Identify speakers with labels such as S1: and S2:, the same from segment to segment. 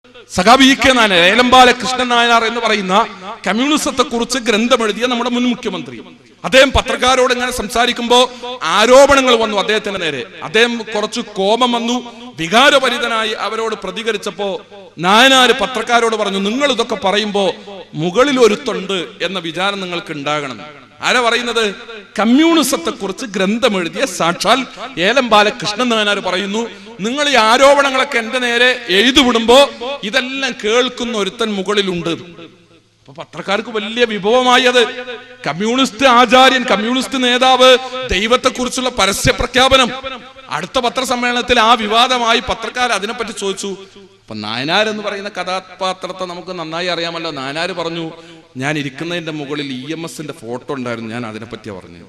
S1: സഖാബി E K Nayanar ഏലമ്പാല കൃഷ്ണൻ നായനാർ എന്ന് പറയുന്ന കമ്മ്യൂണിസത്തെ കുറിച്ച് ഗ്രന്ഥം എഴുതിയ നമ്മുടെ മുൻ മുഖ്യമന്ത്രി അദ്ദേഹം പത്രക്കാരോട് ഇങ്ങനെ സംസാരിക്കുമ്പോൾ ആരോപണങ്ങൾ വന്നു അദ്ദേഹത്തിന്റെ നേരെ അദ്ദേഹം കുറച്ച് കോപം വന്നു വികാരപരിതനായി അവരോട് പ്രതികരിച്ചപ്പോ നായനാര് പത്രക്കാരോട് പറഞ്ഞു നിങ്ങൾ ഇതൊക്കെ പറയുമ്പോ മുകളിൽ ഒരുത്തുണ്ട് എന്ന വിചാരം നിങ്ങൾക്ക് ഉണ്ടാകണം ആരാ പറയുന്നത് കമ്മ്യൂണിസത്തെ കുറിച്ച് ഗ്രന്ഥം എഴുതിയ സാക്ഷാൽ ഏലമ്പാല കൃഷ്ണൻ നായനാർ പറയുന്നു നിങ്ങൾ ഈ ആരോപണങ്ങളൊക്കെ എന്റെ നേരെ എഴുതുവിടുമ്പോ ഇതെല്ലാം കേൾക്കുന്ന ഒരുത്തൻ മുകളിലുണ്ട് അപ്പൊ പത്രക്കാർക്ക് വലിയ വിഭവമായി അത് കമ്മ്യൂണിസ്റ്റ് ആചാര്യൻ കമ്മ്യൂണിസ്റ്റ് നേതാവ് ദൈവത്തെ കുറിച്ചുള്ള പരസ്യ പ്രഖ്യാപനം അടുത്ത പത്രസമ്മേളനത്തിൽ ആ വിവാദമായി പത്രക്കാർ അതിനെപ്പറ്റി ചോദിച്ചു അപ്പൊ നായനാർ എന്ന് പറയുന്ന കഥാപാത്രത്തെ നമുക്ക് നന്നായി അറിയാമല്ലോ നായനാർ പറഞ്ഞു ഞാൻ ഇരിക്കുന്നതിന്റെ മുകളിൽ ഇ എം എസിന്റെ ഫോട്ടോ ഉണ്ടായിരുന്നു ഞാൻ അതിനെപ്പറ്റിയാ പറഞ്ഞു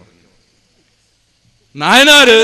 S1: നായനാര്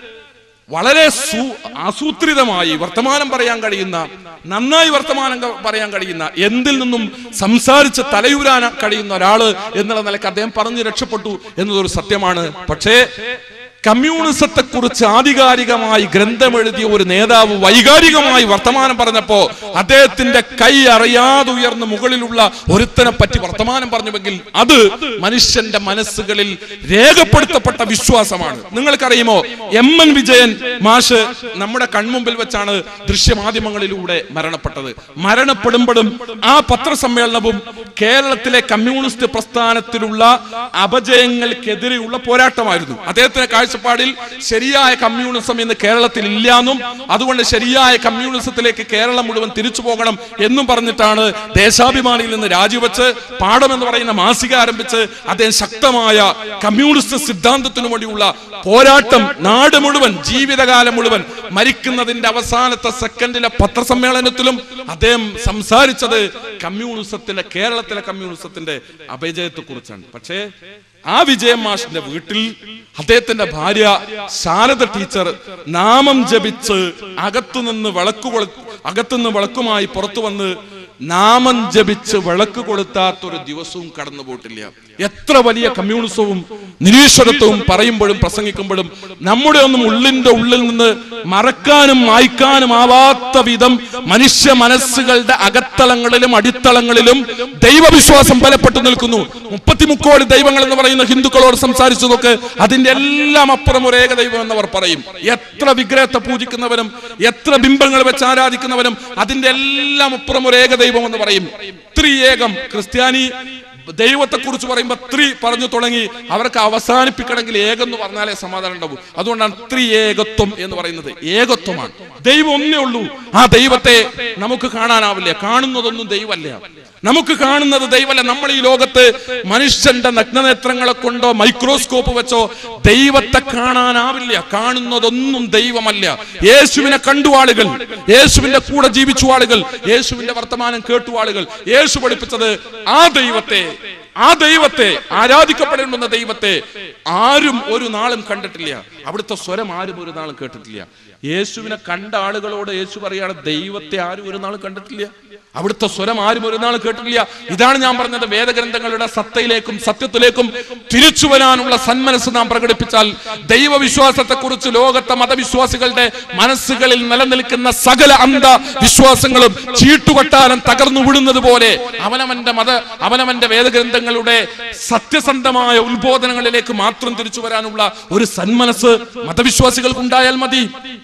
S1: വളരെ സു ആസൂത്രിതമായി വർത്തമാനം പറയാൻ കഴിയുന്ന നന്നായി വർത്തമാനം ക- പറയാൻ കഴിയുന്ന എന്തിൽ നിന്നും സംസാരിച്ച് തലയൂരാൻ കഴിയുന്ന ഒരാള് എന്നുള്ള നിലക്ക് അദ്ദേഹം പറഞ്ഞു രക്ഷപ്പെട്ടു എന്നതൊരു സത്യമാണ് പക്ഷേ കമ്മ്യൂണിസത്തെ കുറിച്ച് ആധികാരികമായി ഗ്രന്ഥമെഴുതിയ ഒരു നേതാവ് വൈകാരികമായി വർത്തമാനം പറഞ്ഞപ്പോ അദ്ദേഹത്തിന്റെ കൈ അറിയാതെ ഉയർന്ന് മുകളിലുള്ള ഒരുത്തനെ പറ്റി വർത്തമാനം പറഞ്ഞുവെങ്കിൽ അത് മനുഷ്യന്റെ മനസ്സുകളിൽ രേഖപ്പെടുത്തപ്പെട്ട വിശ്വാസമാണ് നിങ്ങൾക്കറിയുമോ എം എൻ വിജയൻ മാഷ് നമ്മുടെ കൺമുമ്പിൽ വെച്ചാണ് ദൃശ്യമാധ്യമങ്ങളിലൂടെ മരണപ്പെട്ടത് മരണപ്പെടുമ്പോഴും ആ പത്രസമ്മേളനവും കേരളത്തിലെ കമ്മ്യൂണിസ്റ്റ് പ്രസ്ഥാനത്തിലുള്ള അപജയങ്ങൾക്കെതിരെയുള്ള പോരാട്ടമായിരുന്നു അദ്ദേഹത്തിന്റെ കാഴ്ചപ്പാടിൽ ശരിയായ കമ്മ്യൂണിസം ഇന്ന് കേരളത്തിൽ ഇല്ലാന്നും അതുകൊണ്ട് ശരിയായ കമ്മ്യൂണിസത്തിലേക്ക് കേരളം മുഴുവൻ തിരിച്ചു പോകണം എന്നും പറഞ്ഞിട്ടാണ് ദേശാഭിമാനിയിൽ നിന്ന് രാജിവെച്ച് പാഠം എന്ന് പറയുന്ന മാസിക ആരംഭിച്ച് അദ്ദേഹം ശക്തമായ കമ്മ്യൂണിസ്റ്റ് സിദ്ധാന്തത്തിനു വേണ്ടിയുള്ള പോരാട്ടം നാട് മുഴുവൻ ജീവിതകാലം മുഴുവൻ മരിക്കുന്നതിന്റെ അവസാനത്തെ സെക്കൻഡിലെ പത്രസമ്മേളനത്തിലും അദ്ദേഹം സംസാരിച്ചത് കമ്മ്യൂണിസത്തിലെ കേരളത്തിലെ കമ്മ്യൂണിസത്തിന്റെ അപജയത്തെ കുറിച്ചാണ് പക്ഷേ ആ വിജയൻ മാഷിന്റെ വീട്ടിൽ അദ്ദേഹത്തിന്റെ ഭാര്യ ശാരദ ടീച്ചർ നാമം ജപിച്ച് അകത്തുനിന്ന് വിളക്ക് കൊളു അകത്തുനിന്ന് വിളക്കുമായി പുറത്തു വന്ന് നാമം ജപിച്ച് വിളക്ക് കൊളുത്താത്തൊരു ദിവസവും കടന്നു പോയിട്ടില്ല എത്ര വലിയ കമ്മ്യൂണിസവും നിരീശ്വരത്വവും പറയുമ്പോഴും പ്രസംഗിക്കുമ്പോഴും നമ്മുടെ ഒന്നും ഉള്ളിന്റെ ഉള്ളിൽ നിന്ന് മറക്കാനും മായ്ക്കാനും ആവാത്ത വിധം മനുഷ്യ മനസ്സുകളുടെ അകത്തളങ്ങളിലും അടിത്തളങ്ങളിലും ദൈവവിശ്വാസം ബലപ്പെട്ടു നിൽക്കുന്നു മുപ്പത്തിമുക്കോടി ദൈവങ്ങൾ എന്ന് പറയുന്ന ഹിന്ദുക്കളോട് സംസാരിച്ചു നോക്ക് അതിന്റെ എല്ലാം അപ്പുറം ഒരു ഏക ദൈവം എന്നവർ പറയും എത്ര വിഗ്രഹത്തെ പൂജിക്കുന്നവരും എത്ര ബിംബങ്ങൾ വെച്ച് ആരാധിക്കുന്നവരും അതിന്റെ എല്ലാം അപ്പുറം ഒരു ഏക ദൈവം എന്ന് പറയും ത്രിയേകം ക്രിസ്ത്യാനി ദൈവത്തെ കുറിച്ച് പറയുമ്പോൾ ത്രി പറഞ്ഞു തുടങ്ങി അവർക്ക് അവസാനിപ്പിക്കണമെങ്കിൽ ഏകം എന്ന് പറഞ്ഞാലേ സമാധാനം ഉണ്ടാവും അതുകൊണ്ടാണ് ത്രിയേകത്വം എന്ന് പറയുന്നത് ഏകത്വമാണ് ദൈവം ഒന്നേ ഉള്ളൂ ആ ദൈവത്തെ നമുക്ക് കാണാനാവില്ല കാണുന്നതൊന്നും ദൈവമല്ല നമുക്ക് കാണുന്നത് ദൈവമല്ല നമ്മൾ ഈ ലോകത്ത് മനുഷ്യന്റെ നഗ്നനേത്രങ്ങളെ കൊണ്ടോ മൈക്രോസ്കോപ്പ് വെച്ചോ ദൈവത്തെ കാണാനാവില്ല കാണുന്നതൊന്നും ദൈവമല്ല യേശുവിനെ കണ്ടു ആളുകൾ യേശുവിന്റെ കൂടെ ജീവിച്ചു ആളുകൾ യേശുവിന്റെ വർത്തമാനം കേട്ടു ആളുകൾ യേശു പഠിപ്പിച്ചത് ആ ദൈവത്തെ ആ ദൈവത്തെ ആരാധിക്കപ്പെടേണ്ടുന്ന ദൈവത്തെ ആരും ഒരു നാളും കണ്ടിട്ടില്ല അവിടുത്തെ സ്വരം ആരും ഒരു നാളും കേട്ടിട്ടില്ല യേശുവിനെ കണ്ട ആളുകളോട് യേശു പറയാണ് ദൈവത്തെ ആരും ഒരു നാളും കണ്ടിട്ടില്ല അവിടുത്തെ സ്വരം ആരും ഒരു നാൾ കേട്ടിട്ടില്ല ഇതാണ് ഞാൻ പറഞ്ഞത് വേദഗ്രന്ഥങ്ങളുടെ സത്തയിലേക്കും സത്യത്തിലേക്കും തിരിച്ചു വരാനുള്ള സന്മനസ് നാം പ്രകടിപ്പിച്ചാൽ ദൈവവിശ്വാസത്തെ കുറിച്ച് ലോകത്തെ മതവിശ്വാസികളുടെ മനസ്സുകളിൽ നിലനിൽക്കുന്ന സകല അന്ധ വിശ്വാസങ്ങളും ചീട്ടുകൊട്ടാരം തകർന്നു വിടുന്നത് പോലെ അവനവന്റെ മത അവനവന്റെ വേദഗ്രന്ഥങ്ങളുടെ സത്യസന്ധമായ ഉത്ബോധനങ്ങളിലേക്ക് മാത്രം തിരിച്ചു വരാനുള്ള ഒരു സന്മനസ് മതവിശ്വാസികൾക്കുണ്ടായാൽ മതി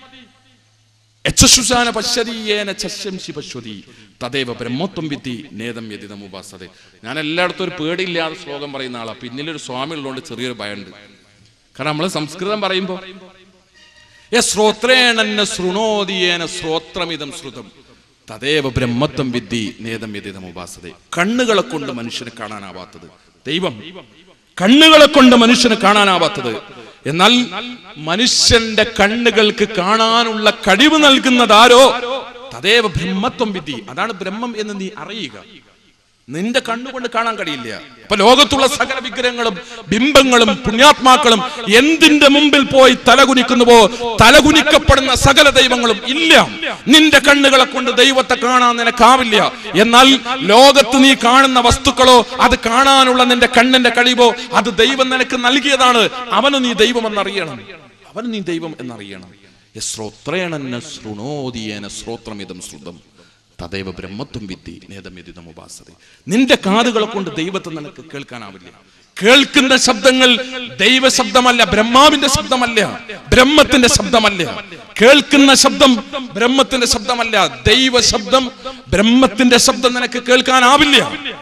S1: യശുശാന പശ്യതീയേന ചശ്യംശി പശ്വതി തദേവ ബ്രഹ്മത്വം വിത്തി നേതം യതിതം ഉപാസതെ ഞാൻ എല്ലായിടത്തും ഒരു പേടിയില്ലാതെ ശ്ലോകം പറയുന്ന ആളാ പിന്നിലൊരു സ്വാമി ഉള്ളതുകൊണ്ട് ചെറിയൊരു ഭയമുണ്ട് കാരണം നമ്മൾ സംസ്കൃതം പറയുമ്പോ യ ശ്രോത്രേണന്ന ശൃണോതിയേന ശ്രോത്രമിതം ശ്രുതം തദേവ ബ്രഹ്മത്വം വിദ്ധി നേതം യതിതം ഉപാസതെ കണ്ണുകളെ കൊണ്ട് മനുഷ്യനെ കാണാനാവാത്തത് ദൈവം കണ്ണുകളെ കൊണ്ട് മനുഷ്യന് കാണാനാവാത്തത് എന്നാൽ മനുഷ്യന്റെ കണ്ണുകൾക്ക് കാണാനുള്ള കഴിവ് നൽകുന്നത് ആരോ തദേവ ബ്രഹ്മത്വം വിധി അതാണ് ബ്രഹ്മം എന്ന് നീ അറിയുക നിന്റെ കണ്ണുകൊണ്ട് കാണാൻ കഴിയില്ല അപ്പൊ ലോകത്തുള്ള സകല വിഗ്രഹങ്ങളും ബിംബങ്ങളും പുണ്യാത്മാക്കളും എന്തിന്റെ മുമ്പിൽ പോയി തലകുനിക്കുന്നുവോ തലകുനിക്കപ്പെടുന്ന സകല ദൈവങ്ങളും ഇല്ല നിന്റെ കണ്ണുകളെ കൊണ്ട് ദൈവത്തെ കാണാൻ നിനക്കാവില്ല എന്നാൽ ലോകത്ത് നീ കാണുന്ന വസ്തുക്കളോ അത് കാണാനുള്ള നിന്റെ കണ്ണിന്റെ കഴിവോ അത് ദൈവം നിനക്ക് നൽകിയതാണ് അവന് നീ ദൈവം എന്നറിയണം അവന് നീ ദൈവം എന്നറിയണം ശ്രോത്രേണന്ന ശൃണോതിയേന ശ്രോത്രമിതം ശ്രുതം തദൈവ ബ്രഹ്മത്വം വിത്തി നേതമെതിതം ഉപാസത നിന്റെ കാതുകളെ കൊണ്ട് ദൈവത്തെ നിനക്ക് കേൾക്കാനാവില്ല കേൾക്കുന്ന ശബ്ദങ്ങൾ ദൈവ ശബ്ദമല്ല ബ്രഹ്മാവിന്റെ ശബ്ദമല്ല ബ്രഹ്മത്തിന്റെ ശബ്ദമല്ല കേൾക്കുന്ന ശബ്ദം ബ്രഹ്മത്തിന്റെ ശബ്ദമല്ല ദൈവ ശബ്ദം ബ്രഹ്മത്തിന്റെ ശബ്ദം നിനക്ക് കേൾക്കാനാവില്ല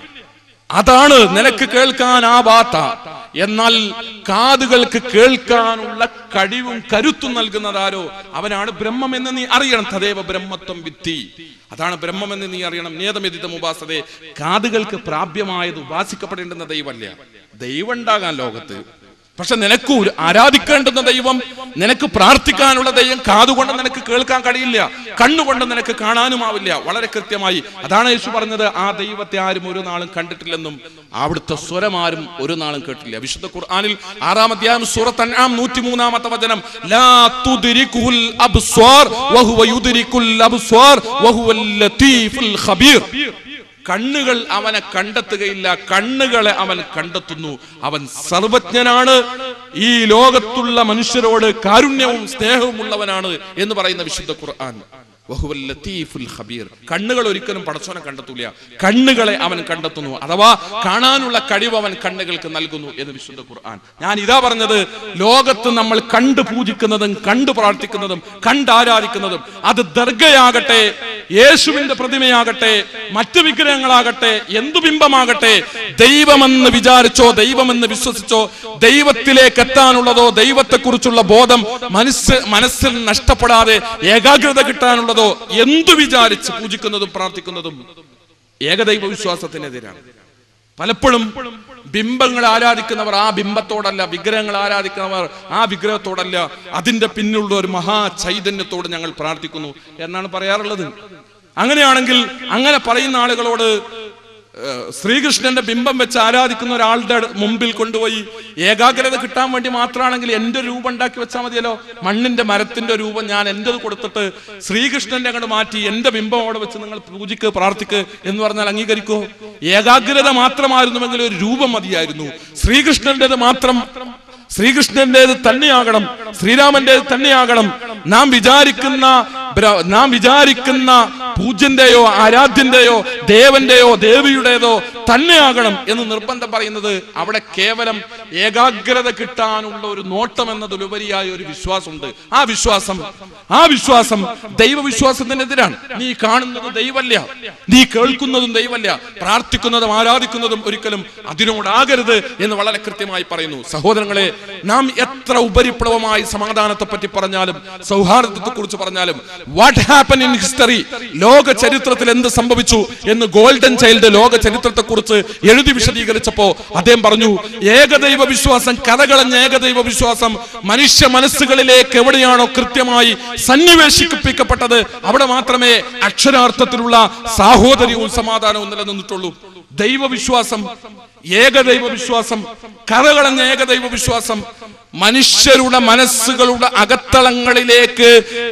S1: അതാണ് നിനക്ക് കേൾക്കാനാവാത്ത എന്നാൽ കാതുകൾക്ക് കേൾക്കാനുള്ള കഴിവും കരുത്തും നൽകുന്നതാരോ അവനാണ് ബ്രഹ്മം എന്ന് നീ അറിയണം തദേവ ബ്രഹ്മത്വം വിത്തി അതാണ് ബ്രഹ്മം എന്ന് നീ അറിയണം നേതമെതിതം ഉപാസതേ കാതുകൾക്ക് പ്രാപ്യമായത് ഉപാസിക്കപ്പെടേണ്ടുന്ന ദൈവമല്ല ദൈവം ഉണ്ടാകാൻ ലോകത്ത് പക്ഷെ നിനക്ക് ഒരു ആരാധിക്കേണ്ടുന്ന ദൈവം നിനക്ക് പ്രാർത്ഥിക്കാനുള്ള ദൈവം കാതുകൊണ്ട് നിനക്ക് കേൾക്കാൻ കഴിയില്ല കണ്ണുകൊണ്ട് നിനക്ക് കാണാനുമാവില്ല വളരെ കൃത്യമായി അതാണ് യേശു പറഞ്ഞത് ആ ദൈവത്തെ ആരും ഒരു നാളും കണ്ടിട്ടില്ലെന്നും അവിടുത്തെ സ്വരം ആരും ഒരു നാളും കേട്ടില്ല വിശുദ്ധ ഖുർആനിൽ ആറാം അധ്യായം സൂറത്ത് അൻആം നൂറ്റിമൂന്നാമത്തെ വചനം ലാ തുദ്രികുൽ അബ്സ്വാർ വഹുവ യുദ്രികുൽ അബ്സ്വാർ വഹുവൽ ലതീഫുൽ ഖബീർ കണ്ണുകൾ അവനെ കണ്ടെത്തുകയില്ല കണ്ണുകളെ അവൻ കണ്ടെത്തുന്നു അവൻ സർവജ്ഞനാണ് ഈ ലോകത്തുള്ള മനുഷ്യരോട് കാരുണ്യവും സ്നേഹവും ഉള്ളവനാണ് എന്ന് പറയുന്ന വിശുദ്ധ ഖുർആൻ വഹുവൽ ലത്തീഫുൽ ഖബീർ കണ്ണുകൾ ഒരിക്കലും പടച്ചോനെ കണ്ടെത്തൂല കണ്ണുകളെ അവൻ കണ്ടെത്തുന്നു അഥവാ കാണാനുള്ള കഴിവ് അവൻ കണ്ണുകൾക്ക് നൽകുന്നു എന്ന് വിശുദ്ധ ഖുർആൻ ഞാൻ ഇതാ പറഞ്ഞത് ലോകത്ത് നമ്മൾ കണ്ടു പൂജിക്കുന്നതും കണ്ടു പ്രാർത്ഥിക്കുന്നതും കണ്ടാരാധിക്കുന്നതും അത് ദർഗയാകട്ടെ യേശുവിന്റെ പ്രതിമയാകട്ടെ മറ്റു വിഗ്രഹങ്ങളാകട്ടെ എന്തു ബിംബമാകട്ടെ ദൈവമെന്ന് വിചാരിച്ചോ ദൈവമെന്ന് വിശ്വസിച്ചോ ദൈവത്തിലേക്ക് എത്താനുള്ളതോ ദൈവത്തെക്കുറിച്ചുള്ള ബോധം മനസ്സ് മനസ്സിൽ നഷ്ടപ്പെടാതെ ഏകാഗ്രത കിട്ടാനുള്ളതോ എന്തു വിചാരിച്ച് പൂജിക്കുന്നതും പ്രാർത്ഥിക്കുന്നതും ഏകദൈവ വിശ്വാസത്തിനെതിരാണ് പലപ്പോഴും ബിംബങ്ങൾ ആരാധിക്കുന്നവർ ആ ബിംബത്തോടല്ല വിഗ്രഹങ്ങൾ ആരാധിക്കുന്നവർ ആ വിഗ്രഹത്തോടല്ല അതിന്റെ പിന്നിലുള്ള ഒരു മഹാ ചൈതന്യത്തോട് ഞങ്ങൾ പ്രാർത്ഥിക്കുന്നു എന്നാണ് പറയാറുള്ളത് അങ്ങനെയാണെങ്കിൽ അങ്ങനെ പറയുന്ന ആളുകളോട് ഏഹ്, ശ്രീകൃഷ്ണന്റെ ബിംബം വെച്ച് ആരാധിക്കുന്ന ഒരാളുടെ മുമ്പിൽ കൊണ്ടുപോയി ഏകാഗ്രത കിട്ടാൻ വേണ്ടി മാത്രമാണെങ്കിൽ എന്റെ രൂപം ഉണ്ടാക്കി വെച്ചാൽ മതിയല്ലോ മണ്ണിന്റെ മരത്തിന്റെ രൂപം ഞാൻ എന്റേത് കൊടുത്തിട്ട് ശ്രീകൃഷ്ണന്റെ അങ്ങോട്ട് മാറ്റി എന്റെ ബിംബം അവിടെ വെച്ച് നിങ്ങൾ പൂജിക്ക് പ്രാർത്ഥിക്ക് എന്ന് പറഞ്ഞാൽ അംഗീകരിക്കോ ഏകാഗ്രത മാത്രമായിരുന്നുവെങ്കിൽ ഒരു രൂപം മതിയായിരുന്നു ശ്രീകൃഷ്ണന്റേത് മാത്രം ശ്രീകൃഷ്ണന്റേത് തന്നെയാകണം ശ്രീരാമന്റേത് തന്നെയാകണം നാം വിചാരിക്കുന്ന ബ്ര- നാം വിചാരിക്കുന്ന പൂജ്യന്റെയോ ആരാധ്യന്റെയോ ദേവന്റെയോ ദേവിയുടേതോ തന്നെയാകണം എന്ന് നിർബന്ധം പറയുന്നത് അവിടെ കേവലം ഏകാഗ്രത കിട്ടാനുള്ള ഒരു നോട്ടം എന്നതിലുപരിയായ ഒരു വിശ്വാസമുണ്ട് ആ വിശ്വാസം ആ വിശ്വാസം ദൈവവിശ്വാസത്തിനെതിരാണ് നീ കാണുന്നത് ദൈവല്ല നീ കേൾക്കുന്നതും ദൈവല്ല പ്രാർത്ഥിക്കുന്നതും ആരാധിക്കുന്നതും ഒരിക്കലും അതിനോടാകരുത് എന്ന് വളരെ കൃത്യമായി പറയുന്നു സഹോദരങ്ങളെ നാം എത്ര ഉപരിപ്ലവമായി സമാധാനത്തെ പറ്റി പറഞ്ഞാലും സൗഹാർദ്ദത്തെ കുറിച്ച് പറഞ്ഞാലും വാട്ട് ഹാപ്പൻ ഇൻ ഹിസ്റ്ററി ലോക ചരിത്രത്തിൽ എന്ത് സംഭവിച്ചു എന്ന് ഗോൾഡൻ ചൈൽഡ് ലോക ചരിത്രത്തെ കുറിച്ച് എഴുതി വിശദീകരിച്ചപ്പോ അദ്ദേഹം പറഞ്ഞു ഏകദൈവ വിശ്വാസം കഥകളഞ്ഞ ഏകദൈവ വിശ്വാസം മനുഷ്യ മനസ്സുകളിലേക്ക് എവിടെയാണോ കൃത്യമായി സന്നിവേശിപ്പിക്കപ്പെട്ടത് അവിടെ മാത്രമേ അക്ഷരാർത്ഥത്തിലുള്ള സാഹോദര്യവും സമാധാനവും നിലനിന്നിട്ടുള്ളൂ ദൈവവിശ്വാസം ഏകദൈവ വിശ്വാസം കഥകളഞ്ഞ ഏകദൈവ വിശ്വാസം മനുഷ്യരുടെ മനസ്സുകളുടെ അകത്തളങ്ങളിലേക്ക്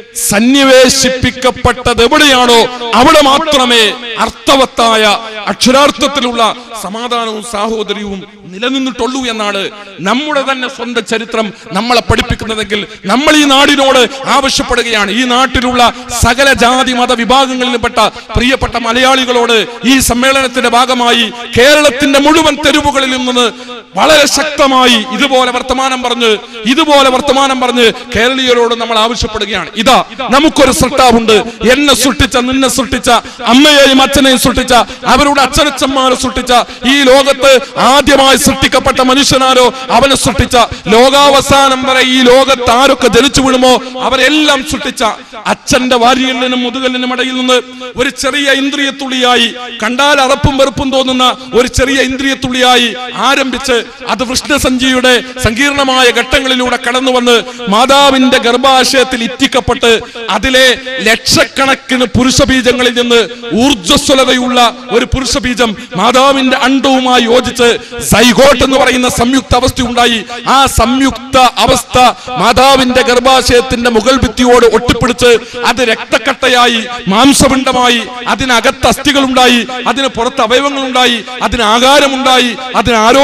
S1: സന്നിവേശിപ്പിക്കപ്പെട്ടത് എവിടെയാണോ അവിടെ മാത്രമേ അർത്ഥവത്തായ അക്ഷരാർത്ഥത്തിലുള്ള സമാധാനവും സാഹോദര്യവും നിലനിന്നിട്ടുള്ളൂ എന്നാണ് നമ്മുടെ തന്നെ സ്വന്തം ചരിത്രം നമ്മളെ പഠിപ്പിക്കുന്നതെങ്കിൽ നമ്മൾ ഈ നാടിനോട് ആവശ്യപ്പെടുകയാണ് ഈ നാട്ടിലുള്ള സകല ജാതി മത വിഭാഗങ്ങളിൽപ്പെട്ട പ്രിയപ്പെട്ട മലയാളികളോട് ഈ സമ്മേളനത്തിന്റെ ഭാഗമായി കേരളത്തിന്റെ മുഴുവൻ തെരുവുകളിൽ നിന്ന് വളരെ ശക്തമായി ഇതുപോലെ വർത്തമാനം പറഞ്ഞ് ഇതുപോലെ വർത്തമാനം പറഞ്ഞ് കേരളീയരോട് നമ്മൾ ആവശ്യപ്പെടുകയാണ് ഇതാ നമുക്കൊരു സൃഷ്ടാവുണ്ട് എന്നെ സൃഷ്ടിച്ച നിന്നെ സൃഷ്ടിച്ച അമ്മയെയും അച്ഛനെയും സൃഷ്ടിച്ച അവരുടെ അച്ഛനച്ഛന്മാരെ സൃഷ്ടിച്ച ഈ ലോകത്ത് ആദ്യമായി സൃഷ്ടിക്കപ്പെട്ട മനുഷ്യനാരോ അവനെ സൃഷ്ടിച്ച ലോകാവസാനം വരെ ഈ ലോകത്ത് ആരൊക്കെ ജനിച്ചു വീണുമോ അവരെല്ലാം സൃഷ്ടിച്ച അച്ഛന്റെ വാരിയലിനും മുതുകലിനും ഇടയിൽ നിന്ന് ഒരു ചെറിയ ഇന്ദ്രിയത്തുള്ളിയായി കണ്ടാൽ അറപ്പും വെറുപ്പും തോന്നുന്ന ഒരു ചെറിയ ഇന്ദ്രിയത്തുള്ളിയായി ആരംഭിച്ച് അത് വൃഷ്ണസഞ്ചിയുടെ സങ്കീർണമായ ഘട്ടങ്ങളിലൂടെ കടന്നു വന്ന് മാതാവിന്റെ ഗർഭാശയത്തിൽ ഇറ്റിക്കപ്പെട്ട് അതിലെ ലക്ഷക്കണക്കിന് പുരുഷബീജങ്ങളിൽ നിന്ന് ഊർജ്ജസ്വലതയുള്ള ഒരു പുരുഷബീജം മാതാവിന്റെ അണ്ടവുമായി യോജിച്ച് സൈഗോട്ട് എന്ന് പറയുന്ന സംയുക്ത അവസ്ഥ ഉണ്ടായി ആ സംയുക്ത അവസ്ഥ മാതാവിന്റെ ഗർഭാശയത്തിന്റെ മുകൾ ഭിത്തിയോട് ഒട്ടിപ്പിടിച്ച് അത് രക്തക്കട്ടയായി മാംസപിണ്ഡമായി അതിനകത്ത് അസ്ഥികളുണ്ടായി അതിന് പുറത്ത് അവയവങ്ങളുണ്ടായി അതിന് ആകാരമുണ്ടായി അതിന് ആരോഗ്യമുണ്ടായി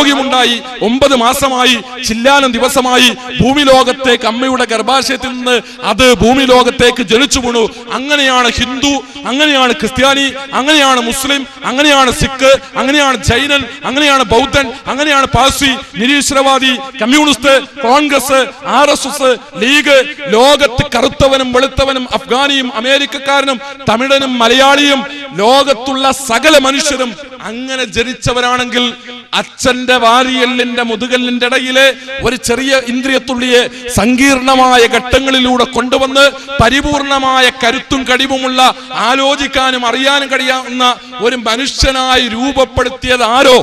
S1: ദിവസങ്ങളായി ഒമ്പത് മാസമായി ചില്ലാനം ദിവസമായി ഭൂമി ലോകത്തേക്ക് അമ്മയുടെ ഗർഭാശയത്തിൽ നിന്ന് അത് ഭൂമി ലോകത്തേക്ക് ജനിച്ചു വീണു അങ്ങനെയാണ് ഹിന്ദു അങ്ങനെയാണ് ക്രിസ്ത്യാനി അങ്ങനെയാണ് മുസ്ലിം അങ്ങനെയാണ് സിഖ് അങ്ങനെയാണ് ജൈനൻ അങ്ങനെയാണ് ബൗദ്ധൻ അങ്ങനെയാണ് പാഴ്സി നിരീശ്വരവാദി communist Congress R S S league ലോകത്ത് കറുത്തവനും വെളുത്തവനും അഫ്ഗാനിയും അമേരിക്കക്കാരനും തമിഴനും മലയാളിയും ലോകത്തുള്ള സകല മനുഷ്യരും അങ്ങനെ ജനിച്ചവരാണെങ്കിൽ അച്ഛന്റെ വാരിയല്ലിന്റെ മുതുകല്ലിന്റെ ഇടയിലെ ഒരു ചെറിയ ഇന്ദ്രിയത്തുള്ളിയെ സങ്കീർണമായ ഘട്ടങ്ങളിലൂടെ കൊണ്ടുവന്ന് പരിപൂർണമായ കരുത്തും കഴിവുമുള്ള ആലോചിക്കാനും അറിയാനും കഴിയാവുന്ന ഒരു മനുഷ്യനായി രൂപപ്പെടുത്തിയത് ആരോ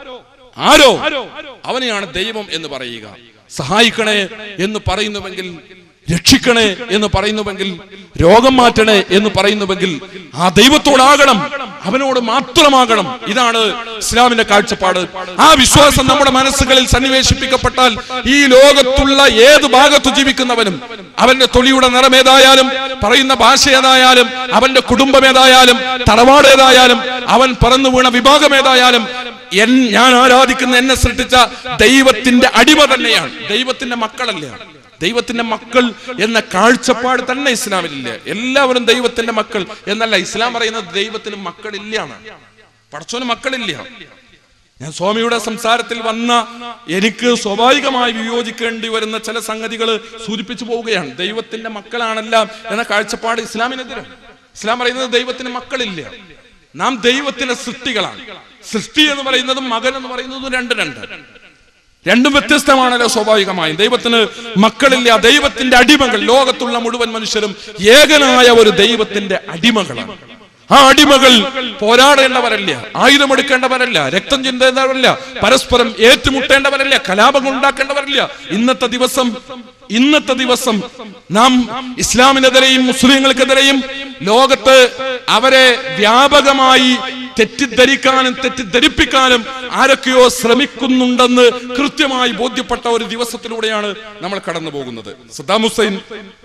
S1: ആരോ അവനെയാണ് ദൈവം എന്ന് പറയുക സഹായിക്കണേ എന്ന് പറയുന്നുവെങ്കിൽ രക്ഷിക്കണേ എന്ന് പറയുന്നുവെങ്കിൽ രോഗം മാറ്റണേ എന്ന് പറയുന്നുവെങ്കിൽ ആ ദൈവത്തോടാകണം അവനോട് മാത്രമാകണം ഇതാണ് ഇസ്ലാമിന്റെ കാഴ്ചപ്പാട് ആ വിശ്വാസം നമ്മുടെ മനസ്സുകളിൽ സന്നിവേശിപ്പിക്കപ്പെട്ടാൽ ഈ ലോകത്തുള്ള ഏത് ഭാഗത്തു ജീവിക്കുന്നവനും അവന്റെ തൊലിയുടെ നിറം ഏതായാലും പറയുന്ന ഭാഷ ഏതായാലും അവന്റെ കുടുംബം ഏതായാലും തറവാട് ഏതായാലും അവൻ പറന്നു വീണ വിഭാഗം ഏതായാലും എൻ ഞാൻ ആരാധിക്കുന്ന എന്നെ സൃഷ്ടിച്ച ദൈവത്തിന്റെ അടിമ തന്നെയാണ് ദൈവത്തിന്റെ മക്കളല്ലേ ദൈവത്തിന്റെ മക്കൾ എന്ന കാഴ്ചപ്പാട് തന്നെ ഇസ്ലാമിലില്ല എല്ലാവരും ദൈവത്തിന്റെ മക്കൾ എന്നല്ല ഇസ്ലാം പറയുന്നത് ദൈവത്തിന് മക്കളില്ലാണ് പടച്ചോന് മക്കളില്ല ഞാൻ സ്വാമിയുടെ സംസാരത്തിൽ വന്ന എനിക്ക് സ്വാഭാവികമായി വിയോജിക്കേണ്ടി വരുന്ന ചില സംഗതികൾ സൂചിപ്പിച്ചു പോവുകയാണ് ദൈവത്തിന്റെ മക്കളാണെല്ലാം എന്ന കാഴ്ചപ്പാട് ഇസ്ലാമിനെതിരെ ഇസ്ലാം പറയുന്നത് ദൈവത്തിന് മക്കളില്ല നാം ദൈവത്തിന്റെ സൃഷ്ടികളാണ് സൃഷ്ടി എന്ന് പറയുന്നതും മകൻ എന്ന് പറയുന്നതും രണ്ട് രണ്ട് രണ്ടും വ്യത്യസ്തമാണല്ലോ സ്വാഭാവികമായും ദൈവത്തിന് മക്കളില്ല ദൈവത്തിന്റെ അടിമകൾ ലോകത്തുള്ള മുഴുവൻ മനുഷ്യരും ഏകനായ ഒരു ദൈവത്തിന്റെ അടിമകളാണ് ആ അടിമകൾ പോരാടേണ്ടവരല്ല ആയുധമെടുക്കേണ്ടവരല്ല രക്തം ചിന്തേണ്ടവരല്ല പരസ്പരം ഏറ്റുമുട്ടേണ്ടവരല്ല കലാപങ്ങൾ ഉണ്ടാക്കേണ്ടവരല്ല ഇന്നത്തെ ദിവസം ഇന്നത്തെ ദിവസം നാം ഇസ്ലാമിനെതിരെയും മുസ്ലിങ്ങൾക്കെതിരെയും ലോകത്ത് അവരെ വ്യാപകമായി തെറ്റിദ്ധരിക്കാനും തെറ്റിദ്ധരിപ്പിക്കാനും ആരൊക്കെയോ ശ്രമിക്കുന്നുണ്ടെന്ന് കൃത്യമായി ബോധ്യപ്പെട്ട ഒരു ദിവസത്തിലൂടെയാണ് നമ്മൾ കടന്നു പോകുന്നത് സദ്ദാം ഹുസൈൻ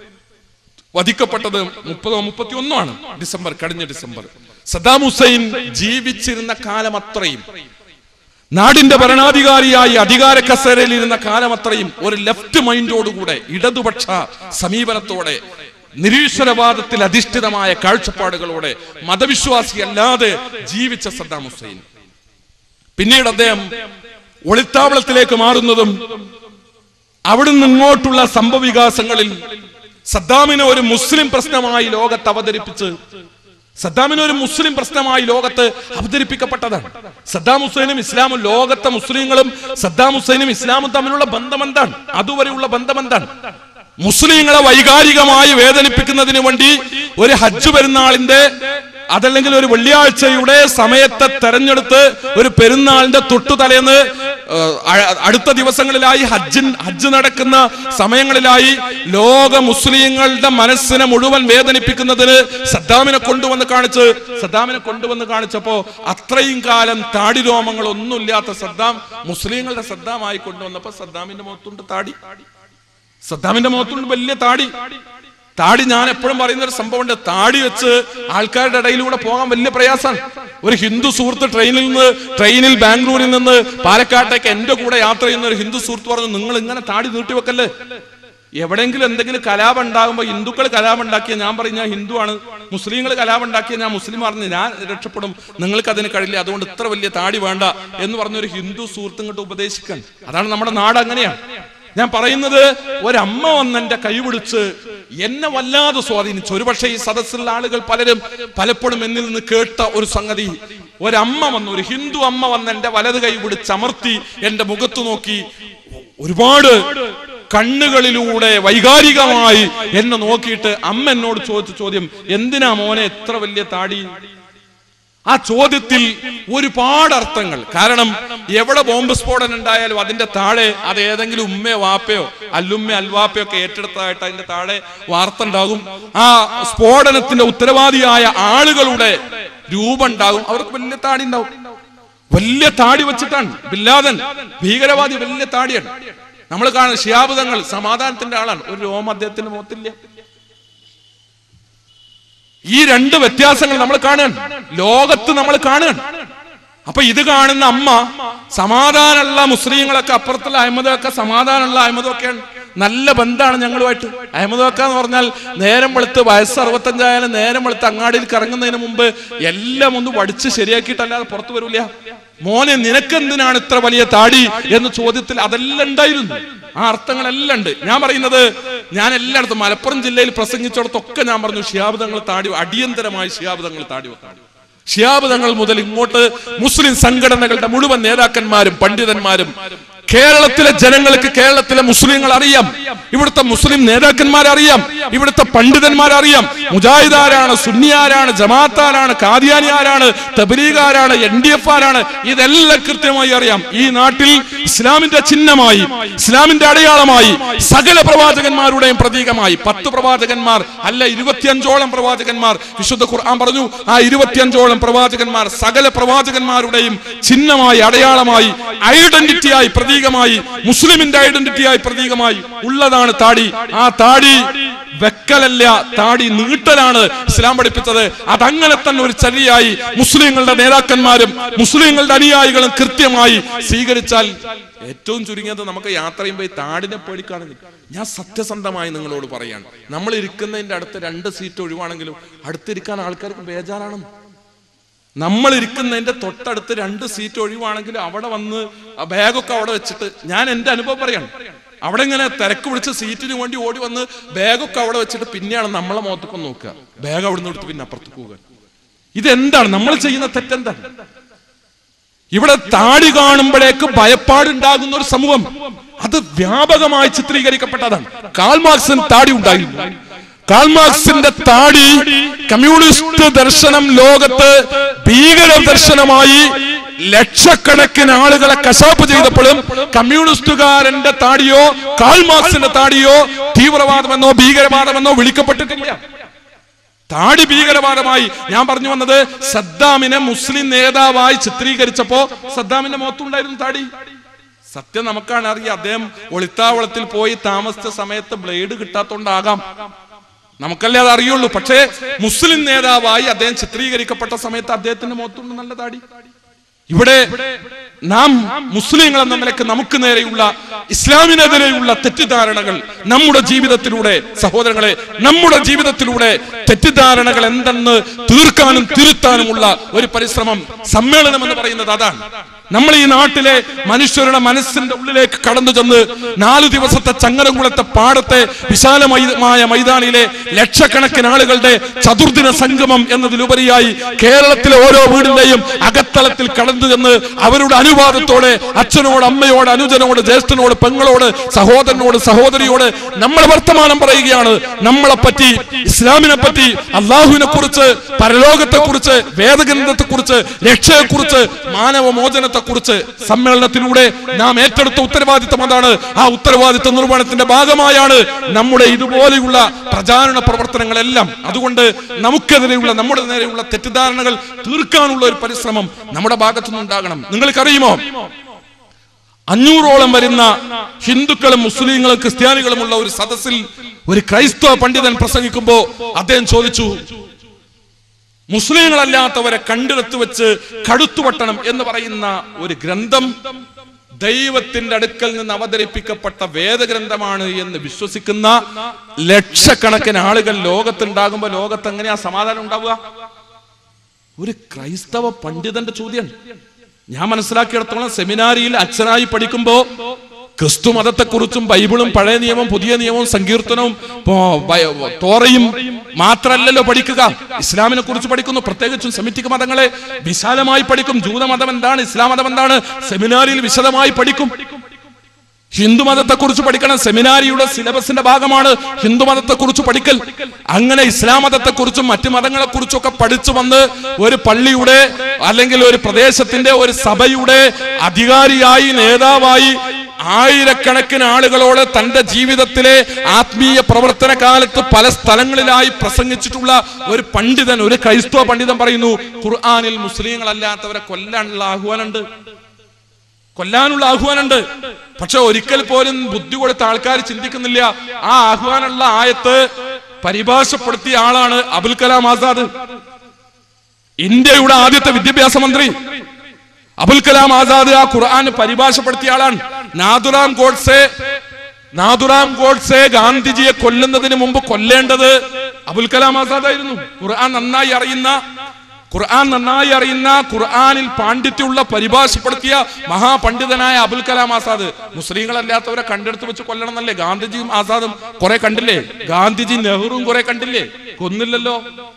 S1: വധിക്കപ്പെട്ടത് മുപ്പതോ മുപ്പത്തി ഒന്നോ ആണ് ഡിസംബർ കഴിഞ്ഞ ഡിസംബർ സദ്ദാം ഹുസൈൻ ജീവിച്ചിരുന്ന കാലം അത്രയും നാടിന്റെ ഭരണാധികാരിയായി അധികാര കസേരയിൽ ഇരുന്ന കാലം അത്രയും ഒരു ലെഫ്റ്റ് മൈൻഡോടുകൂടെ ഇടതുപക്ഷ സമീപനത്തോടെ നിരീശ്വരവാദത്തിൽ അധിഷ്ഠിതമായ കാഴ്ചപ്പാടുകളോടെ മതവിശ്വാസി അല്ലാതെ ജീവിച്ച സദ്ദാം ഹുസൈൻ പിന്നീട് അദ്ദേഹം ഒളിത്താവളത്തിലേക്ക് മാറുന്നതും അവിടുന്ന് ഇങ്ങോട്ടുള്ള സംഭവവികാസങ്ങളിൽ സദ്ദാമിനെ ഒരു മുസ്ലിം പ്രശ്നമായി ലോകത്ത് അവതരിപ്പിച്ച് സദ്ദാമിനെ ഒരു മുസ്ലിം പ്രശ്നമായി ലോകത്ത് അവതരിപ്പിക്കപ്പെട്ടതാണ് സദ്ദാം ഹുസൈനും ഇസ്ലാമും ലോകത്തെ മുസ്ലിങ്ങളും സദ്ദാം ഹുസൈനും ഇസ്ലാമും തമ്മിലുള്ള ബന്ധം എന്താണ് അതുവരെയുള്ള ബന്ധം എന്താണ് മുസ്ലിങ്ങളെ വൈകാരികമായി വേദനിപ്പിക്കുന്നതിന് വേണ്ടി ഒരു ഹജ്ജ് പെരുന്നാളിന്റെ അതല്ലെങ്കിൽ ഒരു വെള്ളിയാഴ്ചയുടെ സമയത്തെ തെരഞ്ഞെടുത്ത് ഒരു പെരുന്നാളിന്റെ തൊട്ടു തലേന്ന് ഏഹ്, അ- അടുത്ത ദിവസങ്ങളിലായി ഹജ്ജിൻ ഹജ്ജ് നടക്കുന്ന സമയങ്ങളിലായി ലോക മുസ്ലിങ്ങളുടെ മനസ്സിനെ മുഴുവൻ വേദനിപ്പിക്കുന്നതിന് സദ്ദാമിനെ കൊണ്ടുവന്ന് കാണിച്ച് സദ്ദാമിനെ കൊണ്ടുവന്ന് കാണിച്ചപ്പോ അത്രയും കാലം താടി രോമങ്ങൾ ഒന്നുമില്ലാത്ത സദ്ദാം മുസ്ലിങ്ങളുടെ സദ്ദാമായി കൊണ്ടുവന്നപ്പോ സദ്ദാമിന്റെ മുഖത്തുണ്ട് താടി സദ്ദാമിന്റെ മുഖത്തുണ്ട് വലിയ താടി താടി ഞാൻ എപ്പോഴും പറയുന്ന ഒരു സംഭവമുണ്ട് താടി വെച്ച് ആൾക്കാരുടെ ഇടയിലൂടെ പോകാൻ വലിയ പ്രയാസമാണ് ഒരു ഹിന്ദു സുഹൃത്ത് ട്രെയിനിൽ നിന്ന് ട്രെയിനിൽ ബാംഗ്ലൂരിൽ നിന്ന് പാലക്കാട്ടേക്ക് എന്റെ കൂടെ യാത്ര ചെയ്യുന്ന ഒരു ഹിന്ദു സുഹൃത്ത് പറഞ്ഞു നിങ്ങൾ ഇങ്ങനെ താടി നീട്ടി വെക്കല്ലേ എവിടെയെങ്കിലും എന്തെങ്കിലും കലാപം ഉണ്ടാകുമ്പോൾ ഹിന്ദുക്കൾ കലാപം ഉണ്ടാക്കിയ ഞാൻ പറയും ഞാൻ ഹിന്ദുവാണ് മുസ്ലിങ്ങൾ കലാപം ഉണ്ടാക്കിയ ഞാൻ മുസ്ലിം പറഞ്ഞു ഞാൻ രക്ഷപ്പെടും നിങ്ങൾക്ക് അതിന് കഴിയില്ല അതുകൊണ്ട് ഇത്ര വലിയ താടി വേണ്ട എന്ന് പറഞ്ഞ ഒരു ഹിന്ദു സുഹൃത്ത് ഇങ്ങോട്ട് ഉപദേശിക്കാൻ അതാണ് നമ്മുടെ നാട് അങ്ങനെയാണ് ഞാൻ പറയുന്നത് ഒരമ്മ വന്ന് എന്റെ കൈ പിടിച്ച് എന്നെ വല്ലാതെ സ്വാധീനിച്ചു ഒരുപക്ഷെ ഈ സദസ്സിലുള്ള ആളുകൾ പലരും പലപ്പോഴും എന്നിൽ നിന്ന് കേട്ട ഒരു സംഗതി ഒരമ്മ വന്നു ഒരു ഹിന്ദു അമ്മ വന്ന് എന്റെ വലത് കൈ പിടിച്ച് അമർത്തി എന്റെ മുഖത്ത് നോക്കി ഒരുപാട് കണ്ണുകളിലൂടെ വൈകാരികമായി എന്നെ നോക്കിയിട്ട് അമ്മ എന്നോട് ചോദിച്ച ചോദ്യം എന്തിനാ മോനെ എത്ര വലിയ താടി ആ ചോദ്യത്തിൽ ഒരുപാട് അർത്ഥങ്ങൾ കാരണം എവിടെ ബോംബ് സ്ഫോടനം ഉണ്ടായാലും അതിന്റെ താഴെ അത് ഏതെങ്കിലും ഉമ്മയോ വാപ്പയോ അല്ലുമ്മ അൽവാപ്പയോ ഒക്കെ ഏറ്റെടുത്തതായിട്ട് അതിന്റെ താഴെ വാർത്ത ഉണ്ടാകും ആ സ്ഫോടനത്തിന്റെ ഉത്തരവാദിയായ ആളുകളുടെ രൂപം ഉണ്ടാകും അവർക്ക് വലിയ താടി ഉണ്ടാവും വലിയ താടി വെച്ചിട്ടാണ് ബില്ലാദൻ ഭീകരവാദി വലിയ താടിയാണ് നമ്മൾ കാണുന്ന ഷിയാബുദങ്ങൾ സമാധാനത്തിന്റെ ആളാണ് ഒരു രോമം അദ്ദേഹത്തിന്റെ മുഖത്തില്ല ഈ രണ്ട് വ്യത്യാസങ്ങൾ നമ്മൾ കാണുകയാണ് ലോകത്ത് നമ്മൾ കാണുകയാണ് അപ്പൊ ഇത് കാണുന്ന അമ്മ സമാധാനമുള്ള മുസ്ലിങ്ങളൊക്കെ അപ്പുറത്തുള്ള അഹമ്മദൊക്കെ സമാധാനമുള്ള അഹമ്മദൊക്കെയാണ് നല്ല ബന്ധമാണ് ഞങ്ങളുമായിട്ട് അഹമ്മദൊക്കെ എന്ന് പറഞ്ഞാൽ നേരം വെളുത്ത് വയസ്സ് അറുപത്തഞ്ചായാലും നേരം വെളുത്ത് അങ്ങാടിയിൽ കറങ്ങുന്നതിന് മുമ്പ് എല്ലാം ഒന്ന് വടിച്ച് ശരിയാക്കിയിട്ടല്ലാതെ പുറത്തു വരൂല മോനെ നിനക്കെന്തിനാണ് ഇത്ര വലിയ താടി എന്ന ചോദ്യത്തിൽ അതെല്ലാം ഉണ്ടായിരുന്നു ആ അർത്ഥങ്ങളെല്ലാം ഉണ്ട് ഞാൻ പറയുന്നത് ഞാൻ എല്ലായിടത്തും മലപ്പുറം ജില്ലയിൽ പ്രസംഗിച്ചിടത്തൊക്കെ ഞാൻ പറഞ്ഞു ഷിയാബുദങ്ങൾ താടി അടിയന്തരമായി ഷിയാബുദങ്ങൾ താടി വെക്കാൻ ഷിയാബുദങ്ങൾ മുതൽ ഇങ്ങോട്ട് മുസ്ലിം സംഘടനകളുടെ മുഴുവൻ നേതാക്കന്മാരും പണ്ഡിതന്മാരും കേരളത്തിലെ ജനങ്ങൾക്ക് കേരളത്തിലെ മുസ്ലിങ്ങൾ അറിയാം ഇവിടുത്തെ മുസ്ലിം നേതാക്കന്മാരെ അറിയാം ഇവിടുത്തെ പണ്ഡിതന്മാരെ അറിയാം മുജാഹിദ് ആരാണ് സുന്നി ആരാണ് ജമാഅത്ത് ആരാണ് കാദിയാനി ആരാണ് തബ്ലീഗ് ആരാണ് എൻ ഡി എഫ് ആരാണ് ഇതെല്ലാം കൃത്യമായി അറിയാം ഈ നാട്ടിൽ ഇസ്ലാമിന്റെ ചിഹ്നമായി ഇസ്ലാമിന്റെ അടയാളമായി സകല പ്രവാചകന്മാരുടെയും പ്രതീകമായി പത്ത് പ്രവാചകന്മാർ അല്ല ഇരുപത്തിയഞ്ചോളം പ്രവാചകന്മാർ വിശുദ്ധ ഖുർആൻ പറഞ്ഞു ആ ഇരുപത്തിയഞ്ചോളം പ്രവാചകന്മാർ സകല പ്രവാചകന്മാരുടെയും ചിഹ്നമായി അടയാളമായി ഐഡന്റിറ്റിയായി പ്രതീകമായി മുസ്ലിമിന്റെ ഐഡന്റിറ്റിയായി പ്രതീകമായി ഉള്ളതാണ് താടി ആ താടി വെക്കലല്ല താടി നീട്ടലാണ് ഇസ്ലാം പഠിപ്പിച്ചത് അതങ്ങനെ തന്നെ ഒരു ചര്യയായി മുസ്ലിങ്ങളുടെ നേതാക്കന്മാരും മുസ്ലിങ്ങളുടെ അനുയായികളും കൃത്യമായി സ്വീകരിച്ചാൽ ഏറ്റവും ചുരുങ്ങിയത് നമുക്ക് യാത്ര ചെയ്യുമ്പോൾ ഈ താടിനെ പേടിക്കാണെങ്കിൽ ഞാൻ സത്യസന്ധമായി നിങ്ങളോട് പറയാണ് നമ്മൾ ഇരിക്കുന്നതിന്റെ അടുത്ത് രണ്ട് സീറ്റ് ഒഴിവാണെങ്കിലും അടുത്തിരിക്കാൻ ആൾക്കാർക്ക് ബേജാറാണ് നമ്മൾ ഇരിക്കുന്നതിന്റെ തൊട്ടടുത്ത് രണ്ട് സീറ്റ് ഒഴിവാണെങ്കിൽ അവിടെ വന്ന് ആ ബാഗൊക്കെ അവിടെ വെച്ചിട്ട് ഞാൻ എന്റെ അനുഭവം പറയാണ് അവിടെ ഇങ്ങനെ തിരക്ക് പിടിച്ച് സീറ്റിന് വേണ്ടി ഓടി വന്ന് ബാഗൊക്കെ അവിടെ വെച്ചിട്ട് പിന്നെയാണ് നമ്മളെ മുഖത്തൊക്കെ നോക്കുക ബാഗ് അവിടെ നിന്ന് എടുത്ത് പിന്നെ അപ്പുറത്ത് പോവുക ഇതെന്താണ് നമ്മൾ ചെയ്യുന്ന തെറ്റെന്താണ് ഇവിടെ താടി കാണുമ്പോഴേക്ക് ഭയപ്പാടുണ്ടാകുന്ന ഒരു സമൂഹം അത് വ്യാപകമായി ചിത്രീകരിക്കപ്പെട്ടതാണ് കാൽമാർക്സിന് താടി ഉണ്ടായിരുന്നു കാൽമാർക്സിന്റെ താടി കമ്മ്യൂണിസ്റ്റ് ദർശനം ലോകത്ത് ഭീകര ദർശനമായി ലക്ഷക്കണക്കിന് ആളുകളെ കശാപ്പ് ചെയ്തപ്പോഴും കമ്മ്യൂണിസ്റ്റുകാരന്റെ താടിയോ കാൽമാർക്സിന്റെ താടിയോ തീവ്രവാദമെന്നോ ഭീകരവാദമെന്നോ വിളിക്കപ്പെട്ടിട്ടില്ല താടി ഭീകരവാദമായി ഞാൻ പറഞ്ഞു വന്നത് സദ്ദാമിനെ മുസ്ലിം നേതാവായി ചിത്രീകരിച്ചപ്പോ സദ്ദാമിന്റെ മുഖത്തുണ്ടായിരുന്നു താടി സത്യം നമുക്കാണ് അറിയാം അദ്ദേഹം ഒളിത്താവളത്തിൽ പോയി താമസിച്ച സമയത്ത് ബ്ലേഡ് കിട്ടാത്തോണ്ടാകാം നമുക്കല്ലേ അത് അറിയുള്ളൂ പക്ഷേ മുസ്ലിം നേതാവായി അദ്ദേഹം ചിത്രീകരിക്കപ്പെട്ട സമയത്ത് അദ്ദേഹത്തിന്റെ മുഖത്തുണ്ട് നല്ല താടി ഇവിടെ നാം മുസ്ലിങ്ങൾ എന്ന നിലക്ക് നമുക്ക് നേരെയുള്ള ഇസ്ലാമിനെതിരെയുള്ള തെറ്റിദ്ധാരണകൾ നമ്മുടെ ജീവിതത്തിലൂടെ സഹോദരങ്ങളെ നമ്മുടെ ജീവിതത്തിലൂടെ തെറ്റിദ്ധാരണകൾ എന്തെന്ന് തീർക്കാനും തിരുത്താനുമുള്ള ഒരു പരിശ്രമം സമ്മേളനം എന്ന് പറയുന്നത് അതാണ് നമ്മൾ ഈ നാട്ടിലെ മനുഷ്യരുടെ മനസ്സിന്റെ ഉള്ളിലേക്ക് കടന്നു ചെന്ന് നാലു ദിവസത്തെ ചങ്ങരംകുളത്തെ പാടത്തെ വിശാലമായ മൈതാനിയിലെ ലക്ഷക്കണക്കിന് ആളുകളുടെ ചതുർദിന സംഗമം എന്നതിലുപരിയായി കേരളത്തിലെ ഓരോ വീടിന്റെയും അകത്തളത്തിൽ കടന്നു ചെന്ന് അവരുടെ അനുവാദത്തോടെ അച്ഛനോട് അമ്മയോട് അനുജനോട് ജ്യേഷ്ഠനോട് പെങ്ങളോട് സഹോദരനോട് സഹോദരിയോട് നമ്മൾ വർത്തമാനം പറയുകയാണ് നമ്മളെ പറ്റി ഇസ്ലാമിനെ പറ്റി അള്ളാഹുവിനെ കുറിച്ച് പരലോകത്തെ കുറിച്ച് വേദഗ്രന്ഥത്തെ കുറിച്ച് രക്ഷയെ മാനവമോചനത്തെ കുറിച്ച് സമ്മേളനത്തിലൂടെ നാം ഏറ്റെടുത്ത ഉത്തരവാദിത്തം അതാണ് ആ ഉത്തരവാദിത്ത നിർവഹണത്തിന്റെ ഭാഗമായാണ് നമ്മുടെ ഇതുപോലെയുള്ള പ്രചാരണ പ്രവർത്തനങ്ങളെല്ലാം അതുകൊണ്ട് നമുക്കെതിരെയുള്ള നമ്മുടെ നേരെയുള്ള തെറ്റിദ്ധാരണകൾ തീർക്കാനുള്ള ഒരു പരിശ്രമം നമ്മുടെ ഭാഗത്തുനിന്ന് ഉണ്ടാകണം നിങ്ങൾക്കറിയുമോ അഞ്ഞൂറോളം വരുന്ന ഹിന്ദുക്കളും മുസ്ലിങ്ങളും ക്രിസ്ത്യാനികളുമുള്ള ഒരു സദസ്സിൽ ഒരു ക്രൈസ്തവ പണ്ഡിതൻ പ്രസംഗിക്കുമ്പോ അദ്ദേഹം ചോദിച്ചു മുസ്ലിങ്ങളല്ലാത്തവരെ കണ്ടെടുത്ത് വെച്ച് കടുത്തുവട്ടണം എന്ന് പറയുന്ന ഒരു ഗ്രന്ഥം ദൈവത്തിന്റെ അടുക്കൽ നിന്ന് അവതരിപ്പിക്കപ്പെട്ട വേദഗ്രന്ഥമാണ് എന്ന് വിശ്വസിക്കുന്ന ലക്ഷക്കണക്കിന് ആളുകൾ ലോകത്തുണ്ടാകുമ്പോ ലോകത്ത് എങ്ങനെയാ സമാധാനം ഉണ്ടാവുക ഒരു ക്രൈസ്തവ പണ്ഡിതന്റെ ചോദ്യം ഞാൻ മനസ്സിലാക്കിയിടത്തോളം സെമിനാരിയിൽ അച്ഛനായി പഠിക്കുമ്പോ ക്രിസ്തു മതത്തെക്കുറിച്ചും ബൈബിളും പഴയ നിയമം പുതിയ നിയമവും സങ്കീർത്തനവും പോ- ബയ- തോറയും മാത്രല്ലല്ലോ പഠിക്കുക ഇസ്ലാമിനെ കുറിച്ച് പഠിക്കുന്നു പ്രത്യേകിച്ചും സെമിറ്റിക് മതങ്ങളെ വിശാലമായി പഠിക്കും ജൂതമതം എന്താണ് ഇസ്ലാം മതം എന്താണ് സെമിനാരിയിൽ വിശദമായി പഠിക്കും ഹിന്ദു മതത്തെ കുറിച്ച് പഠിക്കണം സെമിനാരിയുടെ സിലബസിന്റെ ഭാഗമാണ് ഹിന്ദു മതത്തെ കുറിച്ച് പഠിക്കൽ അങ്ങനെ ഇസ്ലാം മതത്തെ കുറിച്ചും മറ്റു മതങ്ങളെ കുറിച്ചൊക്കെ പഠിച്ചു വന്ന് ഒരു പള്ളിയുടെ അല്ലെങ്കിൽ ഒരു പ്രദേശത്തിന്റെ ഒരു സഭയുടെ അധികാരിയായി നേതാവായി ആയിരക്കണക്കിന് ആളുകളോട് തന്റെ ജീവിതത്തിലെ ആത്മീയ പ്രവർത്തന കാലത്ത് പല സ്ഥലങ്ങളിലായി പ്രസംഗിച്ചിട്ടുള്ള ഒരു പണ്ഡിതൻ ഒരു ക്രൈസ്തവ പണ്ഡിതൻ പറയുന്നു ഖുർആാനിൽ മുസ്ലിങ്ങളല്ലാത്തവരെ കൊല്ലാനുള്ള ആഹ്വാനമുണ്ട് കൊല്ലാനുള്ള ആഹ്വാനമുണ്ട് പക്ഷെ ഒരിക്കൽ പോലും ബുദ്ധി കൊടുത്ത ആൾക്കാർ ചിന്തിക്കുന്നില്ല ആ ആഹ്വാനമുള്ള ആയത്ത് പരിഭാഷപ്പെടുത്തിയ ആളാണ് അബുൽ കലാം ആസാദ് ഇന്ത്യയുടെ ആദ്യത്തെ വിദ്യാഭ്യാസ മന്ത്രി അബുൽ കലാം ആസാദ് ആ ഖുർആൻ പരിഭാഷപ്പെടുത്തിയ ആളാണ് നാദുറാം ഗോഡ്സെ നാദുറാം ഗോഡ്സെ ഗാന്ധിജിയെ കൊല്ലുന്നതിന് മുമ്പ് കൊല്ലേണ്ടത് അബുൽ കലാം ആസാദ് ആയിരുന്നു ഖുർആൻ നന്നായി അറിയുന്ന ഖുർആൻ നന്നായി അറിയുന്ന ഖുർആനിൽ പാണ്ഡിത്യമുള്ള പരിഭാഷപ്പെടുത്തിയ മഹാപണ്ഡിതനായ അബുൽ കലാം ആസാദ് മുസ്ലിങ്ങളല്ലാത്തവരെ കണ്ടെടുത്ത് വെച്ച് കൊല്ലണം എന്നല്ലേ ഗാന്ധിജിയും ആസാദും കുറെ കണ്ടില്ലേ ഗാന്ധിജി നെഹ്റുവും കുറെ കണ്ടില്ലേ കൊന്നില്ലല്ലോ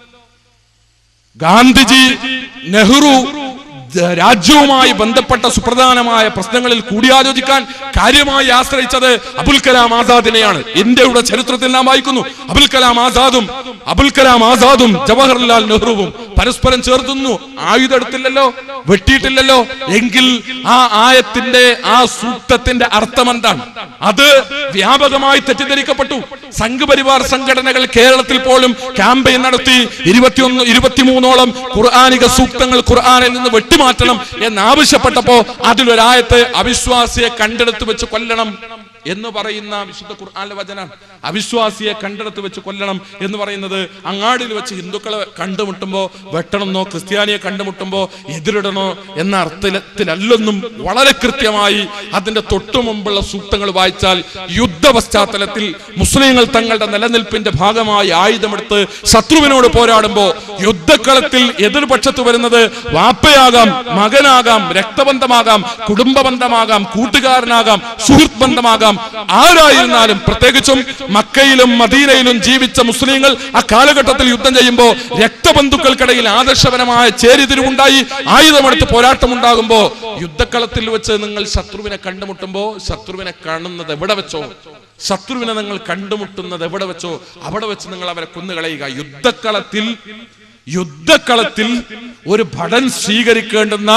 S1: ഗാന്ധിജി നെഹ്റു ദ- രാജ്യവുമായി ബന്ധപ്പെട്ട സുപ്രധാനമായ പ്രശ്നങ്ങളിൽ കൂടിയാലോചിക്കാൻ കാര്യമായി ആശ്രയിച്ചത് അബുൽ കലാം ആസാദിനെയാണ് ഇന്ത്യയുടെ ചരിത്രത്തിൽ നാം വായിക്കുന്നു അബുൽ കലാം ആസാദും അബുൽ കലാം ആസാദും ജവഹർലാൽ നെഹ്റുവും പരസ്പരം ചേർത്തുന്നു ആയുധം എടുത്തില്ലല്ലോ വെട്ടിയിട്ടില്ലല്ലോ എങ്കിൽ ആ ആയത്തിന്റെ ആ സൂക്തത്തിന്റെ അർത്ഥം എന്താണ് അത് വ്യാപകമായി തെറ്റിദ്ധരിക്കപ്പെട്ടു സംഘപരിവാർ സംഘടനകൾ കേരളത്തിൽ പോലും ക്യാമ്പയിൻ നടത്തി ഇരുപത്തിയൊന്ന് ഇരുപത്തിമൂന്നോളം ഖുർആാനിക സൂക്തങ്ങൾ ഖുർആാനിൽ നിന്ന് വെട്ടിമാറ്റണം എന്നാവശ്യപ്പെട്ടപ്പോ അതിലൊരായത്ത് അവിശ്വാസിയെ കണ്ടെടുത്ത് വെച്ച് കൊല്ലണം എന്ന് പറയുന്ന വിശുദ്ധ ഖുർആാനിലെ വചനം അവിശ്വാസിയെ കണ്ടെടുത്ത് വെച്ച് കൊല്ലണം എന്ന് പറയുന്നത് അങ്ങാടിയിൽ വെച്ച് ഹിന്ദുക്കളെ കണ്ടുമുട്ടുമ്പോ വെട്ടണമെന്നോ ക്രിസ്ത്യാനിയെ കണ്ടുമുട്ടുമ്പോ എതിരിടണോ എന്ന അർത്ഥത്തിലല്ലെന്നും വളരെ കൃത്യമായി അതിന്റെ തൊട്ടു മുമ്പുള്ള സൂക്തങ്ങൾ വായിച്ചാൽ യുദ്ധ പശ്ചാത്തലത്തിൽ മുസ്ലിങ്ങൾ തങ്ങളുടെ നിലനിൽപ്പിന്റെ ഭാഗമായി ആയുധമെടുത്ത് ശത്രുവിനോട് പോരാടുമ്പോ യുദ്ധക്കളത്തിൽ എതിർപക്ഷത്ത് വരുന്നത് വാപ്പയാകാം മകനാകാം രക്തബന്ധമാകാം കുടുംബ ബന്ധമാകാം കൂട്ടുകാരനാകാം സുഹൃത്ത് ബന്ധമാകാം ആരായിരുന്നാലും പ്രത്യേകിച്ചും മക്കയിലും മദീനയിലും ജീവിച്ച മുസ്ലിങ്ങൾ ആ കാലഘട്ടത്തിൽ യുദ്ധം ചെയ്യുമ്പോൾ രക്തബന്ധുക്കൾക്കിടയിൽ ആദർശപരമായ ചേരിതിരിവുണ്ടായി ആയുധമെടുത്ത് പോരാട്ടമുണ്ടാകുമ്പോ യുദ്ധക്കളത്തിൽ വെച്ച് നിങ്ങൾ ശത്രുവിനെ കണ്ടുമുട്ടുമ്പോ ശത്രുവിനെ കാണുന്നത് എവിടെ വെച്ചോ ശത്രുവിനെ നിങ്ങൾ കണ്ടുമുട്ടുന്നത് എവിടെ വെച്ചോ അവിടെ വെച്ച് നിങ്ങൾ അവരെ കൊന്നുകളയുക യുദ്ധക്കളത്തിൽ യുദ്ധക്കളത്തിൽ ഒരു ഭടൻ സ്വീകരിക്കേണ്ടുന്ന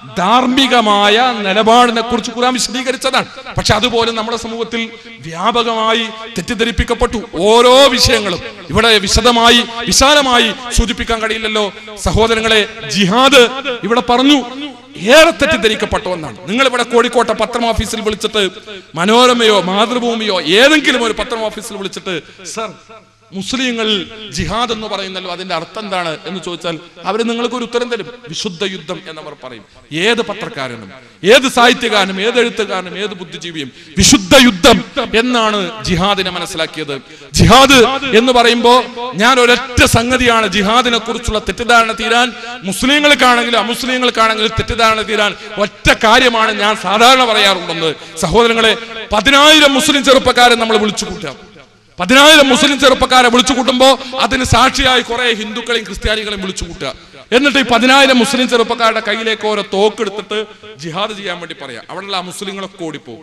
S1: ധാർമ്മികമായ നിലപാടിനെ കുറിച്ച് ഖുറാൻ വിശദീകരിച്ചതാണ് പക്ഷെ അതുപോലെ നമ്മുടെ സമൂഹത്തിൽ വ്യാപകമായി തെറ്റിദ്ധരിപ്പിക്കപ്പെട്ടു ഓരോ വിഷയങ്ങളും ഇവിടെ വിശദമായി വിശാലമായി സൂചിപ്പിക്കാൻ കഴിയില്ലല്ലോ സഹോദരങ്ങളെ ജിഹാദ് ഇവിടെ പറഞ്ഞു ഏറെ തെറ്റിദ്ധരിക്കപ്പെട്ടു എന്നാണ് നിങ്ങൾ ഇവിടെ കോഴിക്കോട്ടെ പത്രം ഓഫീസിൽ വിളിച്ചിട്ട് മനോരമയോ മാതൃഭൂമിയോ ഏതെങ്കിലും ഒരു പത്രം ഓഫീസിൽ വിളിച്ചിട്ട് സർ മുസ്ലിങ്ങൾ ജിഹാദ് എന്ന് പറയുന്നല്ലോ അതിന്റെ അർത്ഥം എന്താണ് എന്ന് ചോദിച്ചാൽ അവർ നിങ്ങൾക്ക് ഒരു ഉത്തരം തരും വിശുദ്ധ യുദ്ധം എന്നവർ പറയും ഏത് പത്രക്കാരനും ഏത് സാഹിത്യകാരനും ഏത് എഴുത്തുകാരനും ഏത് ബുദ്ധിജീവിയും വിശുദ്ധ യുദ്ധം എന്നാണ് ജിഹാദിനെ മനസ്സിലാക്കിയത് ജിഹാദ് എന്ന് പറയുമ്പോ ഞാൻ ഒരൊറ്റ സംഗതിയാണ് ജിഹാദിനെ കുറിച്ചുള്ള തെറ്റിദ്ധാരണ തീരാൻ മുസ്ലിങ്ങൾക്കാണെങ്കിലും അമുസ്ലിങ്ങൾക്കാണെങ്കിലും തെറ്റിദ്ധാരണ തീരാൻ ഒറ്റ കാര്യമാണ് ഞാൻ സാധാരണ പറയാറുണ്ടെന്ന് സഹോദരങ്ങളെ പതിനായിരം മുസ്ലിം ചെറുപ്പക്കാരെ നമ്മൾ വിളിച്ചു കൂട്ടാം പതിനായിരം മുസ്ലിം ചെറുപ്പക്കാരെ വിളിച്ചു കൂട്ടുമ്പോ അതിന് സാക്ഷിയായി കുറെ ഹിന്ദുക്കളെയും ക്രിസ്ത്യാനികളെയും വിളിച്ചു കൂട്ടുക എന്നിട്ട് ഈ പതിനായിരം മുസ്ലിം ചെറുപ്പക്കാരുടെ കയ്യിലേക്ക് ഓരോ തോക്കെടുത്തിട്ട് ജിഹാദ് ചെയ്യാൻ വേണ്ടി പറയാം അവിടെയുള്ള ആ മുസ്ലിങ്ങളൊക്കെ ഓടിപ്പോകും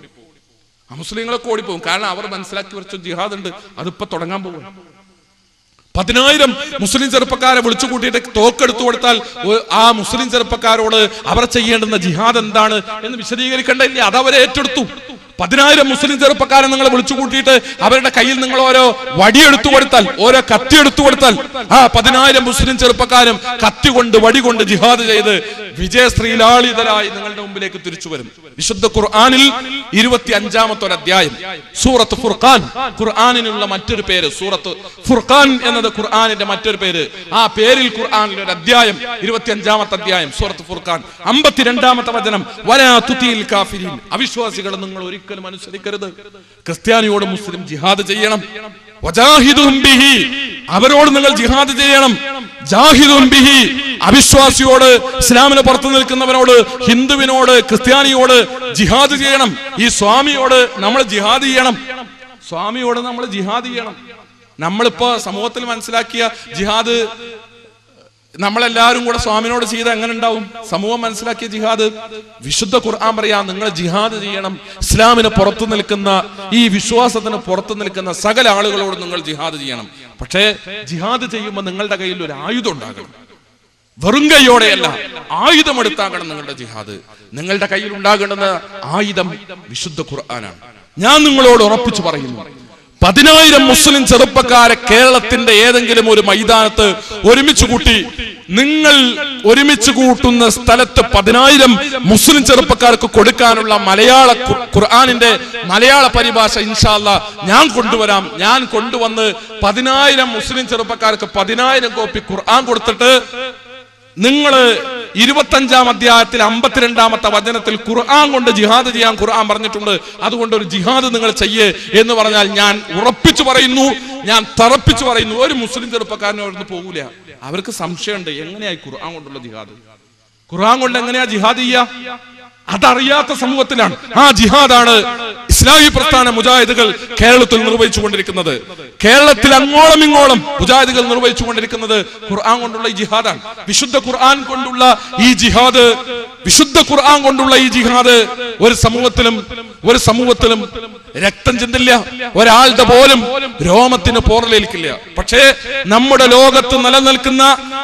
S1: ആ മുസ്ലിങ്ങളൊക്കെ ഓടിപ്പോകും കാരണം അവർ മനസ്സിലാക്കി വെച്ച ജിഹാദ് ഉണ്ട് അതിപ്പോ തുടങ്ങാൻ പോകും പതിനായിരം മുസ്ലിം ചെറുപ്പക്കാരെ വിളിച്ചു കൂട്ടിയിട്ട് തോക്കെടുത്തു കൊടുത്താൽ ഒ- ആ മുസ്ലിം ചെറുപ്പക്കാരോട് അവർ ചെയ്യേണ്ടുന്ന ജിഹാദ് എന്താണ് എന്ന് വിശദീകരിക്കേണ്ടതില്ല അത് അവരെ ഏറ്റെടുത്തു പതിനായിരം മുസ്ലിം ചെറുപ്പക്കാരെ നിങ്ങൾ വിളിച്ചു കൂട്ടിയിട്ട് അവരുടെ കയ്യിൽ നിങ്ങൾ ഓരോ വടിയെടുത്തു കൊടുത്താൽ ഓരോ കത്തി എടുത്തു കൊടുത്താൽ ആ പതിനായിരം മുസ്ലിം ചെറുപ്പക്കാരും കത്തി കൊണ്ട് വടി കൊണ്ട് ജിഹാദ് ചെയ്ത് വിജയശ്രീലാളിതരായി നിങ്ങളുടെ മുമ്പിലേക്ക് തിരിച്ചു വരും വിശുദ്ധ ഖുർആാനിൽ ഇരുപത്തി അഞ്ചാമത്തെ ഒരു അധ്യായം സൂറത്ത് ഫുർഖാൻ ഖുർആാനിനുള്ള മറ്റൊരു പേര് സൂറത്ത് ഫുർഖാൻ എന്നത് ഖുർആാനിന്റെ മറ്റൊരു പേര് ആ പേരിൽ ഖുർആാനിൽ ഒരു അധ്യായം ഇരുപത്തി അഞ്ചാമത്തെ അധ്യായം സൂറത്ത് ഫുർഖാൻ അമ്പത്തിരണ്ടാമത്തെ വചനം വലാ തുതിയിൽ കാഫിരീൻ അവിശ്വാസികളെ നിങ്ങൾ ഒരിക്കലും അനുസരിക്കരുത് ക്രിസ്ത്യാനിയോട് മുസ്ലിം ജിഹാദ് ചെയ്യണം വജാഹിദുഹും ബിഹി അവരോട് നിങ്ങൾ ജിഹാദ് ചെയ്യണം ജാഹിദുൻ ബിഹി അവിശ്വാസിയോട് ഇസ്ലാമിന് പുറത്തു നിൽക്കുന്നവനോട് ഹിന്ദുവിനോട് ക്രിസ്ത്യാനിയോട് ജിഹാദ് ചെയ്യണം ഈ സ്വാമിയോട് നമ്മൾ ജിഹാദ് ചെയ്യണം സ്വാമിയോട് നമ്മൾ ജിഹാദ് ചെയ്യണം നമ്മളിപ്പോ സമൂഹത്തിൽ മനസ്സിലാക്കിയ ജിഹാദ് നമ്മളെല്ലാവരും കൂടെ സ്വാമിനോട് ചെയ്ത് എങ്ങനെ ഉണ്ടാവും സമൂഹം മനസ്സിലാക്കിയ ജിഹാദ് വിശുദ്ധ ഖുർആൻ പറയാ നിങ്ങൾ ജിഹാദ് ചെയ്യണം ഇസ്ലാമിന് പുറത്തു നിൽക്കുന്ന ഈ വിശ്വാസത്തിന് പുറത്തു നിൽക്കുന്ന സകല ആളുകളോട് നിങ്ങൾ ജിഹാദ് ചെയ്യണം പക്ഷേ ജിഹാദ് ചെയ്യുമ്പോൾ നിങ്ങളുടെ കയ്യിൽ ഒരു ആയുധം ഉണ്ടാകണം വെറും കൈയോടെയല്ല ആയുധമെടുത്താകണം നിങ്ങളുടെ ജിഹാദ് നിങ്ങളുടെ കയ്യിൽ ഉണ്ടാകേണ്ടുന്ന ആയുധം വിശുദ്ധ ഖുർആനാണ് ഞാൻ നിങ്ങളോട് ഉറപ്പിച്ചു പറയുന്നു പതിനായിരം മുസ്ലിം ചെറുപ്പക്കാരെ കേരളത്തിന്റെ ഏതെങ്കിലും ഒരു മൈതാനത്ത് ഒരുമിച്ച് കൂട്ടി നിങ്ങൾ ഒരുമിച്ച് കൂട്ടുന്ന സ്ഥലത്ത് പതിനായിരം മുസ്ലിം ചെറുപ്പക്കാർക്ക് കൊടുക്കാനുള്ള മലയാള ഖു- ഖുർആനിന്റെ മലയാള പരിഭാഷ ഇൻഷാല്ല ഞാൻ കൊണ്ടുവരാം ഞാൻ കൊണ്ടുവന്ന് പതിനായിരം മുസ്ലിം ചെറുപ്പക്കാർക്ക് പതിനായിരം കോപ്പി ഖുർആൻ കൊടുത്തിട്ട് നിങ്ങൾ ഇരുപത്തഞ്ചാം അധ്യായത്തിൽ അമ്പത്തിരണ്ടാമത്തെ വചനത്തിൽ ഖുർആൻ കൊണ്ട് ജിഹാദ് ചെയ്യാൻ ഖുർആൻ പറഞ്ഞിട്ടുണ്ട് അതുകൊണ്ട് ഒരു ജിഹാദ് നിങ്ങൾ ചെയ്യേ എന്ന് പറഞ്ഞാൽ ഞാൻ ഉറപ്പിച്ചു പറയുന്നു ഞാൻ തറപ്പിച്ചു പറയുന്നു ഒരു മുസ്ലിം ചെറുപ്പക്കാരനും അവിടുന്ന് പോകൂല അവർക്ക് സംശയമുണ്ട് എങ്ങനെയായി ഖുർആൻ കൊണ്ടുള്ള ജിഹാദ് ഖുർആൻ കൊണ്ട് എങ്ങനെയാ ജിഹാദ് ചെയ്യാ അതറിയാത്ത സമൂഹത്തിലാണ് ആ ജിഹാദാണ് ഇസ്ലാഹി പ്രസ്ഥാന മുജാഹിദുകൾ കേരളത്തിൽ നിർവഹിച്ചു കൊണ്ടിരിക്കുന്നത് കേരളത്തിൽ അങ്ങോളം ഇങ്ങോളം മുജാഹിദുകൾ നിർവഹിച്ചു കൊണ്ടിരിക്കുന്നത് ഖുർആൻ കൊണ്ടുള്ള ഈ ജിഹാദാണ് വിശുദ്ധ ഖുർആൻ കൊണ്ടുള്ള ഈ ജിഹാദ് വിശുദ്ധ ഖുർആൻ കൊണ്ടുള്ള ഈ ജിഹാദ് ഒരു സമൂഹത്തിലും ഒരു സമൂഹത്തിലും രക്തം ചിന്തില്ല ഒരാളുടെ പോലും രോമത്തിന് പോറലേൽക്കില്ല പക്ഷേ നമ്മുടെ ലോകത്ത് നിലനിൽക്കുന്ന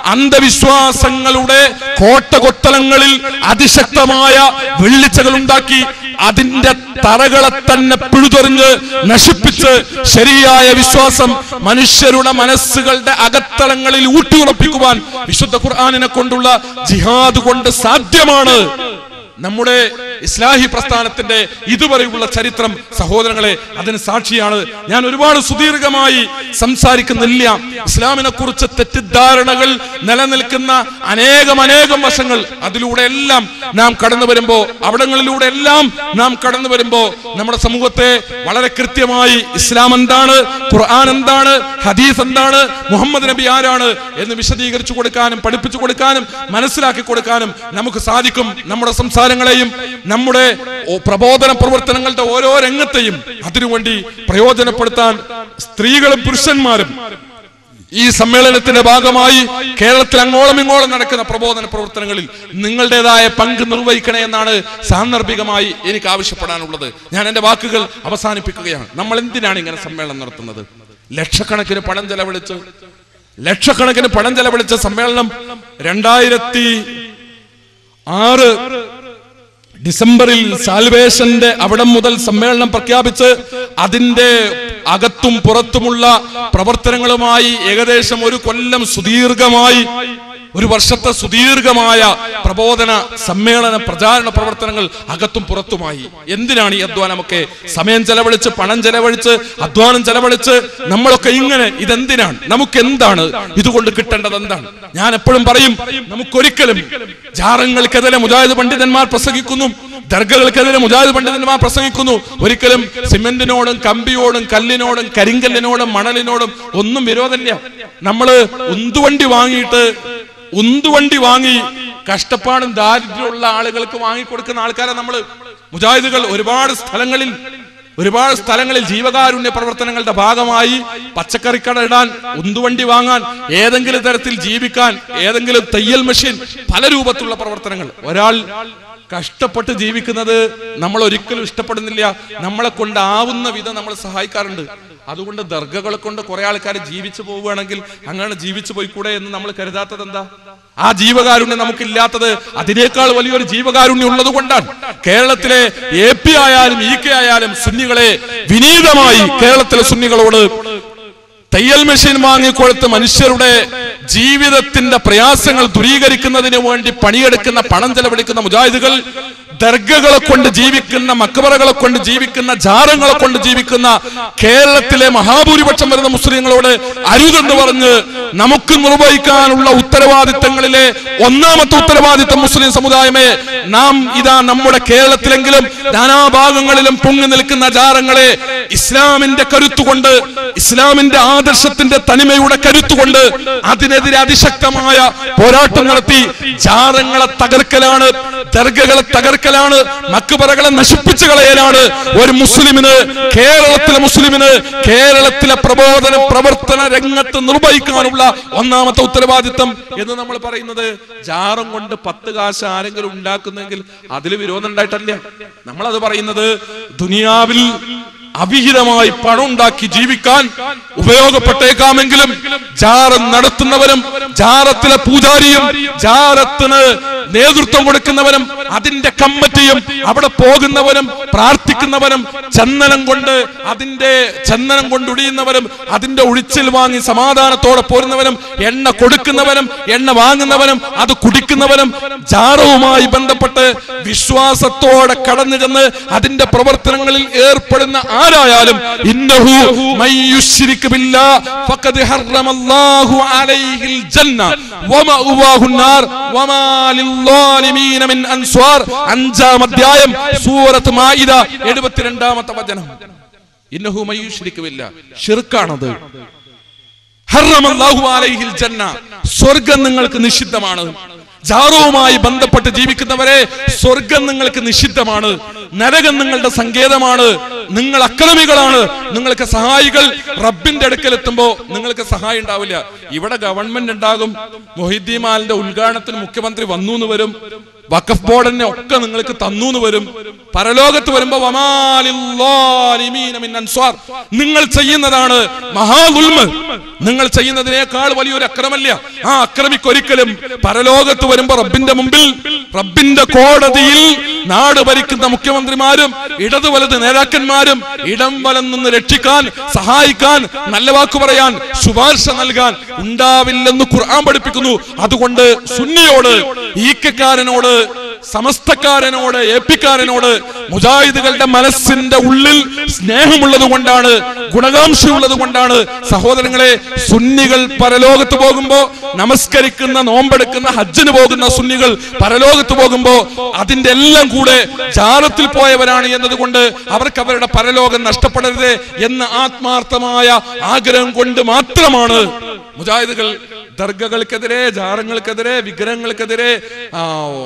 S1: അന്ധവിശ്വാസങ്ങളുടെ കോട്ടകൊത്തലങ്ങളിൽ അതിശക്തമായ വെള്ളിച്ചകൾ ഉണ്ടാക്കി അതിന്റെ തറകളെ തന്നെ പിഴുതെറിഞ്ഞ് നശിപ്പിച്ച് ശരിയായ വിശ്വാസം മനുഷ്യരുടെ മനസ്സുകളുടെ അകത്തളങ്ങളിൽ ഊട്ടിയുറപ്പിക്കുവാൻ വിശുദ്ധ ഖുർആാനിനെ കൊണ്ടുള്ള ജിഹാദ് കൊണ്ട് സാധ്യമാണ് നമ്മുടെ ഇസ്ലാഹി പ്രസ്ഥാനത്തിന്റെ ഇതുവരെയുള്ള ചരിത്രം സഹോദരങ്ങളെ അതിന് സാക്ഷിയാണ് ഞാൻ ഒരുപാട് സുദീർഘമായി സംസാരിക്കുന്നില്ല ഇസ്ലാമിനെ കുറിച്ച് തെറ്റിദ്ധാരണകൾ നിലനിൽക്കുന്ന അനേകം അനേകം വശങ്ങൾ അതിലൂടെ എല്ലാം നാം കടന്നു വരുമ്പോ അവിടങ്ങളിലൂടെ എല്ലാം നാം കടന്നു വരുമ്പോ നമ്മുടെ സമൂഹത്തെ വളരെ കൃത്യമായി ഇസ്ലാം എന്താണ് ഖുർആൻ എന്താണ് ഹദീസ് എന്താണ് മുഹമ്മദ് നബി ആരാണ് എന്ന് വിശദീകരിച്ചു കൊടുക്കാനും പഠിപ്പിച്ചു കൊടുക്കാനും മനസ്സിലാക്കി കൊടുക്കാനും നമുക്ക് സാധിക്കും നമ്മുടെ സംസാരങ്ങളെയും നമ്മുടെ ഓ- പ്രബോധന പ്രവർത്തനങ്ങളുടെ ഓരോ രംഗത്തെയും അതിനുവേണ്ടി പ്രയോജനപ്പെടുത്താൻ സ്ത്രീകളും പുരുഷന്മാരും ഈ സമ്മേളനത്തിന്റെ ഭാഗമായി കേരളത്തിൽ അങ്ങോളം ഇങ്ങോളം നടക്കുന്ന പ്രബോധന പ്രവർത്തനങ്ങളിൽ നിങ്ങളുടേതായ പങ്ക് നിർവഹിക്കണേ എന്നാണ് സാന്ദർഭികമായി എനിക്ക് ആവശ്യപ്പെടാനുള്ളത് ഞാൻ എന്റെ വാക്കുകൾ അവസാനിപ്പിക്കുകയാണ് നമ്മൾ എന്തിനാണ് ഇങ്ങനെ സമ്മേളനം നടത്തുന്നത് ലക്ഷക്കണക്കിന് പണം ചെലവഴിച്ച് ലക്ഷക്കണക്കിന് പണം ചെലവഴിച്ച സമ്മേളനം രണ്ടായിരത്തി ആറ് ഡിസംബറിൽ സാൽവേഷന്റെ അവിടം മുതൽ സമ്മേളനം പ്രഖ്യാപിച്ച് അതിന്റെ അകത്തും പുറത്തുമുള്ള പ്രവർത്തനങ്ങളുമായി ഏകദേശം ഒരു കൊല്ലം സുദീർഘമായി ഒരു വർഷത്തെ സുദീർഘമായ പ്രബോധന സമ്മേളന പ്രചാരണ പ്രവർത്തനങ്ങൾ അകത്തും പുറത്തുമായി എന്തിനാണ് ഈ അധ്വാനമൊക്കെ സമയം ചെലവഴിച്ച് പണം ചെലവഴിച്ച് അധ്വാനം ചെലവഴിച്ച് നമ്മളൊക്കെ ഇങ്ങനെ ഇതെന്തിനാണ് നമുക്ക് എന്താണ് ഇതുകൊണ്ട് കിട്ടേണ്ടത് എന്താണ് ഞാൻ എപ്പോഴും പറയും നമുക്കൊരിക്കലും ജാറങ്ങൾക്കെതിരെ മുജാഹിദ് പണ്ഡിതന്മാർ പ്രസംഗിക്കുന്നു ദർഗകൾക്കെതിരെ മുജാഹിദ് പണ്ഡിതന്മാർ പ്രസംഗിക്കുന്നു ഒരിക്കലും സിമെന്റിനോടും കമ്പിയോടും കല്ലിനോടും കരിങ്കല്ലിനോടും മണലിനോടും ഒന്നും വിരോധമില്ല നമ്മള് ഉന്തുവണ്ടി വാങ്ങിയിട്ട് ഉന്തുവണ്ടി വാങ്ങി കഷ്ടപ്പാടും ദാരിദ്ര്യമുള്ള ആളുകൾക്ക് വാങ്ങിക്കൊടുക്കുന്ന ആൾക്കാരെ നമ്മള് മുജാഹിദുകൾ ഒരുപാട് സ്ഥലങ്ങളിൽ ഒരുപാട് സ്ഥലങ്ങളിൽ ജീവകാരുണ്യ പ്രവർത്തനങ്ങളുടെ ഭാഗമായി പച്ചക്കറിക്കട ഇടാൻ ഉന്തുവണ്ടി വാങ്ങാൻ ഏതെങ്കിലും തരത്തിൽ ജീവിക്കാൻ ഏതെങ്കിലും തയ്യൽ മെഷീൻ പല രൂപത്തിലുള്ള പ്രവർത്തനങ്ങൾ ഒരാൾ കഷ്ടപ്പെട്ട് ജീവിക്കുന്നത് നമ്മൾ ഒരിക്കലും ഇഷ്ടപ്പെടുന്നില്ല നമ്മളെ കൊണ്ടാവുന്ന വിധം നമ്മൾ സഹായിക്കാറുണ്ട് അതുകൊണ്ട് ദർഗകളെ കൊണ്ട് കുറെ ആൾക്കാർ ജീവിച്ചു പോവുകയാണെങ്കിൽ അങ്ങനെ ജീവിച്ചു പോയിക്കൂടെ എന്ന് നമ്മൾ കരുതാത്തത് എന്താ ആ ജീവകാരുണ്യം നമുക്കില്ലാത്തത് അതിനേക്കാൾ വലിയൊരു ജീവകാരുണ്യം ഉള്ളത് കൊണ്ടാണ് കേരളത്തിലെ എ പി ആയാലും ഇ കെ ആയാലും സുന്നികളെ വിനീതമായി കേരളത്തിലെ സുന്നികളോട് തയ്യൽ മെഷീൻ വാങ്ങിക്കൊടുത്ത് മനുഷ്യരുടെ ജീവിതത്തിന്റെ പ്രയാസങ്ങൾ ദൂരീകരിക്കുന്നതിന് വേണ്ടി പണിയെടുക്കുന്ന പണം ചെലവഴിക്കുന്ന മുജാഹിദുകൾ ദർഗകളെ കൊണ്ട് ജീവിക്കുന്ന മക്കബറകളെ കൊണ്ട് ജീവിക്കുന്ന ജാറങ്ങളെ കൊണ്ട് ജീവിക്കുന്ന കേരളത്തിലെ മഹാഭൂരിപക്ഷം വരുന്ന മുസ്ലിങ്ങളോട് അരുതെന്ന് പറഞ്ഞ് നമുക്ക് നിർവഹിക്കാനുള്ള ഉത്തരവാദിത്തങ്ങളിലെ ഒന്നാമത്തെ ഉത്തരവാദിത്തം മുസ്ലിം സമുദായമേ നാം ഇതാ നമ്മുടെ കേരളത്തിലെങ്കിലും നാനാഭാഗങ്ങളിലും പൊങ്ങി നിൽക്കുന്ന ജാറങ്ങളെ ഇസ്ലാമിന്റെ കരുത്തുകൊണ്ട് ഇസ്ലാമിന്റെ ആദർശത്തിന്റെ തനിമയുടെ കരുത്തുകൊണ്ട് അതിനെതിരെ അതിശക്തമായ പോരാട്ടം നടത്തി ജാറങ്ങളെ തകർക്കലാണ് ദർഗകളെ തകർക്കലാണ് മക്കുപറകളെ നശിപ്പിച്ചു കളയലാണ് ഒരു മുസ്ലിമിന് കേരളത്തിലെ മുസ്ലിമിന് കേരളത്തിലെ പ്രബോധന പ്രവർത്തന രംഗത്ത് നിർവഹിക്കാനുള്ള ഒന്നാമത്തെ ഉത്തരവാദിത്തം എന്ന് നമ്മൾ പറയുന്നത് ജാറും കൊണ്ട് പത്ത് കാശ് ആരെങ്കിലും ഉണ്ടാക്കുന്നെങ്കിൽ അതിൽ വിരോധം ഉണ്ടായിട്ടല്ല നമ്മളത് പറയുന്നത് ദുനിയാവിൽ അവിഹിതമായി പണം ഉണ്ടാക്കി ജീവിക്കാൻ ഉപയോഗപ്പെട്ടേക്കാമെങ്കിലും ജാറം നടത്തുന്നവരും ജാറത്തിലെ പൂജാരിയും ജാറത്തിന് നേതൃത്വം കൊടുക്കുന്നവരും അതിന്റെ കമ്മിറ്റിയും അവിടെ പോകുന്നവരും പ്രാർത്ഥിക്കുന്നവരും ചന്ദനം കൊണ്ട് അതിന്റെ ചന്ദനം കൊണ്ട് ഉടിയുന്നവരും അതിന്റെ ഒഴിച്ചിൽ വാങ്ങി സമാധാനത്തോടെ പോരുന്നവരും എണ്ണ കൊടുക്കുന്നവരും എണ്ണ വാങ്ങുന്നവരും അത് കുടിക്കുന്നവരും ജാറവുമായി ബന്ധപ്പെട്ട് വിശ്വാസത്തോടെ കടന്നു ചെന്ന് അതിന്റെ പ്രവർത്തനങ്ങളിൽ ഏർപ്പെടുന്ന ആരായാലും ഇന്നഹു മയ്യുശ്രിക് ബില്ലാ ഫഖദ് ഹറമല്ലാഹു അലൈഹിൽ ജന്ന വമഅവാഹു നാർ വമാ ലിൽളാലിമീന മിൻ അൻസ്വാർ അഞ്ചാം അധ്യായം സൂറത്ത് മാഇദ 72ാമത്തെ വചനം ഇന്നഹു മയ്യുശ്രിക് ബില്ലാ ഷിർക്കാണത് ഹറമല്ലാഹു അലൈഹിൽ ജന്ന സ്വർഗം നിങ്ങൾക്ക് നിഷിദ്ധമാണ് ജാറവുമായി ബന്ധപ്പെട്ട് ജീവിക്കുന്നവരെ സ്വർഗം നിങ്ങൾക്ക് നിഷിദ്ധമാണ് നരകം നിങ്ങളുടെ സങ്കേതമാണ് നിങ്ങൾ അക്രമികളാണ് നിങ്ങൾക്ക് സഹായികൾ റബ്ബിന്റെ അടുക്കൽ എത്തുമ്പോ നിങ്ങൾക്ക് സഹായം ഉണ്ടാവില്ല ഇവിടെ ഗവൺമെന്റ് ഉണ്ടാകും മൊഹിദ്ദീമാലിന്റെ ഉദ്ഘാടനത്തിന് മുഖ്യമന്ത്രി വന്നു എന്ന് വരും വഖഫ് ബോർഡിനെ ഒക്കെ നിങ്ങൾക്ക് തന്നു എന്ന് വരും പരലോകത്ത് വരുമ്പോ വമാലില്ലാലിമീന മിൻ അൻസ്വാർ. നിങ്ങൾ ചെയ്യുന്നതാണ് മഹാദുൽമ് നിങ്ങൾ ചെയ്യുന്നതിനേക്കാൾ വലിയൊരു അക്രമല്ല ആ അക്രമിക്കൊരിക്കലും പരലോകത്ത് വരുമ്പോ റബ്ബിന്റെ മുമ്പിൽ റബ്ബിന്റെ കോടതിയിൽ നാട് ഭരിക്കുന്ന മുഖ്യമന്ത്രിമാരും ഇടതു വലത് നേതാക്കന്മാരും ഇടം വലം നിന്ന് രക്ഷിക്കാൻ സഹായിക്കാൻ നല്ല വാക്ക് പറയാൻ ശുപാർശ നൽകാൻ ഉണ്ടാവില്ലെന്ന് ഖുർആൻ പഠിപ്പിക്കുന്നു അതുകൊണ്ട് സുന്നിയോട് ഈക്കക്കാരനോട് സമസ്തക്കാരനോട് ഏപ്പിക്കാരനോട് മുജാഹിദുകളുടെ മനസ്സിന്റെ ഉള്ളിൽ സ്നേഹമുള്ളത് കൊണ്ടാണ് ഗുണകാംക്ഷയുള്ളത് കൊണ്ടാണ് സഹോദരങ്ങളെ സുന്നികൾ പരലോകത്ത് പോകുമ്പോ നമസ്കരിക്കുന്ന നോമ്പെടുക്കുന്ന ഹജ്ജിന് പോകുന്ന സുന്നികൾ പരലോകത്ത് പോകുമ്പോ അതിന്റെ എല്ലാം കൂടെ ജാലത്തിൽ പോയവരാണ് എന്നതുകൊണ്ട് അവർക്ക് അവരുടെ പരലോകം നഷ്ടപ്പെടരുത് എന്ന ആത്മാർത്ഥമായ ആഗ്രഹം കൊണ്ട് മാത്രമാണ് മുജാഹിദുകൾ ദർഗകൾക്കെതിരെ ജാറങ്ങൾക്കെതിരെ വിഗ്രഹങ്ങൾക്കെതിരെ ആ,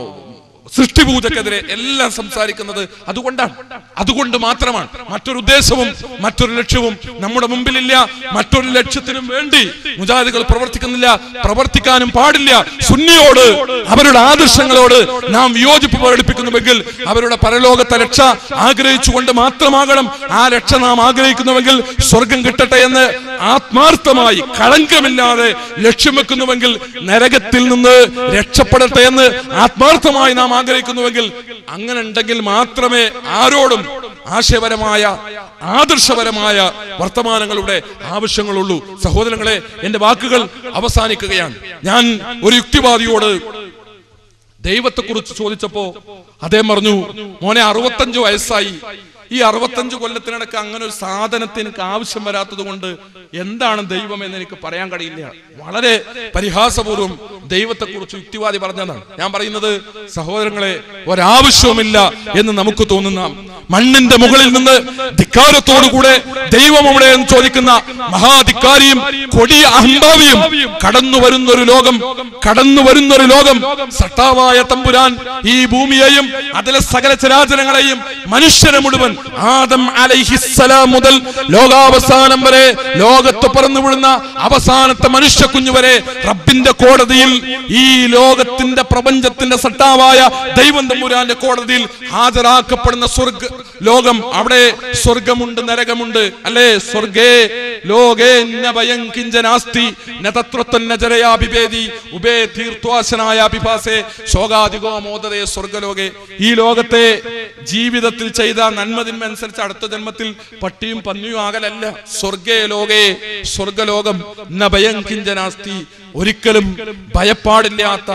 S1: സൃഷ്ടിപൂജക്കെതിരെ എല്ലാം സംസാരിക്കുന്നത് അതുകൊണ്ടാണ് അതുകൊണ്ട് മാത്രമാണ് മറ്റൊരു ഉദ്ദേശവും മറ്റൊരു ലക്ഷ്യവും നമ്മുടെ മുമ്പിലില്ല മറ്റൊരു ലക്ഷ്യത്തിനും വേണ്ടി മുജാഹിദുകൾ പ്രവർത്തിക്കുന്നില്ല പ്രവർത്തിക്കാനും പാടില്ല സുന്നിയോട് അവരുടെ ആദർശങ്ങളോട് നാം വിയോജിപ്പ് പ്രകടിപ്പിക്കുന്നുവെങ്കിൽ അവരുടെ പരലോകത്തെ രക്ഷ ആഗ്രഹിച്ചുകൊണ്ട് മാത്രമാകണം ആ രക്ഷ നാം ആഗ്രഹിക്കുന്നുവെങ്കിൽ സ്വർഗം കിട്ടട്ടെ എന്ന് ആത്മാർത്ഥമായി കളങ്കമില്ലാതെ ലക്ഷ്യം വെക്കുന്നുവെങ്കിൽ നരകത്തിൽ നിന്ന് രക്ഷപ്പെടട്ടെ എന്ന് ആത്മാർത്ഥമായി നാം ആഗ്രഹിക്കുന്നുവെങ്കിൽ അങ്ങനെ ഉണ്ടെങ്കിൽ മാത്രമേ ആരോടും ആശയപരമായ ആദർശപരമായ വർത്തമാനങ്ങളുടെ ആവശ്യങ്ങളുള്ളൂ സഹോദരങ്ങളെ എന്റെ വാക്കുകൾ അവസാനിക്കുകയാണ് ഞാൻ ഒരു യുക്തിവാദിയോട് ദൈവത്തെക്കുറിച്ച് ചോദിച്ചപ്പോ അദ്ദേഹം പറഞ്ഞു മോനെ അറുപത്തഞ്ച് വയസ്സായി ഈ അറുപത്തഞ്ച് കൊല്ലത്തിനിടക്ക് അങ്ങനെ ഒരു സാധനത്തിന് എനിക്ക് ആവശ്യം വരാത്തത് കൊണ്ട് എന്താണ് ദൈവം എന്ന് എനിക്ക് പറയാൻ കഴിയില്ല വളരെ പരിഹാസപൂർവ്വം ദൈവത്തെക്കുറിച്ച് യുക്തിവാദി പറഞ്ഞതാണ് ഞാൻ പറയുന്നത് സഹോദരങ്ങളെ ഒരാവശ്യവുമില്ല എന്ന് നമുക്ക് തോന്നുന്ന മണ്ണിന്റെ മുകളിൽ നിന്ന് ധിക്കാരത്തോടുകൂടെ ദൈവം അവിടെ എന്ന് ചോദിക്കുന്ന മഹാധിക്കാരിയും കൊടിയ അഹംഭാവിയും കടന്നു വരുന്ന ഒരു ലോകം കടന്നു വരുന്ന ഒരു ലോകം സട്ടാവായ തമ്പുരാൻ ഈ ഭൂമിയെയും അതിലെ സകല ചരാചരങ്ങളെയും മനുഷ്യരെ മുഴുവൻ ആദം അലൈഹിസ്സലാം മുതൽ ലോകാവസാനം വരെ ലോകത്ത് പറന്നു വിടുന്ന അവസാനത്തെ മനുഷ്യ കുഞ്ഞു വരെ റബ്ബിന്റെ കോടതിയിൽ ഈ ലോകത്തിന്റെ പ്രപഞ്ചത്തിന്റെ സട്ടാവായ ദൈവം തമ്പുരാന്റെ കോടതിയിൽ ഹാജരാക്കപ്പെടുന്ന സ്വർഗ ലോകം അവിടെ സ്വർഗമുണ്ട് നരകമുണ്ട് അല്ലേ സ്വർഗേ ലോകേ ന ഭയം കിഞ്ചനാസ്തി ന തത്രത്വം ന ജരയാ ബിഭേദി ഉബേ തീർത്വാസനായ അഭിഭാസേ ശോകാധികോ മോദതേ സ്വർഗലോകെ ഈ ലോകത്തെ ജീവിതത്തിൽ ചെയ്ത നന്മതിന്മ അനുസരിച്ച് അടുത്ത ജന്മത്തിൽ പട്ടിയും പന്നിയും ആകലല്ല സ്വർഗേ ലോകേ സ്വർഗലോകം ന ഭയം കിഞ്ചനാസ്തി ഒരിക്കലും ഭയപ്പാടില്ലാത്ത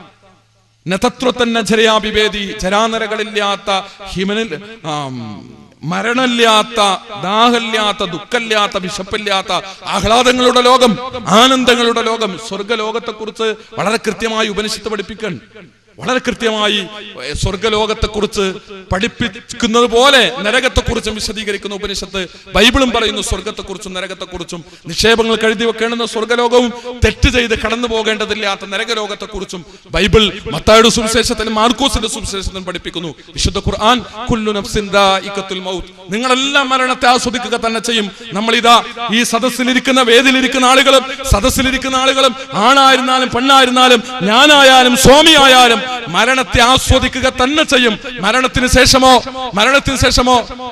S1: നതത്വത്തന്നെ ജരയാഭിഭേദി ജരാനരകളില്ലാത്ത ഹിമനിൽ ആം, മരണമില്ലാത്ത ദാഹമില്ലാത്ത ദുഃഖമില്ലാത്ത വിശപ്പില്ലാത്ത ആഹ്ലാദങ്ങളുടെ ലോകം ആനന്ദങ്ങളുടെ ലോകം സ്വർഗലോകത്തെ കുറിച്ച് വളരെ കൃത്യമായി ഉപനിഷത്ത് പഠിപ്പിക്കാൻ വളരെ കൃത്യമായി ഏ, സ്വർഗലോകത്തെക്കുറിച്ച് പഠിപ്പിക്കുന്നത് പോലെ നരകത്തെക്കുറിച്ചും വിശദീകരിക്കുന്ന ഉപനിഷത്ത് ബൈബിളും പറയുന്നു സ്വർഗത്തെക്കുറിച്ചും നരകത്തെക്കുറിച്ചും നിക്ഷേപങ്ങൾ കഴുതി വെക്കേണ്ടുന്ന സ്വർഗലോകവും തെറ്റ് ചെയ്ത് കടന്നു പോകേണ്ടതില്ലാത്ത നരകലോകത്തെക്കുറിച്ചും ബൈബിൾ മത്തായുടെ സുവിശേഷത്തിലും മാർക്കോസിന്റെ സുവിശേഷത്തിലും പഠിപ്പിക്കുന്നു വിശുദ്ധ ഖുർആൻ കുല്ലു നഫ്സിൻ ദാഇഖത്തുൽ മൗത്ത് നിങ്ങളെല്ലാം മരണത്തെ ആസ്വദിക്കുക തന്നെ ചെയ്യും നമ്മൾ ഇതാ ഈ സദസ്സിലിരിക്കുന്ന വേദിയിലിരിക്കുന്ന ആളുകളും സദസ്സിലിരിക്കുന്ന ആളുകളും ആണായിരുന്നാലും പെണ്ണായിരുന്നാലും ഞാനായാലും സ്വാമിയായാലും മരണത്തെ ആസ്വദിക്കുക തന്നെ ചെയ്യും മരണത്തിന് ശേഷമോ മരണത്തിന് ശേഷമോ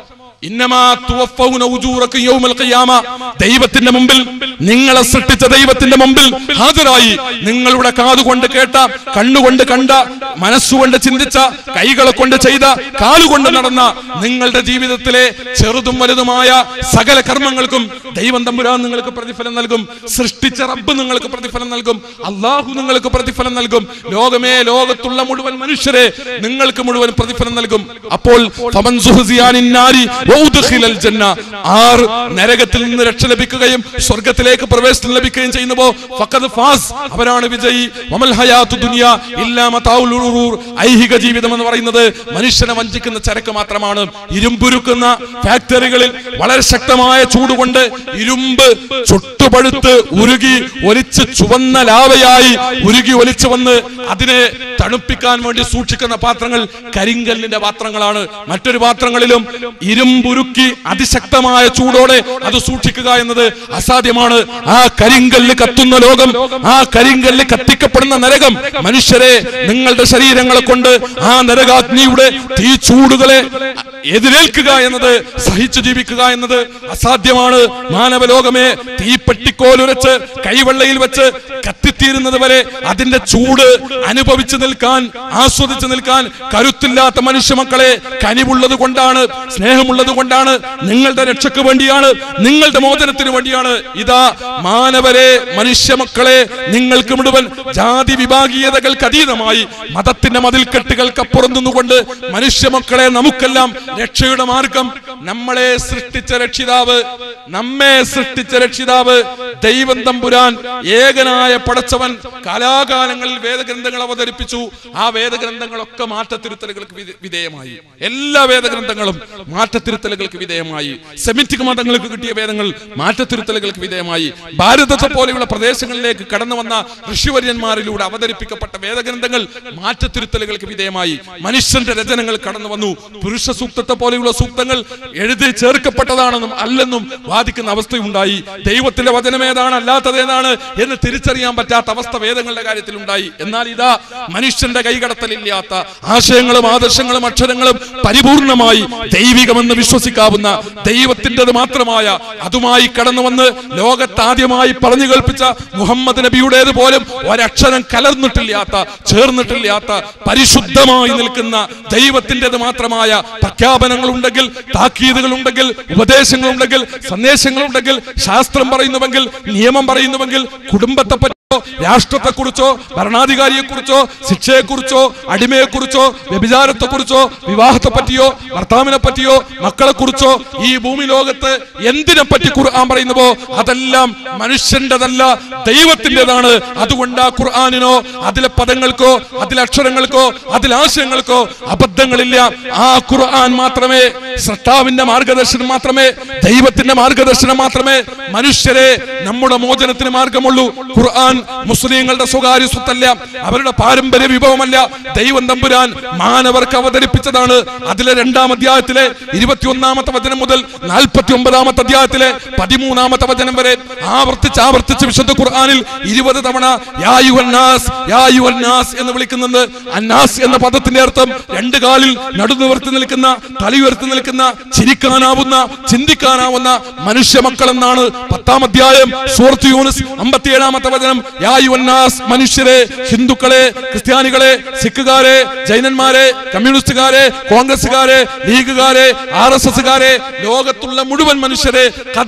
S1: ഇന്നമാ തുവഫൗന ഉജൂറക്കും യൗമൽ ഖിയാമ ദൈവത്തിന്റെ മുമ്പിൽ നിങ്ങളെ സൃഷ്ടിച്ച ദൈവത്തിന്റെ മുമ്പിൽ ഹാജരായി നിങ്ങളുടെ കാതുകൊണ്ട് കേട്ട കണ്ണുകൊണ്ട് കണ്ട മനസ്സുകൊണ്ട് ചിന്തിച്ച കൈകളെ കൊണ്ട് ചെയ്ത കാലുകൊണ്ട് നടന്ന നിങ്ങളുടെ ജീവിതത്തിലെ ചെറുതും വലുതുമായ സകല കർമ്മങ്ങൾക്കും ദൈവം തമ്പുരാൻ നിങ്ങൾക്ക് പ്രതിഫലം നൽകും സൃഷ്ടിച്ച റബ്ബ് നിങ്ങൾക്ക് പ്രതിഫലം നൽകും അള്ളാഹു നിങ്ങൾക്ക് പ്രതിഫലം നൽകും ലോകമേ ലോകത്തുള്ള മുഴുവൻ മനുഷ്യരെ നിങ്ങൾക്ക് മുഴുവൻ പ്രതിഫലം നൽകും അപ്പോൾ ഫമൻ സുഹ്സിയാനിൻ നാരി വഉദ്ഖിലൽ ജന്ന ആർ നരകത്തിൽ നിന്ന് രക്ഷ ലഭിക്കുകയും സ്വർഗത്തിലേക്ക് പ്രവേശനം ലഭിക്കുകയും ചെയ്യുന്നുവോ ഫഖദ് ഫാസ് അവരാണ് വിജയി വമൽ ഹയാത്തു ദുനിയ ഇല്ലാ മതാഉൽ ഉറൂർ ഐഹിക ജീവിതം എന്ന് പറയുന്നത് മനുഷ്യനെ വഞ്ചിക്കുന്ന ചരക്ക് മാത്രമാണ് ഇരുമ്പുരുക്കുന്ന ഫാക്ടറികളിൽ വളരെ ശക്തമായ ചൂടുകൊണ്ട് ഇരുമ്പ് ചുട്ടുപഴുത്ത് ഉരുകി ഒലിച്ച് ചുവന്ന ലാവയായി ഉരുകി ഒലിച്ചു വന്ന് അതിനെ തണുപ്പിക്കാൻ വേണ്ടി സൂക്ഷിക്കുന്ന പാത്രങ്ങൾ കരിങ്കല്ലിന്റെ പാത്രങ്ങളാണ് മറ്റൊരു പാത്രങ്ങളിലും ഇരുമ്പുരുക്കി അതിശക്തമായ ചൂടോടെ അത് സൂക്ഷിക്കുക എന്നത് അസാധ്യമാണ് ആ കരിങ്കല്ല് കത്തുന്ന ലോകം ആ കരിങ്കല്ല് കത്തിക്കപ്പെടുന്ന നരകം മനുഷ്യരെ നിങ്ങളുടെ ശരീരങ്ങളെ കൊണ്ട് ആ നരകാഗ്നിയുടെ തീ ചൂടുകളെ എതിരേൽക്കുക എന്നത് സഹിച്ചു ജീവിക്കുക എന്നത് അസാധ്യമാണ് മാനവലോകമേ തീപ്പെട്ടിക്കോലുരച്ച് കൈവെള്ളയിൽ വെച്ച് കത്തിത്തീരുന്നത് വരെ അതിന്റെ ചൂട് അനുഭവിച്ചു നിൽക്കാൻ ആസ്വദിച്ചു നിൽക്കാൻ കരുത്തില്ലാത്ത മനുഷ്യ മക്കളെ കനിവുള്ളത് കൊണ്ടാണ് സ്നേഹമുള്ളത് കൊണ്ടാണ് നിങ്ങളുടെ രക്ഷയ്ക്ക് വേണ്ടിയാണ് നിങ്ങളുടെ മോചനത്തിന് വേണ്ടിയാണ് ഇതാ മാനവരെ മനുഷ്യ മക്കളെ നിങ്ങൾക്ക് മുഴുവൻ ജാതി വിഭാഗീയതകൾക്ക് അതീതമായി മതത്തിന്റെ മതിൽക്കെട്ടുകൾക്കപ്പുറം നിന്നുകൊണ്ട് മനുഷ്യ മക്കളെ നമുക്കെല്ലാം രക്ഷയുടെ മാർഗം നമ്മളെ സൃഷ്ടിച്ച രക്ഷിതാവ് നമ്മെ സൃഷ്ടിച്ച രക്ഷിതാവ് ദൈവം തമ്പുരാൻ ഏകനായ പടച്ചവൻ കാലാകാലങ്ങളിൽ വേദഗ്രന്ഥങ്ങൾ അവതരിപ്പിച്ചു ആ വേദഗ്രന്ഥങ്ങളൊക്കെ മാറ്റത്തിരുത്തലുകൾക്ക് വിധേ- വിധേയമായി എല്ലാ വേദഗ്രന്ഥങ്ങളും മാറ്റത്തിരുത്തലുകൾക്ക് വിധേയമായി സെമിറ്റിക് മതങ്ങൾക്ക് കിട്ടിയ വേദങ്ങൾ മാറ്റത്തിരുത്തലുകൾക്ക് വിധേയമായി ഭാരതത്തെ പോലെയുള്ള പ്രദേശങ്ങളിലേക്ക് കടന്നു വന്ന ഋഷിവര്യന്മാരിലൂടെ അവതരിപ്പിക്കപ്പെട്ട വേദഗ്രന്ഥങ്ങൾ മാറ്റത്തിരുത്തലുകൾക്ക് വിധേയമായി മനുഷ്യന്റെ രചനകൾ കടന്നു വന്നു പുരുഷ സൂക്തത്തെ പോലെയുള്ള സൂക്തങ്ങൾ എഴുതി ചേർക്കപ്പെട്ടതാണെന്നും അല്ലെന്നും വാദിക്കുന്ന അവസ്ഥയുണ്ടായി ദൈവത്തിന്റെ വചനം ഏതാണ് അല്ലാത്തത് ഏതാണ് എന്ന് തിരിച്ചറിയാൻ പറ്റാത്ത അവസ്ഥ വേദങ്ങളുടെ കാര്യത്തിൽ ഉണ്ടായി എന്നാൽ ഇതാ മനുഷ്യന്റെ കൈകടത്തലില്ലാത്ത ആശയങ്ങളും ആദർശങ്ങളും അക്ഷരങ്ങളും പരിപൂർണമായി ദൈവികമെന്ന് വിശ്വസിക്കാവുന്ന ദൈവത്തിൻ്റെത് മാത്രമായ അതുമായി കടന്നു വന്ന് ലോകത്താദ്യമായി പറഞ്ഞു കേൾപ്പിച്ച മുഹമ്മദ് നബിയുടേത് പോലും ഒരക്ഷരം കലർന്നിട്ടില്ലാത്ത ചേർന്നിട്ടില്ലാത്ത പരിശുദ്ധമായി നിൽക്കുന്ന ദൈവത്തിൻ്റെത് മാത്രമായ പ്രഖ്യാപനങ്ങൾ ഉണ്ടെങ്കിൽ താക്കീതുകൾ ഉണ്ടെങ്കിൽ ഉപദേശങ്ങളുണ്ടെങ്കിൽ സന്ദേശങ്ങളുണ്ടെങ്കിൽ ശാസ്ത്രം പറയുന്നുവെങ്കിൽ നിയമം പറയുന്നുവെങ്കിൽ കുടുംബത്തെ പറ്റിയോ രാഷ്ട്രത്തെക്കുറിച്ചോ ഭരണാധികാരിയെക്കുറിച്ചോ ശിക്ഷയെക്കുറിച്ചോ അടിമയെക്കുറിച്ചോ വ്യഭിചാരത്തെക്കുറിച്ചോ വിവാഹത്തെ പറ്റിയോ ഭർത്താവിനെ പറ്റിയോ മക്കളെ കുറിച്ചോ ഈ ഭൂമി ലോകത്ത് എന്തിനെ പറ്റി ഖുർആൻ പറയുന്നുവോ അതെല്ലാം മനുഷ്യന്റെതല്ല ദൈവത്തിൻ്റെതാണ് അതുകൊണ്ട് ആ ഖുർആാനിനോ അതിലെ പദങ്ങൾക്കോ അതിലെ അക്ഷരങ്ങൾക്കോ അതിലെ ആശയങ്ങൾക്കോ അബദ്ധങ്ങളില്ല ആ ഖുർആൻ മാത്രമേ സൃഷ്ടാവിന്റെ മാർഗദർശനം മാത്രമേ ദൈവത്തിന്റെ മാർഗദർശനം മാത്രമേ മനുഷ്യരെ നമ്മുടെ മോചനത്തിന് മാർഗമുള്ളൂ ഖുർആൻ മുസ്ലിങ്ങളുടെ സ്വകാര്യ സ്വത്തല്ല അവരുടെ പാരമ്പര്യ വിഭവമല്ല ദൈവം തമ്പുരാൻ മാനവർക്ക് അവതരിപ്പിച്ചതാണ് അതിലെ രണ്ടാം അധ്യായത്തിലെ ഇരുപത്തിയൊന്നാമത്തെ വചനം മുതൽ നാൽപ്പത്തി ഒമ്പതാമത്തെ അധ്യായത്തിലെ പതിമൂന്നാമത്തെ വചനം വരെ ആവർത്തിച്ച് ആവർത്തിച്ച് വിശുദ്ധ ഖുർആനിൽ ഇരുപത് തവണ യാ യുവന്നാസ് യാ യുവന്നാസ് എന്ന് വിളിക്കുന്നുണ്ട് അന്നാസ് എന്ന പദത്തിന്റെ അർത്ഥം രണ്ട് കാലിൽ നടുനിവർത്തി നിൽക്കുന്ന തലയുയർത്തി നിൽക്കുന്ന ചിരിക്കാനാവുന്ന ചിന്തിക്കാനാവുന്ന മനുഷ്യ മക്കൾ എന്നാണ് പത്താം അധ്യായം സൂറത്ത് യൂനിസ് അമ്പത്തിയേഴാമത്തെ വചനം യാ യുവന്നാസ് മനുഷ്യരെ ഹിന്ദുക്കളെ ക്രിസ്ത്യാനികളെ സിഖുകാരെ ജൈനന്മാരെ കമ്മ്യൂണിസ്റ്റുകാരെ കോൺഗ്രസുകാരെ ലീഗുകാരെ ആർ എസ് എസുകാരെ ലോകത്തുള്ള മുഴുവൻ മനുഷ്യരെ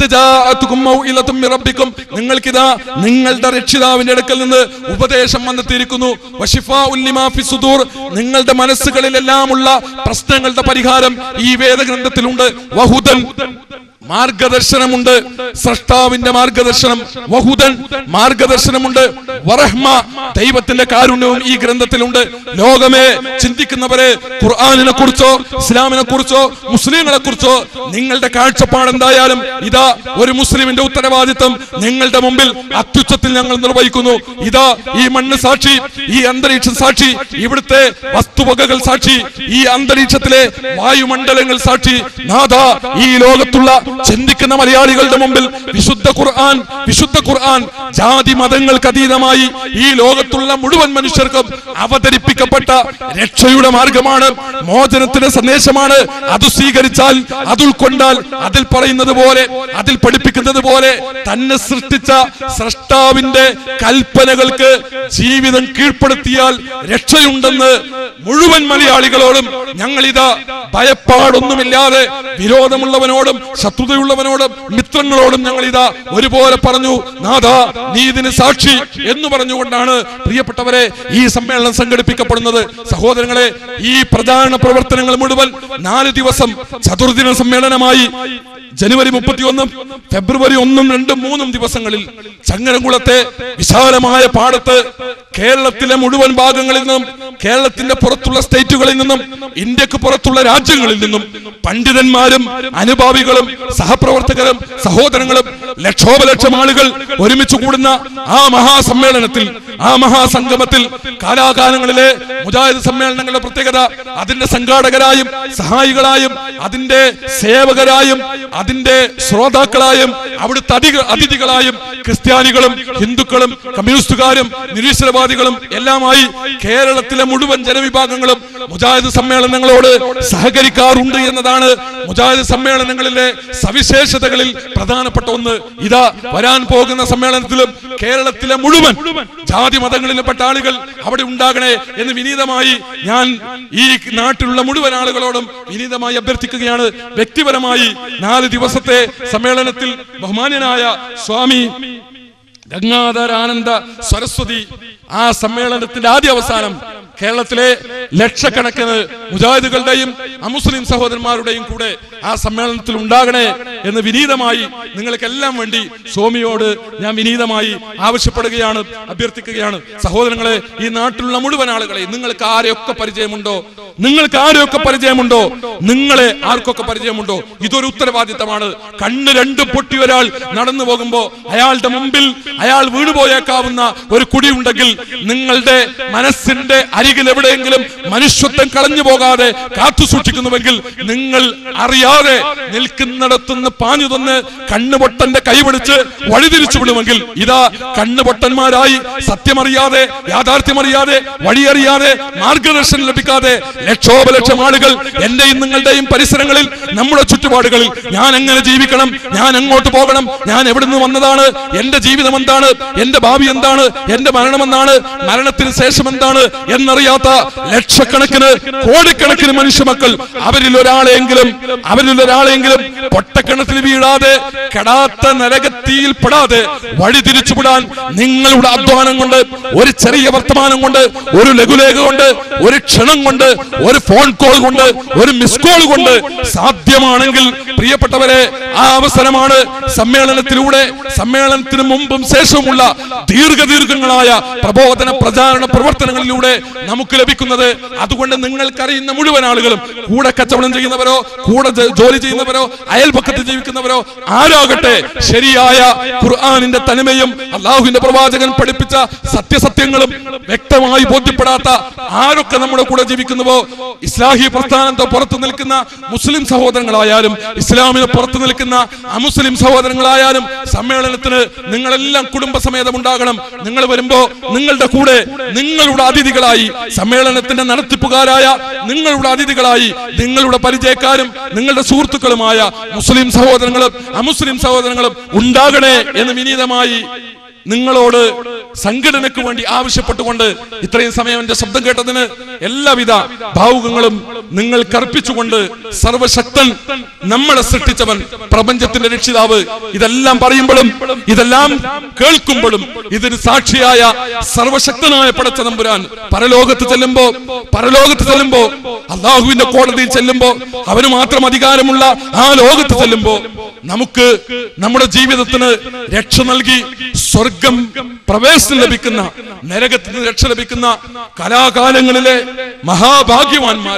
S1: റബ്ബിക്കും നിങ്ങൾക്കിതാ നിങ്ങളുടെ രക്ഷിതാവിന്റെ അടുക്കൽ നിന്ന് ഉപദേശം വന്നെത്തിയിരിക്കുന്നു വശിഫാ ഉല്ലിമാ ഫി സുദൂർ നിങ്ങളുടെ മനസ്സുകളിലെല്ലാമുള്ള പ്രശ്നങ്ങളുടെ പരിഹാരം ഈ വേദഗ്രന്ഥത്തിലുണ്ട് വഹുദൻ മാർഗദർശനമുണ്ട് സൃഷ്ടാവിന്റെ മാർഗദർശനം വഹുദൻ മാർഗദർശനമുണ്ട് വറഹ്മ ദൈവത്തിന്റെ കാരുണ്യവും ഈ ഗ്രന്ഥത്തിലുണ്ട് ലോകമേ ചിന്തിക്കുന്നവരെ ഖുർആാനിനെ കുറിച്ചോ ഇസ്ലാമിനെ കുറിച്ചോ മുസ്ലിങ്ങളെ കുറിച്ചോ നിങ്ങളുടെ കാഴ്ചപ്പാട് എന്തായാലും ഇതാ ഒരു മുസ്ലിമിന്റെ ഉത്തരവാദിത്വം നിങ്ങളുടെ മുമ്പിൽ അത്യുച്ചത്തിൽ ഞങ്ങൾ നിർവഹിക്കുന്നു ഇതാ ഈ മണ്ണ് സാക്ഷി ഈ അന്തരീക്ഷം സാക്ഷി ഇവിടുത്തെ വസ്തുവകകൾ സാക്ഷി ഈ അന്തരീക്ഷത്തിലെ വായുമണ്ഡലങ്ങൾ സാക്ഷി നാഥ ഈ ലോകത്തുള്ള ചിന്തിക്കുന്ന മലയാളികളുടെ മുമ്പിൽ വിശുദ്ധ ഖുർആൻ വിശുദ്ധ ഖുർആൻ ജാതി മതങ്ങൾക്ക് അതീതമായ അവതാരമായി ഈ ലോകത്തുള്ള മുഴുവൻ മനുഷ്യർക്കും അവതരിപ്പിക്കപ്പെട്ട രക്ഷയുടെ മാർഗമാണ് മോചനത്തിന്റെ സന്ദേശമാണ് അത് സ്വീകരിച്ചാൽ അത് ഉൾക്കൊണ്ടാൽ അതിൽ പറയുന്നത് പോലെ അതിൽ പഠിപ്പിക്കുന്നത് പോലെ തന്നെ സൃഷ്ടിച്ച സൃഷ്ടാവിന്റെ കൽപ്പനകൾക്ക് ജീവിതം കീഴ്പ്പെടുത്തിയാൽ രക്ഷയുണ്ടെന്ന് മുഴുവൻ മലയാളികളോടും ഞങ്ങൾ ഇതാ ഭയപ്പാടൊന്നുമില്ലാതെ വിരോധമുള്ളവനോടും ശത്രുതയുള്ളവനോടും മിത്രങ്ങളോടും ഞങ്ങൾ ഇതാ ഒരുപോലെ പറഞ്ഞു നാഥ നീ ഇതിന് സാക്ഷി എന്ന് പറഞ്ഞുകൊണ്ടാണ് പ്രിയപ്പെട്ടവരെ ഈ സമ്മേളനം സംഘടിപ്പിക്കപ്പെടുന്നത് സഹോദരങ്ങളെ ഈ പ്രചാരണ പ്രവർത്തനങ്ങൾ മുഴുവൻ നാല് ദിവസം ചതുർദിന സമ്മേളനമായി ജനുവരി മുപ്പത്തിയൊന്നും ഫെബ്രുവരി ഒന്നും രണ്ടും മൂന്നും ദിവസങ്ങളിൽ ചങ്ങരംകുളത്തെ വിശാലമായ പാടത്ത് കേരളത്തിലെ മുഴുവൻ ഭാഗങ്ങളിൽ നിന്നും കേരളത്തിന്റെ പുറത്തുള്ള സ്റ്റേറ്റുകളിൽ നിന്നും ഇന്ത്യക്ക് പുറത്തുള്ള രാജ്യങ്ങളിൽ നിന്നും പണ്ഡിതന്മാരും അനുഭാവികളും സഹപ്രവർത്തകരും സഹോദരങ്ങളും ലക്ഷോപലക്ഷം ആളുകൾ ഒരുമിച്ച് കൂടുന്ന ആ മഹാസമ്മേളനത്തിൽ ആ മഹാസംഗമത്തിൽ കാലാകാലങ്ങളിലെ മുജാഹിദ് സമ്മേളനങ്ങളുടെ പ്രത്യേകത അതിന്റെ സംഘാടകരായും സഹായികളായും അതിന്റെ സേവകരായും അതിന്റെ ശ്രോതാക്കളായും അവിടുത്തെ അധിക- അതിഥികളായും ക്രിസ്ത്യാനികളും ഹിന്ദുക്കളും കമ്മ്യൂണിസ്റ്റുകാരും നിരീശ്വരവാദികളും എല്ലാമായി കേരളത്തിലെ മുഴുവൻ ജനവിഭാഗങ്ങളും മുജാഹിദ് സമ്മേളനങ്ങളോട് സഹകരിക്കാറുണ്ട് എന്നതാണ് മുജാഹിദ് സമ്മേളനങ്ങളിലെ സവിശേഷതകളിൽ പ്രധാനപ്പെട്ട ഒന്ന് ഇതാ വരാൻ പോകുന്ന സമ്മേളനത്തിലും കേരളത്തിലെ മുഴുവൻ ജാതി മതങ്ങളിൽപ്പെട്ട ആളുകൾ അവിടെ ഉണ്ടാകണേ എന്ന് വിനീതമായി ഞാൻ ഈ നാട്ടിലുള്ള മുഴുവൻ ആളുകളോടും വിനീതമായി അഭ്യർത്ഥിക്കുകയാണ് വ്യക്തിപരമായി നാല് ദിവസത്തെ സമ്മേളനത്തിൽ ബഹുമാന്യനായ സ്വാമി ഗംഗാധരാനന്ദ സരസ്വതി ആ സമ്മേളനത്തിന്റെ ആദ്യ അവസാനം കേരളത്തിലെ ലക്ഷക്കണക്കിന് മുജാഹിദുകളുടെയും അമുസ്ലിം സഹോദരന്മാരുടെയും കൂടെ ആ സമ്മേളനത്തിൽ ഉണ്ടാകണേ എന്ന് വിനീതമായി നിങ്ങൾക്കെല്ലാം വേണ്ടി സ്വാമിയോട് ഞാൻ വിനീതമായി ആവശ്യപ്പെടുകയാണ് അഭ്യർത്ഥിക്കുകയാണ് സഹോദരങ്ങളെ ഈ നാട്ടിലുള്ള മുഴുവൻ ആളുകളെ നിങ്ങൾക്ക് ആരെയൊക്കെ പരിചയമുണ്ടോ നിങ്ങൾക്ക് ആരെയൊക്കെ പരിചയമുണ്ടോ നിങ്ങളെ ആർക്കൊക്കെ പരിചയമുണ്ടോ ഇതൊരു ഉത്തരവാദിത്തമാണ് കണ്ണ് രണ്ടും പൊട്ടി ഒരാൾ നടന്നു പോകുമ്പോ അയാളുടെ മുമ്പിൽ അയാൾ വീണുപോയേക്കാവുന്ന ഒരു കുടിയുണ്ടെങ്കിൽ നിങ്ങളുടെ മനസ്സിന്റെ അരികിൽ എവിടെയെങ്കിലും മനുഷ്യത്വം കളഞ്ഞു പോകാതെ കാത്തു സൂക്ഷിക്കുന്നുവെങ്കിൽ നിങ്ങൾ അറിയാതെ നിൽക്കുന്നിടത്തുനിന്ന് പാഞ്ഞു തന്ന് കണ്ണുപൊട്ടന്റെ കൈപിടിച്ച് വഴിതിരിച്ചു വിടുമെങ്കിൽ ഇതാ കണ്ണുപൊട്ടന്മാരായി സത്യമറിയാതെ യാഥാർത്ഥ്യമറിയാതെ വഴിയറിയാതെ മാർഗദർശനം ലഭിക്കാതെ ലക്ഷോപലക്ഷം ആളുകൾ എന്റെയും നിങ്ങളുടെയും പരിസരങ്ങളിൽ നമ്മുടെ ചുറ്റുപാടുകളിൽ ഞാൻ എങ്ങനെ ജീവിക്കണം ഞാൻ എങ്ങോട്ട് പോകണം ഞാൻ എവിടുന്ന് വന്നതാണ് എന്റെ ജീവിതം എന്താണ് എന്റെ ഭാവി എന്താണ് എന്റെ മരണം എന്താണ് മരണത്തിന് ശേഷം എന്താണ് എന്നറിയാത്ത ലക്ഷക്കണക്കിന് കോടിക്കണക്കിന് മനുഷ്യമക്കൾ അവരിൽ ഒരാളെങ്കിലും അവരിൽ ഒരാളെങ്കിലും പൊട്ടക്കിണത്തിൽ വീഴാതെ കെടാത്ത നരകത്തിയിൽ പെടാതെ വഴി തിരിച്ചുവിടാൻ നിങ്ങളുടെ അധ്വാനം കൊണ്ട് ഒരു ചെറിയ വർത്തമാനം കൊണ്ട് ഒരു ലഘുലേഖ കൊണ്ട് ഒരു ക്ഷണം കൊണ്ട് ഒരു ഫോൺ കോൾ കൊണ്ട് ഒരു മിസ് കോൾ കൊണ്ട് സാധ്യമാണെങ്കിൽ പ്രിയപ്പെട്ടവരെ ആ അവസരമാണ് സമ്മേളനത്തിലൂടെ സമ്മേളനത്തിന് മുമ്പും ശേഷവുമുള്ള ദീർഘദീർഘങ്ങളായ പ്രബോധന പ്രചാരണ പ്രവർത്തനങ്ങളിലൂടെ നമുക്ക് ലഭിക്കുന്നത് അതുകൊണ്ട് നിങ്ങൾക്കറിയുന്ന മുഴുവൻ ആളുകളും കൂടെ കച്ചവടം ചെയ്യുന്നവരോ കൂടെ ജ- ജോലി ചെയ്യുന്നവരോ അയൽപക്കത്ത് ജീവിക്കുന്നവരോ ആരാകട്ടെ ശരിയായ ഖുർആാനിന്റെ തനിമയും അള്ളാഹുവിന്റെ പ്രവാചകൻ പഠിപ്പിച്ച സത്യസത്യങ്ങളും വ്യക്തമായി ബോധ്യപ്പെടാത്ത ആരൊക്കെ നമ്മുടെ കൂടെ ജീവിക്കുന്നുവോ ഇസ്ലാഹി പ്രസ്ഥാനത്തെ പുറത്തു നിൽക്കുന്ന മുസ്ലിം സഹോദരങ്ങളായാലും ഇസ്ലാമിന് പുറത്തു നിൽക്കുന്ന അമുസ്ലിം സഹോദരങ്ങളായാലും സമ്മേളനത്തിന് നിങ്ങളെല്ലാം കുടുംബസമേതം ഉണ്ടാകണം നിങ്ങൾ വരുമ്പോ നിങ്ങളുടെ കൂടെ നിങ്ങളുടെ അതിഥികളായി സമ്മേളനത്തിന്റെ നടത്തിപ്പുകാരായ നിങ്ങളുടെ അതിഥികളായി നിങ്ങളുടെ പരിചയക്കാരും നിങ്ങളുടെ സുഹൃത്തുക്കളുമായ മുസ്ലിം സഹോദരങ്ങളും അമുസ്ലിം സഹോദരങ്ങളും ഉണ്ടാകണേ എന്ന് വിനീതമായി നിങ്ങളോട് സംഘടനയ്ക്ക് വേണ്ടി ആവശ്യപ്പെട്ടുകൊണ്ട് ഇത്രയും സമയം എന്റെ ശബ്ദം കേട്ടതിന് എല്ലാവിധ ഭാവുകങ്ങളും നിങ്ങൾ കർപ്പിച്ചുകൊണ്ട് സർവശക്തൻ നമ്മളെ സൃഷ്ടിച്ചവൻ പ്രപഞ്ചത്തിന്റെ രക്ഷിതാവ് ഇതെല്ലാം പറയുമ്പോഴും ഇതെല്ലാം കേൾക്കുമ്പോഴും ഇതിന് സാക്ഷിയായ സർവശക്തനായ പടച്ച നമ്പുരാൻ പരലോകത്ത് ചെല്ലുമ്പോ പരലോകത്ത് ചെല്ലുമ്പോ അള്ളാഹുവിന്റെ കോടതിയിൽ ചെല്ലുമ്പോ അവന് മാത്രം അധികാരമുള്ള ആ ലോകത്ത് ചെല്ലുമ്പോ നമുക്ക് നമ്മുടെ ജീവിതത്തിന് രക്ഷ നൽകി സ്വർഗം പ്രവേശനം ലഭിക്കുന്ന നരകത്തിന് രക്ഷ ലഭിക്കുന്ന കലാകാലങ്ങളിലെ മഹാഭാഗ്യവാന്മാരിൽ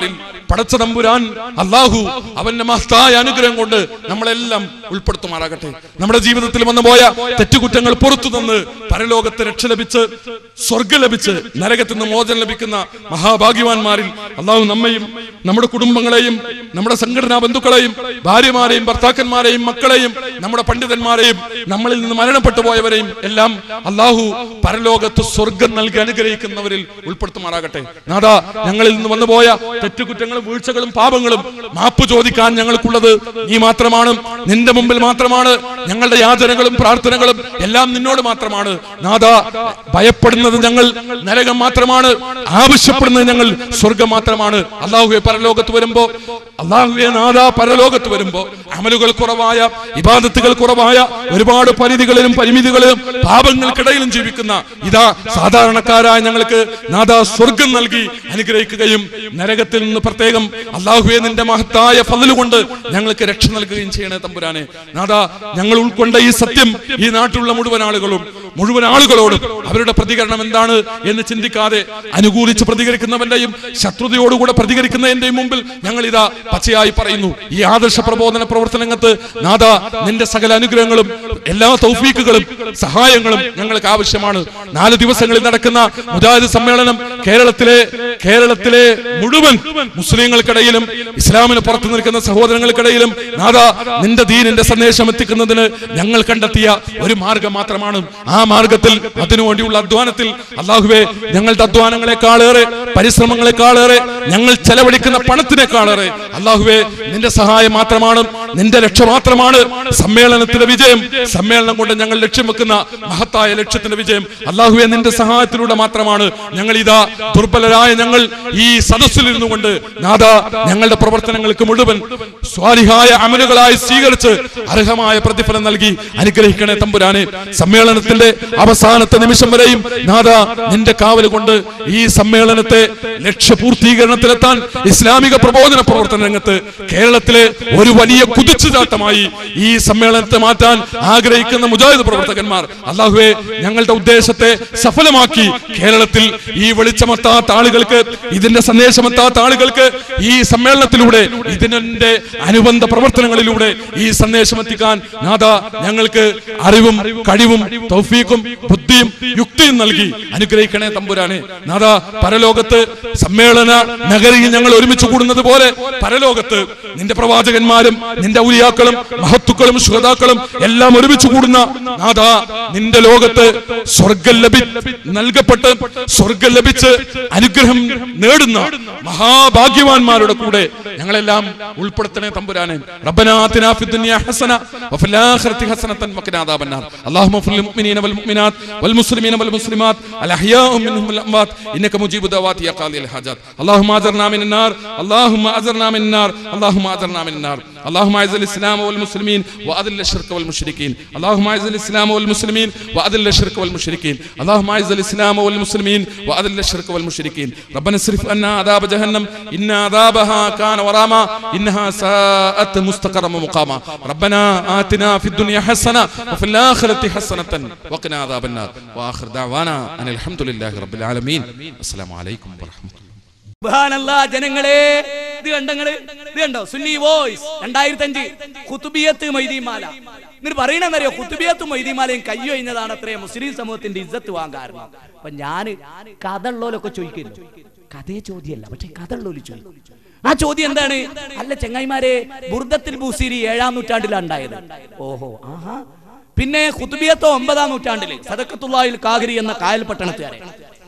S1: പടച്ച തമ്പുരാൻ അള്ളാഹു അവന്റെ മഹത്തായ അനുഗ്രഹം കൊണ്ട് നമ്മളെല്ലാം ഉൾപ്പെടുത്തുമാറാകട്ടെ നമ്മുടെ ജീവിതത്തിൽ വന്നുപോയ തെറ്റുകുറ്റങ്ങൾ പുറത്തു തന്ന് പരലോകത്ത് രക്ഷ ലഭിച്ച് സ്വർഗം ലഭിച്ച് നരകത്തിൽ നിന്ന് മോചനം ലഭിക്കുന്ന മഹാഭാഗ്യവാന്മാരിൽ അള്ളാഹു നമ്മയും നമ്മുടെ കുടുംബങ്ങളെയും നമ്മുടെ സംഘടനാ ബന്ധുക്കളെയും ഭാര്യമാരെയും ഭർത്താക്കന്മാരെയും മക്കളെയും നമ്മുടെ പണ്ഡിതന്മാരെയും നമ്മളിൽ നിന്ന് മരണപ്പെട്ടു പോയവരെയും എല്ലാം അള്ളാഹു പരലോകത്ത് സ്വർഗം നൽകി അനുഗ്രഹിക്കുന്നവരിൽ ഉൾപ്പെടുത്തുമാറാകട്ടെ നാദാ ഞങ്ങളിൽ നിന്ന് വന്നുപോയ തെറ്റുകുറ്റങ്ങളും വീഴ്ചകളും പാപങ്ങളും മാപ്പ് ചോദിക്കാൻ ഞങ്ങൾക്കുള്ളത് നീ മാത്രമാണ് നിന്റെ മുമ്പിൽ മാത്രമാണ് ഞങ്ങളുടെ യാചനകളും പ്രാർത്ഥനകളും എല്ലാം നിന്നോട് മാത്രമാണ് നാദാ ഭയപ്പെടുന്നത് ഞങ്ങൾ നരകം മാത്രമാണ് ആവശ്യപ്പെടുന്നത് ഞങ്ങൾ സ്വർഗം മാത്രമാണ് അള്ളാഹുവെ പരലോകത്ത് വരുമ്പോ അള്ളാഹുവെ നാദാ പരലോകത്ത് വരുമ്പോ അമലുകൾ കുറവായ ഇബാദത്തുകൾ കുറവായ ഒരുപാട് പരിധികളിലും പരിമിതികളിലും പാപങ്ങൾക്കിടയിലും ജീവിക്കുന്ന ഇതാ സാധാരണക്കാരായ ഞങ്ങൾക്ക് നാദാ സ്വർഗം നൽകി അനുഗ്രഹിക്കുകയും നരകത്തിൽ നിന്ന് പ്രത്യേകം അള്ളാഹുവെ നിന്റെ മഹത്തായ ഫضل കൊണ്ട് ഞങ്ങൾക്ക് രക്ഷ നൽകുകയും ചെയ്യണേ തമ്പുരാനെ നാദാ ഞങ്ങൾ ഉൾക്കൊണ്ട ഈ സത്യം ഈ നാട്ടിലുള്ള മുഴുവൻ ആളുകളും മുഴുവൻ ആളുകളോടും അവരുടെ പ്രതികരണം എന്താണ് എന്ന് ചിന്തിക്കാതെ അനുകൂലിച്ച് പ്രതികരിക്കുന്നവന്റെയും ശത്രുതയോടുകൂടെ പ്രതികരിക്കുന്നതിന്റെയും മുമ്പിൽ ഞങ്ങൾ ഇതാ പച്ചയായി പറയുന്നു ഈ ആദർശ പ്രബോധന പ്രവർത്തനങ്ങൾക്ക് നാദ നിന്റെ സകല അനുഗ്രഹങ്ങളും എല്ലാ തൗഫീക്കുകളും സഹായങ്ങളും ഞങ്ങൾക്ക് ആവശ്യമാണ് നാല് ദിവസങ്ങളിൽ നടക്കുന്ന മുജാഹിദ് സമ്മേളനം കേരളത്തിലെ കേരളത്തിലെ മുഴുവൻ മുസ്ലിങ്ങൾക്കിടയിലും ഇസ്ലാമിന് പുറത്തു നിൽക്കുന്ന സഹോദരങ്ങൾക്കിടയിലും നാദ നിന്റെ ദീനിന്റെ സന്ദേശം എത്തിക്കുന്നതിന് ഞങ്ങൾ കണ്ടെത്തിയ ഒരു മാർഗം മാത്രമാണ് ആ മാർഗത്തിൽ അതിനുവേണ്ടിയുള്ള അധ്വാനത്തിൽ അള്ളാഹുവെ ഞങ്ങളുടെ അധ്വാനങ്ങളെക്കാളേറെ പരിശ്രമങ്ങളെക്കാളേറെ ഞങ്ങൾ ചെലവഴിക്കുന്ന പണത്തിനേക്കാളേറെ അള്ളാഹുവെ നിന്റെ സഹായം മാത്രമാണ് നിന്റെ രക്ഷ മാത്രമാണ് സമ്മേളനത്തിന്റെ വിജയം സമ്മേളനം കൊണ്ട് ഞങ്ങൾ ലക്ഷ്യം വെക്കുന്ന മഹത്തായ ലക്ഷ്യത്തിന്റെ വിജയം അള്ളാഹുവെ നിന്റെ സഹായത്തിലൂടെ മാത്രമാണ് ഞങ്ങൾ ഇതാ ദുർബലരായ ഞങ്ങൾ ഈ സദസ്സിൽ ഇരുന്നുകൊണ്ട് നാദ ഞങ്ങളുടെ പ്രവർത്തനങ്ങൾക്ക് മുഴുവൻ സ്വാലിഹായ അമലുകളായി സ്വീകരിച്ച് അർഹമായ പ്രതിഫലം നൽകി അനുഗ്രഹിക്കണേ തമ്പുരാനെ സമ്മേളനത്തിന്റെ അവസാനത്തെ നിമിഷം വരെയും നാദ നിന്റെ കാവൽ കൊണ്ട് ഈ സമ്മേളനത്തെ ലക്ഷ്യപൂർത്തീകരണത്തിലെത്താൻ ഇസ്ലാമിക പ്രബോധന പ്രവർത്തന രംഗത്ത് കേരളത്തിലെ ഒരു വലിയ കുതിച്ചുചാട്ടമായി ഈ സമ്മേളനത്തെ മാറ്റാൻ ആഗ്രഹിക്കുന്ന മുജാഹിദ് പ്രവർത്തകന്മാർ അള്ളാഹുവെ ഞങ്ങളുടെ ഉദ്ദേശത്തെ സഫലമാക്കി കേരളത്തിൽ ഈ വെളിച്ചമെത്താത്ത ആളുകൾക്ക് ഇതിന്റെ സന്ദേശമെത്താത്ത ആളുകൾക്ക് ഈ സമ്മേളനത്തിലൂടെ ഇതിന്റെ അനുബന്ധ പ്രവർത്തനങ്ങളിലൂടെ ഈ സന്ദേശം എത്തിക്കാൻ നാഥ ഞങ്ങൾക്ക് അറിവും കഴിവും തൗഫീഖും ബുദ്ധിയും യുക്തിയും നൽകി അനുഗ്രഹിക്കണേ തമ്പുരാനെ നാഥ പരലോകത്ത് സമ്മേളന നഗരിയിൽ ഞങ്ങൾ ഒരുമിച്ച് കൂടുന്നത് പോലെ പരലോകത്ത് നിന്റെ പ്രവാചകന്മാരും നിന്റെ ഔലിയാക്കളും മഹത്തുക്കളും ശ്രോതാക്കളും എല്ലാം ഒരുമിച്ച് കൂടുന്ന നാഥ നിന്റെ ലോകത്ത് സ്വർഗം ലഭി നൽകപ്പെട്ട് സ്വർഗം ലഭിച്ച് അനുഗ്രഹം നേടുന്ന മഹാഭാഗ്യവാന്മാരുടെ കൂടെ ഞങ്ങളെല്ലാം ഉൾപ്പെടുത്തണേ തമ്പുരാനെ റബ്ബനാ ആതിനാ ഫിദ് ദുനിയാ ഹസന വഫിൽ ആഖിറതി ഹസനതൻ വഖിനാ അദാബന്നാർ അല്ലാഹുമ്മ ഫിൽ മുഅ്മിനീന വൽ മുഅ്മിനാത്ത് വൽ മുസ്ലിമീന വൽ മുസ്ലിമാത്ത് അൽ അഹ്യാഉ മിൻഹും വൽ അംവാത് ഇന്നക മുജീബു ദഅവാതി യാ ഖാദിൽ ഹാജാത്ത് اللهم اجرنا من النار اللهم اجرنا من النار اللهم اجرنا من النار اللهم اعز الاسلام والمسلمين واذل الشرك والمشركين اللهم اعز الاسلام والمسلمين واذل الشرك والمشركين اللهم اعز الاسلام والمسلمين واذل الشرك والمشركين ربنا اصرف عنا عذاب جهنم ان عذابها كان وراما انها ساءت مستقرا ومقاما ربنا آتنا في الدنيا حسنه وفي الاخره حسنه وقنا عذاب النار واخر دعوانا ان الحمد لله رب العالمين السلام عليكم ورحمه الله
S2: സുബ്ഹാനല്ല ജനങ്ങളെ ഇത് കണ്ടങ്ങള് ഇത് കണ്ടോ സുന്നി വോയിസ് രണ്ടായിരത്തി അഞ്ച് കുത്തുബിയത്ത് മൈദീമാല എന്നിട്ട് പറയണെന്നറിയോ കുത്തുബിയത്തും മൈദീമാലയും കയ്യോ കഴിഞ്ഞതാണ് അത്രയും മുസ്ലിം സമൂഹത്തിന്റെ ഇജ്ജത്ത് വാങ്ങാൻ കാരണം അപ്പൊ ഞാന് കഥ ഉള്ളോലൊക്കെ ചോദിക്കുന്നു കഥയെ ചോദ്യമല്ല പക്ഷെ കഥ ഉള്ളോല് ചോദിക്കും ആ ചോദ്യം എന്താണ് അല്ല ചെങ്ങായിമാരെ ബുർദത്തിൽ ബൂസിരി ഏഴാം നൂറ്റാണ്ടിലാണ് ഉണ്ടായത് ഓഹോ ആഹാ പിന്നെ കുത്തുബിയത്തോ ഒമ്പതാം നൂറ്റാണ്ടില് സദക്കത്തുള്ളാഹിൽ കാഹിരി എന്ന കായൽ പട്ടണത്തുകാരെ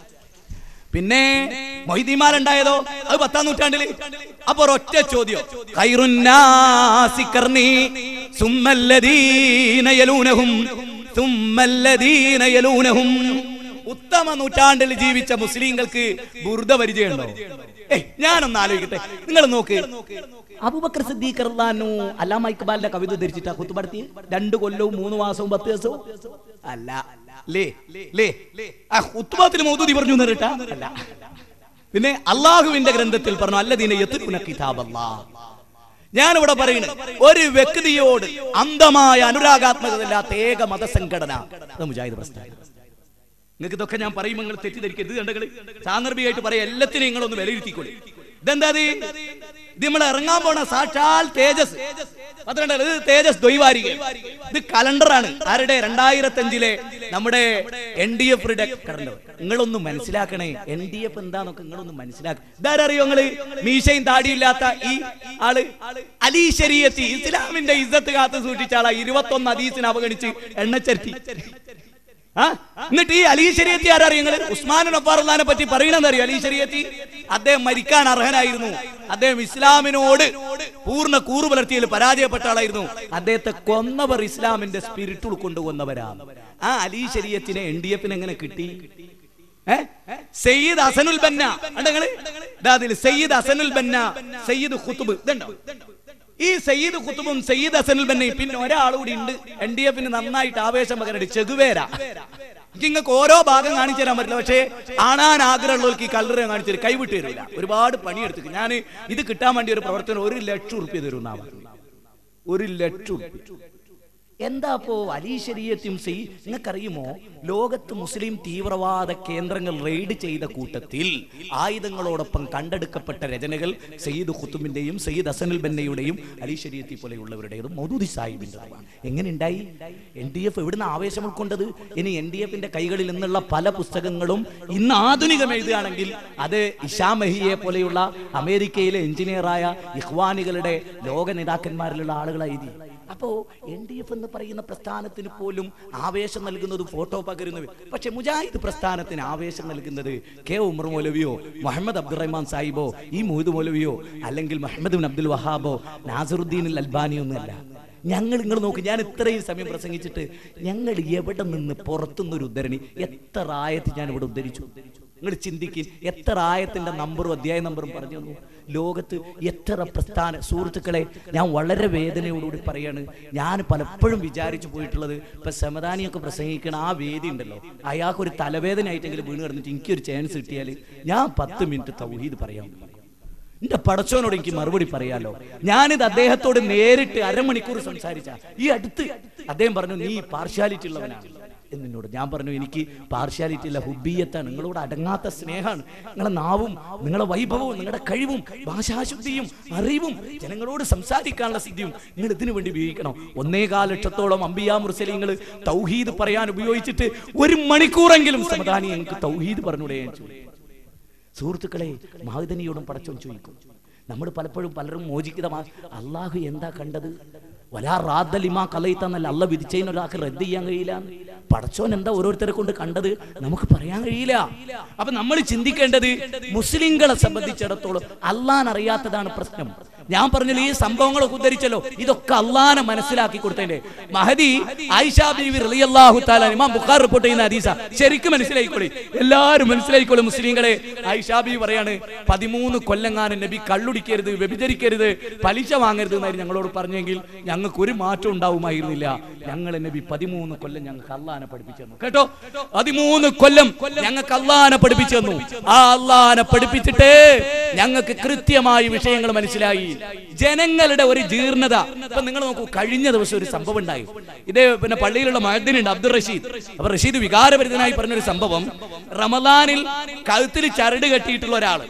S2: പിന്നെ മൊയ്തീമാലുണ്ടായതോ അത് പത്താം നൂറ്റാണ്ടില് അപ്പൊ ഒറ്റ ചോദ്യം ഖൈറുന്നാസി കർണി സുമ്മല്ലദീന യലൂനഹും സുമ്മല്ലദീന യലൂനഹും ഉത്തമ നൂറ്റാണ്ടിൽ ജീവിച്ച മുസ്ലിങ്ങൾക്ക് ബുർദ പരിചയമുണ്ടോ ഏയ് ഞാനൊന്ന് ആലോചിക്കട്ടെ നിങ്ങൾ നോക്ക് അബൂബക്കർ സിദ്ദീഖ് റളിയല്ലാഹു അല്ലാമ ഇക്ബാലിന്റെ കവിത ധരിച്ചിട്ടാ കുത്തുപടത്തി രണ്ട് കൊല്ലവും മൂന്ന് മാസവും പത്ത് ദിവസവും അല്ല ലേ ലേ ആ കുത്തുബാത്തിൽ മൗദൂദി പറഞ്ഞു നേരിട്ടാ അല്ല പിന്നെ അള്ളാഹുവിന്റെ ഗ്രന്ഥത്തിൽ പറഞ്ഞു അല്ലദീന യത്ലുന കിതാബല്ലാ ഞാൻ ഇവിടെ പറയുന്നത് ഒരു വ്യക്തിയോട് അന്ധമായ അനുരാഗാത്മകതയില്ലാത്ത ഏക മതസംഘടന അത് മുജാഹിദ് പ്രസ്ഥാനം നിങ്ങൾക്ക് ഇതൊക്കെ ഞാൻ പറയുമ്പോൾ നിങ്ങൾ തെറ്റിദ്ധരിക്കരുത് കണ്ടകള് സാന്ദർഭികമായിട്ട് പറയാം എല്ലാത്തിനും നിങ്ങളൊന്ന് വിലയിരുത്തിക്കോളി ഇതെന്താ ഇത്? ഇത് നമ്മൾ ഇറങ്ങാൻ പോണ സാക്ഷാൽ തേജസ് പന്ത്രണ്ടല്ല ഇത് തേജസ് ദ്വൈവാരിക ഇത് കലണ്ടറാണ് ആരുടെ രണ്ടായിരത്തി അഞ്ചിലെ നമ്മുടെ എൻ ഡി എഫ് കലണ്ടർ നിങ്ങളൊന്ന് മനസ്സിലാക്കണേ എൻ ഡി എഫ് എന്താന്നൊക്കെ നിങ്ങളൊന്ന് മനസ്സിലാക്ക ഇതാരറിയോ നിങ്ങള് മീശയും താടിയില്ലാത്ത ഈ ആള് അലി ശരീയത്തി ഇസ്ലാമിന്റെ ഇജ്ജത്ത് കാത്തു സൂക്ഷിച്ച ആളാ ഇരുപത്തൊന്ന് അദീസിനെ അവഗണിച്ച് എണ്ണച്ചരുത്തി ആ? എന്നിട്ട് ഈ അലി ശരീയത്തി ആരറിയോ നിങ്ങള് ഉസ്മാൻ നബ്ബാറുല്ലാനെ പറ്റി പറയണെന്നറിയോ അലി ശരീയത്തി അദ്ദേഹം മരിക്കാൻ അർഹനായിരുന്നു അദ്ദേഹം ഇസ്ലാമിനോട് പൂർണ്ണ കൂറു പുലർത്തിയതിൽ പരാജയപ്പെട്ട ആളായിരുന്നു അദ്ദേഹത്തെ കൊന്നവർ ഇസ്ലാമിന്റെ സ്പിരിറ്റ് ഉൾക്കൊണ്ടുകൊന്നവരാണ് ആ അലി ശരീയത്തിനെ എൻ ഡി എഫിന് എങ്ങനെ കിട്ടി ഏ? സയ്യിദ് ഹസനുൽ ബന്ന കണ്ടങ്ങള് ദാ അതില് സയ്യിദ് ഹസനുൽ ബന്ന സയ്യിദ് ഖുതുബ് ഇതുണ്ടോ ഈ സയ്യിദ് ഖുതുബും സയ്യിദ് ഹസനുൽ ബന്നയും പിന്നെ ഒരാൾ കൂടി ഉണ്ട് എൻ ഡി എഫിന് നന്നായിട്ട് ആവേശം പകരണ്ട് ചെകുവേര നിങ്ങൾക്ക് ഓരോ ഭാഗം കാണിച്ചു തരാൻ പറ്റില്ല പക്ഷേ കാണാൻ ആഗ്രഹമുള്ളവർക്ക് ഈ കളറ് കാണിച്ചു തരും കൈവിട്ട് തരില്ല ഒരുപാട് പണിയെടുത്തു ഞാൻ ഇത് കിട്ടാൻ വേണ്ടി ഒരു പ്രവർത്തനം ഒരു ലക്ഷം ഉറുപ്പ്യ തരും എന്നാ പറഞ്ഞത്. ഒരു ലക്ഷം ഉറുപ്പ്യ എന്താ അപ്പോ അലി ശരീയത്തും സി നിങ്ങൾക്കറിയുമോ ലോകത്ത് മുസ്ലിം തീവ്രവാദ കേന്ദ്രങ്ങൾ റെയ്ഡ് ചെയ്ത കൂട്ടത്തിൽ ആയുധങ്ങളോടൊപ്പം കണ്ടെടുക്കപ്പെട്ട രചനകൾ സയ്യിദ് ഖുത്തുബിന്റെയും സയ്യിദ് ഹസനുൽ ബന്നയുടെയും അലി ശരീയത്തി പോലെയുള്ളവരുടേതും മൗദൂദി സാഹിബിൻ്റെതുമാണ് എങ്ങനെ ഉണ്ടായി എൻ ഡി എഫ് എവിടുന്ന് ആവേശം ഉൾക്കൊണ്ടത് ഇനി എൻ ഡി എഫിന്റെ കൈകളിൽ നിന്നുള്ള പല പുസ്തകങ്ങളും ഇന്ന് ആധുനികം എഴുതുകയാണെങ്കിൽ അത് ഇഷാ മഹിയെ പോലെയുള്ള അമേരിക്കയിലെ എഞ്ചിനീയറായ ഇഹ്വാനികളുടെ ലോക നേതാക്കന്മാരിലുള്ള ആളുകൾ എഴുതി അപ്പോ എൻ ഡി എഫ് എന്ന് പറയുന്ന പ്രസ്ഥാനത്തിന് പോലും ആവേശം നൽകുന്നത് ഫോട്ടോ പകരുന്നത് പക്ഷെ മുജാഹിദ് പ്രസ്ഥാനത്തിന് ആവേശം നൽകുന്നത് കെ ഉമർ മൗലവിയോ മുഹമ്മദ് അബ്ദുറഹ്മാൻ സാഹിബോ ഈ മുഹദ് മൗലവിയോ അല്ലെങ്കിൽ മുഹമ്മദ് ബിൻ അബ്ദുൽ വഹാബോ നാസറുദ്ദീൻ അൽ അൽബാനിയോ ഒന്നുമല്ല ഞങ്ങൾ നിങ്ങൾ നോക്ക് ഞാൻ ഇത്രയും സമയം പ്രസംഗിച്ചിട്ട് ഞങ്ങൾ എവിടെ നിന്ന് പുറത്തുനിന്നൊരു ഉദ്ധരണി എത്ര ആയത്ത് ഞാൻ ഇവിടെ ഉദ്ധരിച്ചു നിങ്ങൾ ചിന്തിക്കും എത്ര ആയത്തിന്റെ നമ്പറും അധ്യായ നമ്പറും പറഞ്ഞു തന്നു ലോകത്ത് എത്ര പ്രസ്ഥാന സുഹൃത്തുക്കളെ ഞാൻ വളരെ വേദനയോടുകൂടി പറയാണ് ഞാൻ പലപ്പോഴും വിചാരിച്ചു പോയിട്ടുള്ളത് ഇപ്പൊ സമദാനിയൊക്കെ പ്രസംഗിക്കണ ആ വേദി ഉണ്ടല്ലോ അയാൾക്ക് ഒരു തലവേദനയായിട്ടെങ്കിലും വീണ് കിടന്നിട്ട് എനിക്കൊരു ചാൻസ് കിട്ടിയാൽ ഞാൻ പത്ത് മിനിറ്റ് തൗഹീദ് പറയാം എന്റെ പടച്ചോനോട് എനിക്ക് മറുപടി പറയാലോ ഞാനിത് അദ്ദേഹത്തോട് നേരിട്ട് അരമണിക്കൂർ സംസാരിച്ച ഈ അടുത്ത് അദ്ദേഹം പറഞ്ഞു നീ പാർഷ്യാലിറ്റി ഉള്ളവനാണ് എന്നോട് ഞാൻ പറഞ്ഞു എനിക്ക് പാർഷ്യാലിറ്റി ഇല്ല ഹുബിയത്താണ് നിങ്ങളോട് അടങ്ങാത്ത സ്നേഹമാണ് നിങ്ങളെ നാവും നിങ്ങളെ വൈഭവവും നിങ്ങളുടെ കഴിവും ഭാഷാശുദ്ധിയും അറിവും ജനങ്ങളോട് സംസാരിക്കാനുള്ള സിദ്ധിയും നിങ്ങൾ ഇതിനു വേണ്ടി ഉപയോഗിക്കണം ഒന്നേകാൽ ലക്ഷത്തോളം അമ്പിയാ മുർസലിങ്ങൾ തൗഹീദ് പറയാൻ ഉപയോഗിച്ചിട്ട് ഒരു മണിക്കൂറെങ്കിലും സമദാനി എനിക്ക് തൗഹീദ് പറഞ്ഞൂടെ ഞാൻ ചോദിച്ചു സുഹൃത്തുക്കളെ മഹദനിയോടും പടച്ചോൻ ചോദിക്കും നമ്മൾ പലപ്പോഴും പലരും മോചിക്കുന്ന മാ- അള്ളാഹു എന്താ കണ്ടത് വലാ റാദലിമാ കലയിത്തന്നല്ല അല്ല വിധിച്ചതിന് ഒരാൾക്ക് റദ്ദ് ചെയ്യാൻ കഴിയില്ല പടച്ചോൻ എന്താ ഓരോരുത്തരെ കൊണ്ട് കണ്ടത് നമുക്ക് പറയാൻ കഴിയില്ല അപ്പൊ നമ്മൾ ചിന്തിക്കേണ്ടത് മുസ്ലിങ്ങളെ സംബന്ധിച്ചിടത്തോളം അള്ളാൻ അറിയാത്തതാണ് പ്രശ്നം ഞാൻ പറഞ്ഞില്ല ഈ സംഭവങ്ങളൊക്കെ ഉദ്ധരിച്ചല്ലോ ഇതൊക്കെ അള്ളാനെ മനസ്സിലാക്കി കൊടുത്തതിന്റെ മഹദി ആയിഷ ബീവി റളിയല്ലാഹു തആല ഇമാം ബുഖാർ റിപ്പോർട്ട് ചെയ്യുന്ന ഹദീസ ശരിക്കും മനസ്സിലായിക്കോളി എല്ലാവരും മനസ്സിലായിക്കോളും മുസ്ലിങ്ങളെ ആയിഷ ബീവി പറയാണ് പതിമൂന്ന് കൊല്ലങ്ങാനും നബി കള്ളുടിക്കരുത് വ്യഭിചരിക്കരുത് പലിശ വാങ്ങരുത് എന്നായിരുന്നു ഞങ്ങളോട് പറഞ്ഞെങ്കിൽ ഞങ്ങൾക്ക് ഒരു മാറ്റം ഉണ്ടാവുമായിരുന്നില്ല ഞങ്ങൾ നബി പതിമൂന്ന് കൊല്ലം ഞങ്ങൾക്ക് അള്ളാനെ പഠിപ്പിച്ചു തന്നു കേട്ടോ പതിമൂന്ന് കൊല്ലം ഞങ്ങൾക്ക് അള്ളാനെ പഠിപ്പിച്ചു തന്നു ആ അള്ളാനെ പഠിപ്പിച്ചിട്ട് ഞങ്ങൾക്ക് കൃത്യമായ വിഷയങ്ങൾ മനസ്സിലായി ജനങ്ങളുടെ ഒരു ജീർണത ഇപ്പൊ നിങ്ങൾ നോക്കൂ കഴിഞ്ഞ ദിവസം ഒരു സംഭവം ഉണ്ടായി ഇതേ പിന്നെ പള്ളിയിലുള്ള മഹദ്ദിനുണ്ട് അബ്ദുൾ റഷീദ് അപ്പൊ റഷീദ് വികാരഭരിതനായി പറഞ്ഞൊരു സംഭവം റമദാനിൽ കഴുത്തിൽ ചരട് കെട്ടിയിട്ടുള്ള ഒരാൾ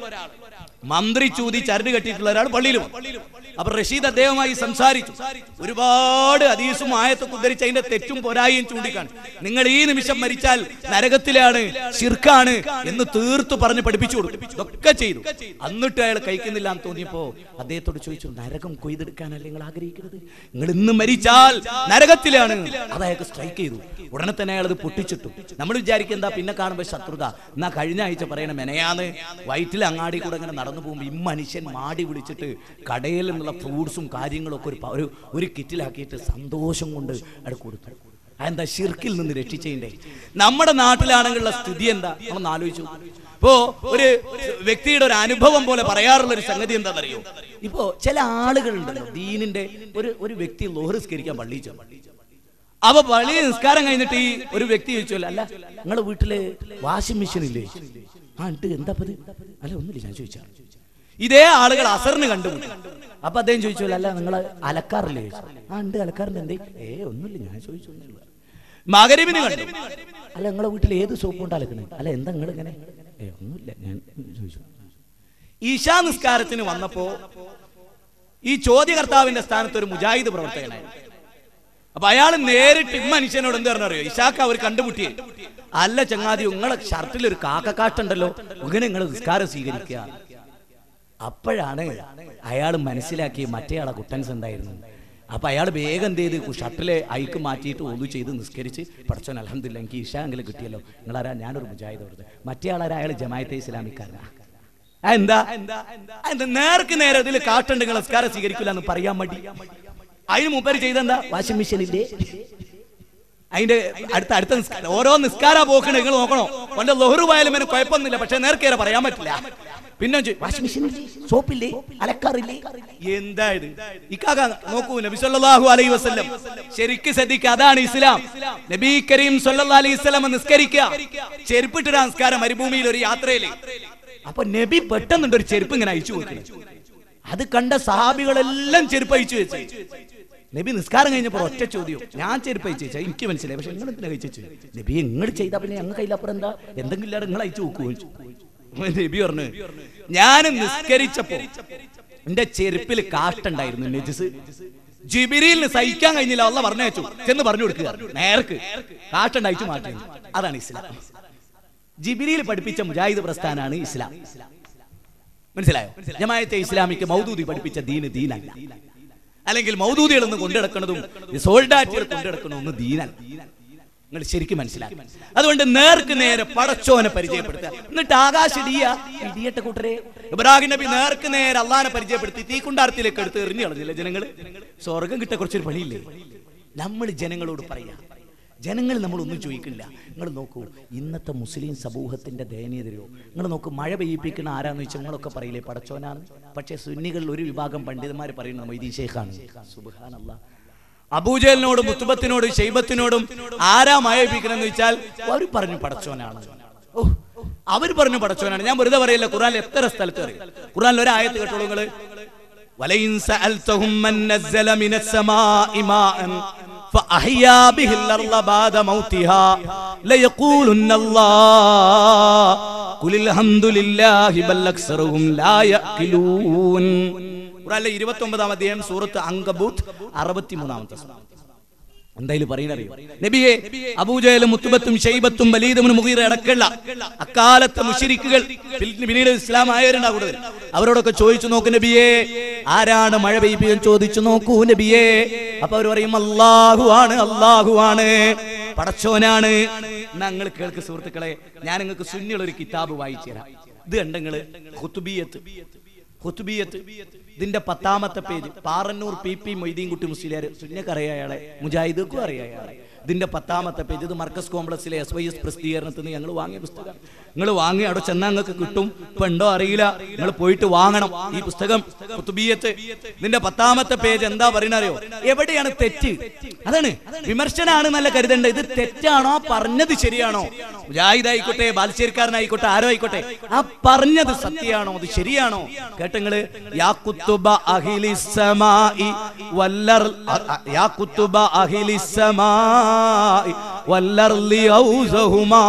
S2: മന്ത്രി ചൂതി ചരട് കെട്ടിയിട്ടുള്ള ഒരാൾ പള്ളിയിലും അപ്പൊ റഷീദ് അദ്ദേഹവുമായി സംസാരിച്ചു ഒരുപാട് അതീസും ആയത്തൊക്കെ ഉദ്ധരിച്ച് അതിന്റെ തെറ്റും പോരായും ചൂണ്ടിക്കാണ് നിങ്ങൾ ഈ നിമിഷം മരിച്ചാൽ നരകത്തിലാണ് ശിർക്കാണ് എന്ന് തീർത്തു പറഞ്ഞ് പഠിപ്പിച്ചു കൊടുത്തു ഇതൊക്കെ ചെയ്തു എന്നിട്ട് അയാൾ കഴിക്കുന്നില്ല എന്ന് തോന്നിയപ്പോ അദ്ദേഹത്തോട് ചോദിച്ചു നരകം കൊയ്തെടുക്കാനല്ലേ നിങ്ങൾ ആഗ്രഹിക്കുന്നത് നിങ്ങൾ ഇന്ന് മരിച്ചാൽ നരകത്തിലാണ് അത് അയാൾക്ക് സ്ട്രൈക്ക് ചെയ്തു ഉടനെ തന്നെ അയാൾ അത് പൊട്ടിച്ചിട്ടു നമ്മൾ വിചാരിക്കും എന്താ പിന്നെ കാണുമ്പോൾ ശത്രുത എന്നാ കഴിഞ്ഞ ആഴ്ച പറയണ മെനയാന്ന് വയറ്റിൽ അങ്ങാടി കൂടെ ഇങ്ങനെ നടന്നു പോകുമ്പോൾ ഈ മനുഷ്യൻ മാടി വിളിച്ചിട്ട് കടയിൽ നിന്നുള്ള ഫ്രൂട്ട്സും കാര്യങ്ങളും ഒക്കെ ഒരു പ- ഒരു ഒരു കിറ്റിലാക്കിയിട്ട് സന്തോഷം കൊണ്ട് അവിടെ കൊടുത്തു അതെന്താ ഷിർക്കിൽ നിന്ന് രക്ഷിച്ചതിന്റെ നമ്മുടെ നാട്ടിലാണെങ്കിലുള്ള സ്ഥിതി എന്താ നമ്മളൊന്ന് ആലോചിച്ചു ഇപ്പോ ഒരു വ്യക്തിയുടെ ഒരു അനുഭവം പോലെ പറയാറുള്ള ഒരു സംഗതി എന്താണെന്നറിയോ ഇപ്പോ ചില ആളുകളുണ്ടല്ലോ ദീനിന്റെ ഒരു ഒരു വ്യക്തി ലോഹറിസ്കരിക്കാൻ പള്ളിയിൽ ചെന്നു അപ്പൊ പള്ളി നിസ്കാരം കഴിഞ്ഞിട്ട് ഈ ഒരു വ്യക്തി ചോദിച്ചല്ലോ അല്ല നിങ്ങളെ വീട്ടില് വാഷിംഗ് മെഷീൻ ഇല്ലേ ആ ഉണ്ട് എന്താ പത് അല്ല ഒന്നുമില്ല ഞാൻ ചോദിച്ചാ ഇതേ ആളുകൾ അസറിന് കണ്ടുമുട്ടി അപ്പൊ അദ്ദേഹം ചോദിച്ചല്ലോ അല്ല നിങ്ങൾ അലക്കാറില്ലേ ചോദിച്ചു. ആ ഉണ്ട് അലക്കാറുണ്ട് എന്തേ ഏ ഒന്നുമില്ല ഞാൻ ചോദിച്ചു ഒന്നുമില്ല മകരിവിന് കണ്ടു അല്ല നിങ്ങളെ വീട്ടിൽ ഏത് സോപ്പ് കൊണ്ട് അലക്കണേ അല്ല എന്താ നിങ്ങൾ ഇങ്ങനെ ഏ ഒന്നുമില്ല ഞാൻ ചോദിച്ചു ഈശാ നിസ്കാരത്തിന് വന്നപ്പോ ഈ ചോദ്യകർത്താവിന്റെ സ്ഥാനത്ത് ഒരു മുജാഹിദ് പ്രവർത്തകനായിരുന്നു അപ്പൊ അയാൾ നേരിട്ട് ഈ മനുഷ്യനോട് എന്ത് പറഞ്ഞറിയോ ഇഷാക്ക അവർ കണ്ടുമുട്ടിയേ അല്ല ചങ്ങാതി നിങ്ങളെ ഷർട്ടിൽ ഒരു കാക്കക്കാട്ടുണ്ടല്ലോ ഇങ്ങനെ നിങ്ങൾ നിസ്കാരം സ്വീകരിക്കുക അപ്പോഴാണ് അയാൾ മനസ്സിലാക്കി മറ്റേയാളെ കുട്ടൻസ് എന്തായിരുന്നു അപ്പൊ അയാൾ വേഗം എന്ത് ചെയ്ത് ഷർട്ടിലെ അയക്ക് മാറ്റിയിട്ട് ഒതു ചെയ്ത് നിസ്കരിച്ച് പഠിച്ചോൻ അലഹമില്ല എനിക്ക് ഇഷാങ്കിലും കിട്ടിയല്ലോ നിങ്ങളാരാ ഞാനൊരു മുജാഹിദ് കൊടുത്ത് മറ്റേ ആളാരാ അയാൾ ജമായത്തെ ഇസ്ലാമിക്കാരനാ ആ, എന്താ ആ, എന്താ നേർക്ക് നേരെ ഇതിൽ കാട്ടുണ്ട് നിങ്ങൾ നിസ്കാരം സ്വീകരിക്കില്ല എന്ന് പറയാൻ മടി അതിന് മുമ്പര് ചെയ്തെന്താ വാഷിംഗ് മെഷീൻ ഇല്ലേ അതിന്റെ അടുത്ത അടുത്ത നിസ്കാരം ഓരോ നിസ്കാര പോക്കണ് നിങ്ങൾ നോക്കണോ പണ്ട് ലൊഹറു പോയാലും എനിക്ക് കുഴപ്പമൊന്നുമില്ല പക്ഷെ നേർക്കേറെ പറയാൻ പറ്റില്ല പിന്നെ വാഷിംഗ് മെഷീൻ സോപ്പില്ലേ അലക്കാറില്ലേ എന്താ ഇത് ഇക്കാക നോക്കൂ നബി സല്ലല്ലാഹു അലൈഹി വസല്ലം ശരിക്ക് ശ്രദ്ധിക്കുക അതാണ് ഇസ്ലാം നബി കരീം സല്ലല്ലാഹു അലൈഹി വസല്ലം നിസ്കരിക്കുക ചെരുപ്പിട്ട് നമസ്കാരം മരുഭൂമിയിൽ ഒരു യാത്രയില് അപ്പൊ നബി പെട്ടെന്നുണ്ട് ഒരു ചെരുപ്പ് ഇങ്ങനെ അയച്ചു കൊടുക്കുന്നത് അത് കണ്ട സഹാബികളെല്ലാം ചെരുപ്പ് അയച്ചു വെച്ചു നബി നിസ്കാരം കഴിഞ്ഞപ്പോൾ ഒറ്റ ചോദ്യം ഞാൻ ചെരുപ്പ് അയച്ചു വെച്ചാൽ എനിക്ക് മനസ്സിലായി പക്ഷെ നിങ്ങൾ എന്തിനാ കഴിച്ചു നബി എങ്ങോട്ട് ചെയ്താ പിന്നെ ഞങ്ങൾ കയ്യിലപ്പുറം എന്താ എന്തെങ്കിലും ഇല്ലാതെ നിങ്ങൾ അയച്ചു നോക്കൂ നബി പറഞ്ഞു ഞാൻ നിസ്കരിച്ചപ്പോ എന്റെ ചെരുപ്പിൽ കാട്ടുണ്ടായിരുന്നു നജിസ് ജിബിരിയിൽ സഹിക്കാൻ കഴിഞ്ഞില്ല അല്ല പറഞ്ഞു ചെന്ന് പറഞ്ഞു കൊടുക്കുക നേർക്ക് കാട്ടുണ്ടായിച്ചു മാറ്റി അതാണ് ഇസ്ലാം ജിബിരിയിൽ പഠിപ്പിച്ച മുജാഹിദ് പ്രസ്ഥാനാണ് ഇസ്ലാം മനസ്സിലായോ ജമായത്തെ ഇസ്ലാമിക്ക് മൗദൂദി പഠിപ്പിച്ച ദീന് ദീനല്ല അല്ലെങ്കിൽ മൗദൂദികൾ എന്ന് കൊണ്ടുനടക്കുന്നതും സോൾഡാറ്റുകൾ കൊണ്ടുനടക്കണമെന്ന് ദീനല്ല നിങ്ങൾ ശരിക്കും മനസ്സിലാക്കി അതുകൊണ്ട് നേർക്ക് നേരെ പടച്ചോനെ പരിചയപ്പെടുത്തുക എന്നിട്ട് ആകാശ ഇടിയ ഇടിയട്ടെ കൂട്ടരെ ഇബ്രാഹിം നബി നേർക്ക് നേരെ അള്ളാനെ പരിചയപ്പെടുത്തി തീക്കുണ്ടാരത്തിലേക്ക് എടുത്ത് എറിഞ്ഞു കളഞ്ഞില്ല ജനങ്ങൾ സ്വർഗം കിട്ട കുറച്ചൊരു പണിയില്ലേ നമ്മൾ ജനങ്ങളോട് പറയാ ജനങ്ങൾ നമ്മളൊന്നും ചോദിക്കില്ല നിങ്ങൾ നോക്കൂ ഇന്നത്തെ മുസ്ലിം സമൂഹത്തിന്റെ ദയനീയതയോ നിങ്ങൾ നോക്കൂ മഴ പെയ്യിപ്പിക്കുന്ന ആരാന്ന് വെച്ചാൽ നിങ്ങളൊക്കെ പറയില്ലേ പടച്ചോനാണ് പക്ഷേ സുന്നികളിൽ ഒരു വിഭാഗം പണ്ഡിതന്മാർ പറയുന്നത് മൊയ്തീൻ ഷേഖാണ് സുബ്ഹാനല്ലാ അബൂജലിനോടും മുത്തുബത്തിനോടും ഷെയ്ബത്തിനോടും ആരാ മഴയിപ്പിക്കണമെന്ന് വെച്ചാൽ അവർ പറഞ്ഞു പടച്ചോനാണ് ഓ അവർ പറഞ്ഞു പടച്ചോനാണ് ഞാൻ വെറുതെ പറയില്ല ഖുറാനിൽ എത്ര സ്ഥലത്ത് പറയും ഖുറാനിൽ ഒരു ആയത്ത് കേട്ടോളൂ നിങ്ങള് ولئن سألتهم من نزل من السماء ماء فأحيا به الأرض بعد موتها ليقولن الله قل الحمد لله بل أكثرهم لا يأكلون ഖുറാനിലെ ഇരുപത്തി ഒമ്പതാം അധ്യായം സൂറത്ത് അങ്കബൂത്ത് അറുപത്തിമൂന്നാമത്തെ സൂറത്ത്. എന്തായാലും പറയുന്നറിയോ നബിയെ അബൂജയിലും മുത്തുബത്തും ഷെയ്ബത്തും വലീദും മുഗീറ അടക്കള്ള അക്കാലത്തെ മുഷിരിക്കുകൾ പിന്നീട് ഇസ്ലാം ആയവരുണ്ടാ കൂടുതൽ അവരോടൊക്കെ ചോദിച്ചു നോക്കൂ നബിയെ ആരാണ് മഴ പെയ്യിപ്പിക്കാൻ ചോദിച്ചു നോക്കൂ നബിയെ അപ്പൊ അവർ പറയും അള്ളാഹു ആണ് അള്ളാഹു ആണ് പടച്ചോനാണ് ഞങ്ങൾ കേൾക്ക് സുഹൃത്തുക്കളെ ഞാൻ നിങ്ങൾക്ക് സുന്നിയുള്ള ഒരു കിതാബ് വായിച്ചു തരാം ഇത് കണ്ടങ്ങള് ഹുത്തുബിയത്ത് ഹുത്തുബിയത്ത് ഇതിന്റെ പത്താമത്തെ page Parannur P P Moideenkutty Musliyar സുന്നക്ക് അറിയാം അയാളെ മുജാഹിദുക്കും അറിയാം അയാളെ ഇതിന്റെ പത്താമത്തെ പേജ് ഇത് മർക്കസ് കോംപ്ലക്സിലെ എസ് വൈ എസ് പ്രസിദ്ധീകരണത്തിൽ നിന്ന് ഞങ്ങൾ വാങ്ങിയ പുസ്തകം നിങ്ങൾ വാങ്ങി അവിടെ ചെന്നാൽ നിങ്ങൾക്ക് കിട്ടും ഇപ്പൊ ഉണ്ടോ അറിയില്ല നിങ്ങൾ പോയിട്ട് വാങ്ങണം ഈ പുസ്തകം കുത്തുബിയത്ത് ഇതിന്റെ പത്താമത്തെ പേജ് എന്താ പറയുന്നറിയോ എവിടെയാണ് തെറ്റ് അതാണ് വിമർശനാണ് നല്ല കരുതേണ്ടത് ഇത് തെറ്റാണോ പറഞ്ഞത് ശരിയാണോ മുജാഹിദ് ആയിക്കോട്ടെ ബാലശ്ശേരിക്കാരനായിക്കോട്ടെ ആരോ ആയിക്കോട്ടെ ആ പറഞ്ഞത് സത്യമാണോ അത് ശരിയാണോ കേട്ടങ്ങള് യാ കുത്തുബ അഹിലിസമായി വല്ലർ അ- അ- യാ കുത്തുബ അഹിലിസമായി വല്ലർലി ഔസഹുമാ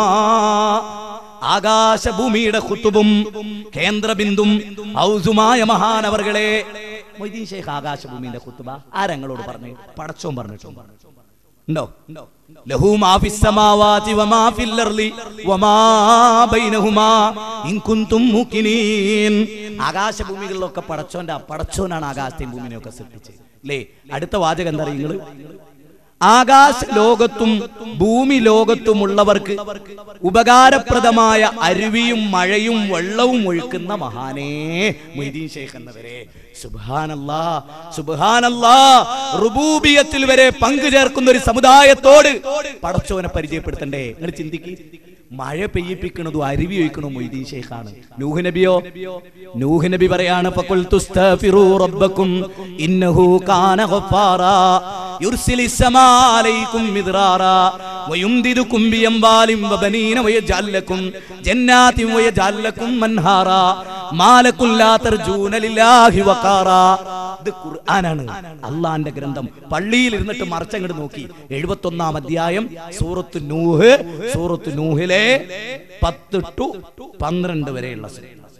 S2: ആകാശഭൂമിയുടെ കുത്തുബും കേന്ദ്രബിന്ദും ഔസുമായ മഹാനവർകളെ മൊയ്തീൻ ഷേഖ് ആകാശഭൂമിയുടെ കുത്തുബ ആരങ്ങളോട് പറഞ്ഞു പടച്ചോൻ പറഞ്ഞിട്ടോ ഉണ്ടോ ലഹു മാ ഫിസ് സമാവാതി വമാ ഫിൽ അർളി വമാ ബൈനഹുമാ ഇൻ കുൻതും മുഖിനീൻ ആകാശഭൂമികളിലൊക്കെ പടച്ചോന്റെ പടച്ചോനാണ് ആകാശത്തെയും ഭൂമിനെയും ഒക്കെ സൃഷ്ടിച്ചത് അല്ലേ അടുത്ത വാചകം എന്താ നിങ്ങൾ ആകാശ ലോകത്തും ഭൂമി ലോകത്തുമുള്ളവർക്ക് ഉപകാരപ്രദമായ അരുവിയും മഴയും വെള്ളവും ഒഴുക്കുന്ന മഹാനേ മൊയ്തീൻ ഷേഖ് എന്നവരെ സുബാനല്ലാ സുബാനല്ലാ റുബൂബിയത്തിൽ വരെ പങ്കു ചേർക്കുന്ന ഒരു സമുദായത്തോട് പടച്ചോനെ പരിചയപ്പെടുത്തണ്ടേ നിങ്ങൾ ചിന്തിക്ക് മഴ പെയ്യിപ്പിക്കണതും അരുവി ഒഴിക്കണോ മൊയ്തീൻ ഷേഖാണ് നൂഹ് നബിയോ നൂഹ് നബി പറയാണ് ഫഖുൽ തുസ്തഗ്ഫിറൂ റബ്ബക്കും ഇന്നഹു കാന ഗഫാറാ യുർസിലി السماء عليكم مدرارا ويمددكم بأموال وبنين ويجعل لكم جنات ويجعل لكم أنهارا ما لكم لا ترجون لله وقارا ഇത് ഖുർആനാണ് അള്ളാന്റെ ഗ്രന്ഥം പള്ളിയിൽ ഇരുന്നിട്ട് മറച്ചങ്ങോട്ട് നോക്കി എഴുപത്തി ഒന്നാം അധ്യായം സൂറത്ത് നൂഹ് സൂറത്ത് നൂഹിലെ പത്ത് ടു പന്ത്രണ്ട് വരെയുള്ള സൂറ.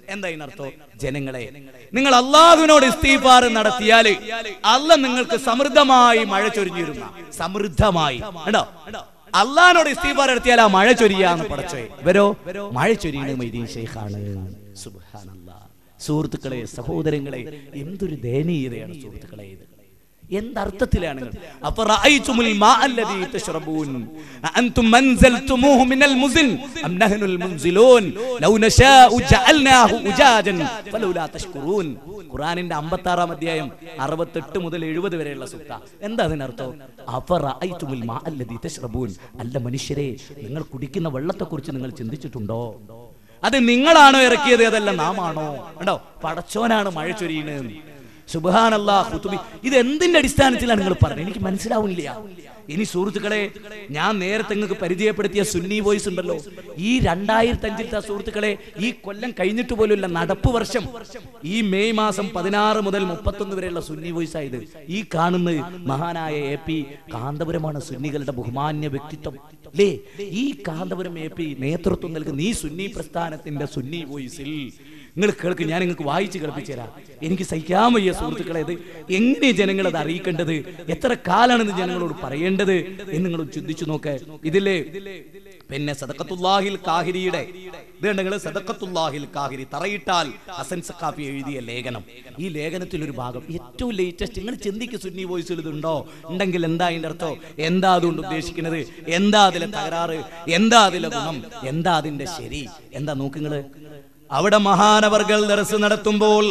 S2: എന്താ ഇതിനർത്ഥം ജനങ്ങളെ നിങ്ങൾ അള്ളാഹുവിനോട് ഇസ്തീഫാർ നടത്തിയാല് അല്ല നിങ്ങൾക്ക് സമൃദ്ധമായി മഴ ചൊരിഞ്ഞിരുന്ന സമൃദ്ധമായി കേട്ടോ അള്ളഹാനോട് ഇസ്തീഫാർ നടത്തിയാൽ ആ മഴ ചൊരിയാന്ന് പടച്ചോയെ ഇവരോ മഴ ചൊരിയുന്നത് മൈദീൻ ഷെയ്ഖാണ് സുബ്ഹാനല്ലാ സുഹൃത്തുക്കളെ സഹോദരങ്ങളെ എന്തൊരു ദയനീയതയാണ് സുഹൃത്തുക്കളെ ഇത് എന്തർത്ഥത്തിലാണ് നിങ്ങൾ? അഫറഅയ്തുമുൽ മാ അല്ലദീ തശ്റബൂൻ അഅൻതും മൻസൽതുമൂഹു മിനൽ മുസിൻ അം നഹ്നുൽ മുൻസിലൂൻ ലൗ നശാഉ ജഅൽനാഹു ഉജാജൻ ഫലൗലാ തഷ്കുറൂൻ ഖുർആനിന്റെ 56 അധ്യായം 68 മുതൽ 70 വരെയുള്ള സൂക്ത എന്താ അതിനർത്ഥം അഫറഅയ്തുമുൽ മാ അല്ലദീ തശ്റബൂൻ അല്ല മനുഷ്യരെ നിങ്ങൾ കുടിക്കുന്ന വെള്ളത്തെക്കുറിച്ച് നിങ്ങൾ ചിന്തിച്ചിട്ടുണ്ടോ അത് നിങ്ങളാണോ ഇറക്കിയത് അതല്ല നാം ആണോ കണ്ടോ പടച്ചോനാണ് മഴ ചൊരിയുന്നത് സുബാനല്ലാ ഹുത്തുബി ഇത് എന്തിന്റെ അടിസ്ഥാനത്തിലാണ് നിങ്ങൾ പറഞ്ഞത് എനിക്ക് മനസ്സിലാവുന്നില്ല ഇനി സുഹൃത്തുക്കളെ ഞാൻ നേരത്തെ നിങ്ങൾക്ക് പരിചയപ്പെടുത്തിയ സുന്നി വോയിസ് ഉണ്ടല്ലോ ഈ രണ്ടായിരത്തി അഞ്ചിലത്തെ സുഹൃത്തുക്കളെ ഈ കൊല്ലം കഴിഞ്ഞിട്ട് പോലുമില്ല നടപ്പ് വർഷം ഈ മെയ് മാസം പതിനാറ് മുതൽ മുപ്പത്തൊന്ന് വരെയുള്ള സുന്നി വോയിസ് ആയത് ഈ കാണുന്നത് മഹാനായ എ പി കാന്തപുരമാണ് സുന്നികളുടെ ബഹുമാന്യ വ്യക്തിത്വം അല്ലേ ഈ കാന്തപുരം എ പി നേതൃത്വം നൽകുന്ന ഈ സുന്നി പ്രസ്ഥാനത്തിന്റെ സുന്നി വോയിസിൽ നിങ്ങൾ കേൾക്ക് ഞാൻ നിങ്ങൾക്ക് വായിച്ച് കേൾപ്പിച്ചു തരാം എനിക്ക് സഹിക്കാൻ വയ്യ സുഹൃത്തുക്കളെ ഇത് എങ്ങനെ ജനങ്ങൾ അത് അറിയിക്കേണ്ടത് എത്ര കാലാണെന്ന് ജനങ്ങളോട് പറയേണ്ടത് എന്ന് നിങ്ങൾ ചിന്തിച്ചു നോക്ക് ഇതില്ലേ പിന്നെ സദക്കത്തുല്ലാഹിൽ കാഹിരിയുടെ ഇത് നിങ്ങൾ സദക്കത്തുല്ലാഹിൽ കാഹിരി തറയിട്ടാൽ ഹസൻ സഖാഫി എഴുതിയ ലേഖനം ഈ ലേഖനത്തിൽ ഒരു ഭാഗം ഏറ്റവും ലേറ്റസ്റ്റ് നിങ്ങൾ ചിന്തിക്ക് സുന്നി വോയിസിൽ ഇതുണ്ടോ ഉണ്ടെങ്കിൽ എന്താ അതിന്റെ അർത്ഥം എന്താ അതുകൊണ്ട് ഉദ്ദേശിക്കുന്നത് എന്താ അതിലെ തകരാറ് എന്താ അതിലെ ഗുണം എന്താ അതിന്റെ ശരി എന്താ നോക്കുങ്ങള് അവിടെ മഹാനവർകൾ ദർസ് നടത്തുമ്പോൾ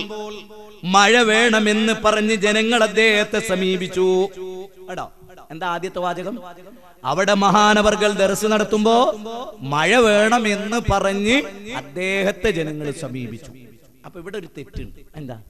S2: മഴ വേണമെന്ന് പറഞ്ഞ് ജനങ്ങൾ അദ്ദേഹത്തെ സമീപിച്ചു എടോ എന്താ ആദ്യത്തെ വാചകം അവിടെ മഹാനവർകൾ ദർസ് നടത്തുമ്പോ മഴ വേണമെന്ന് പറഞ്ഞ് അദ്ദേഹത്തെ ജനങ്ങൾ സമീപിച്ചു അപ്പൊ ഇവിടെ ഒരു തെറ്റുണ്ട് എന്താ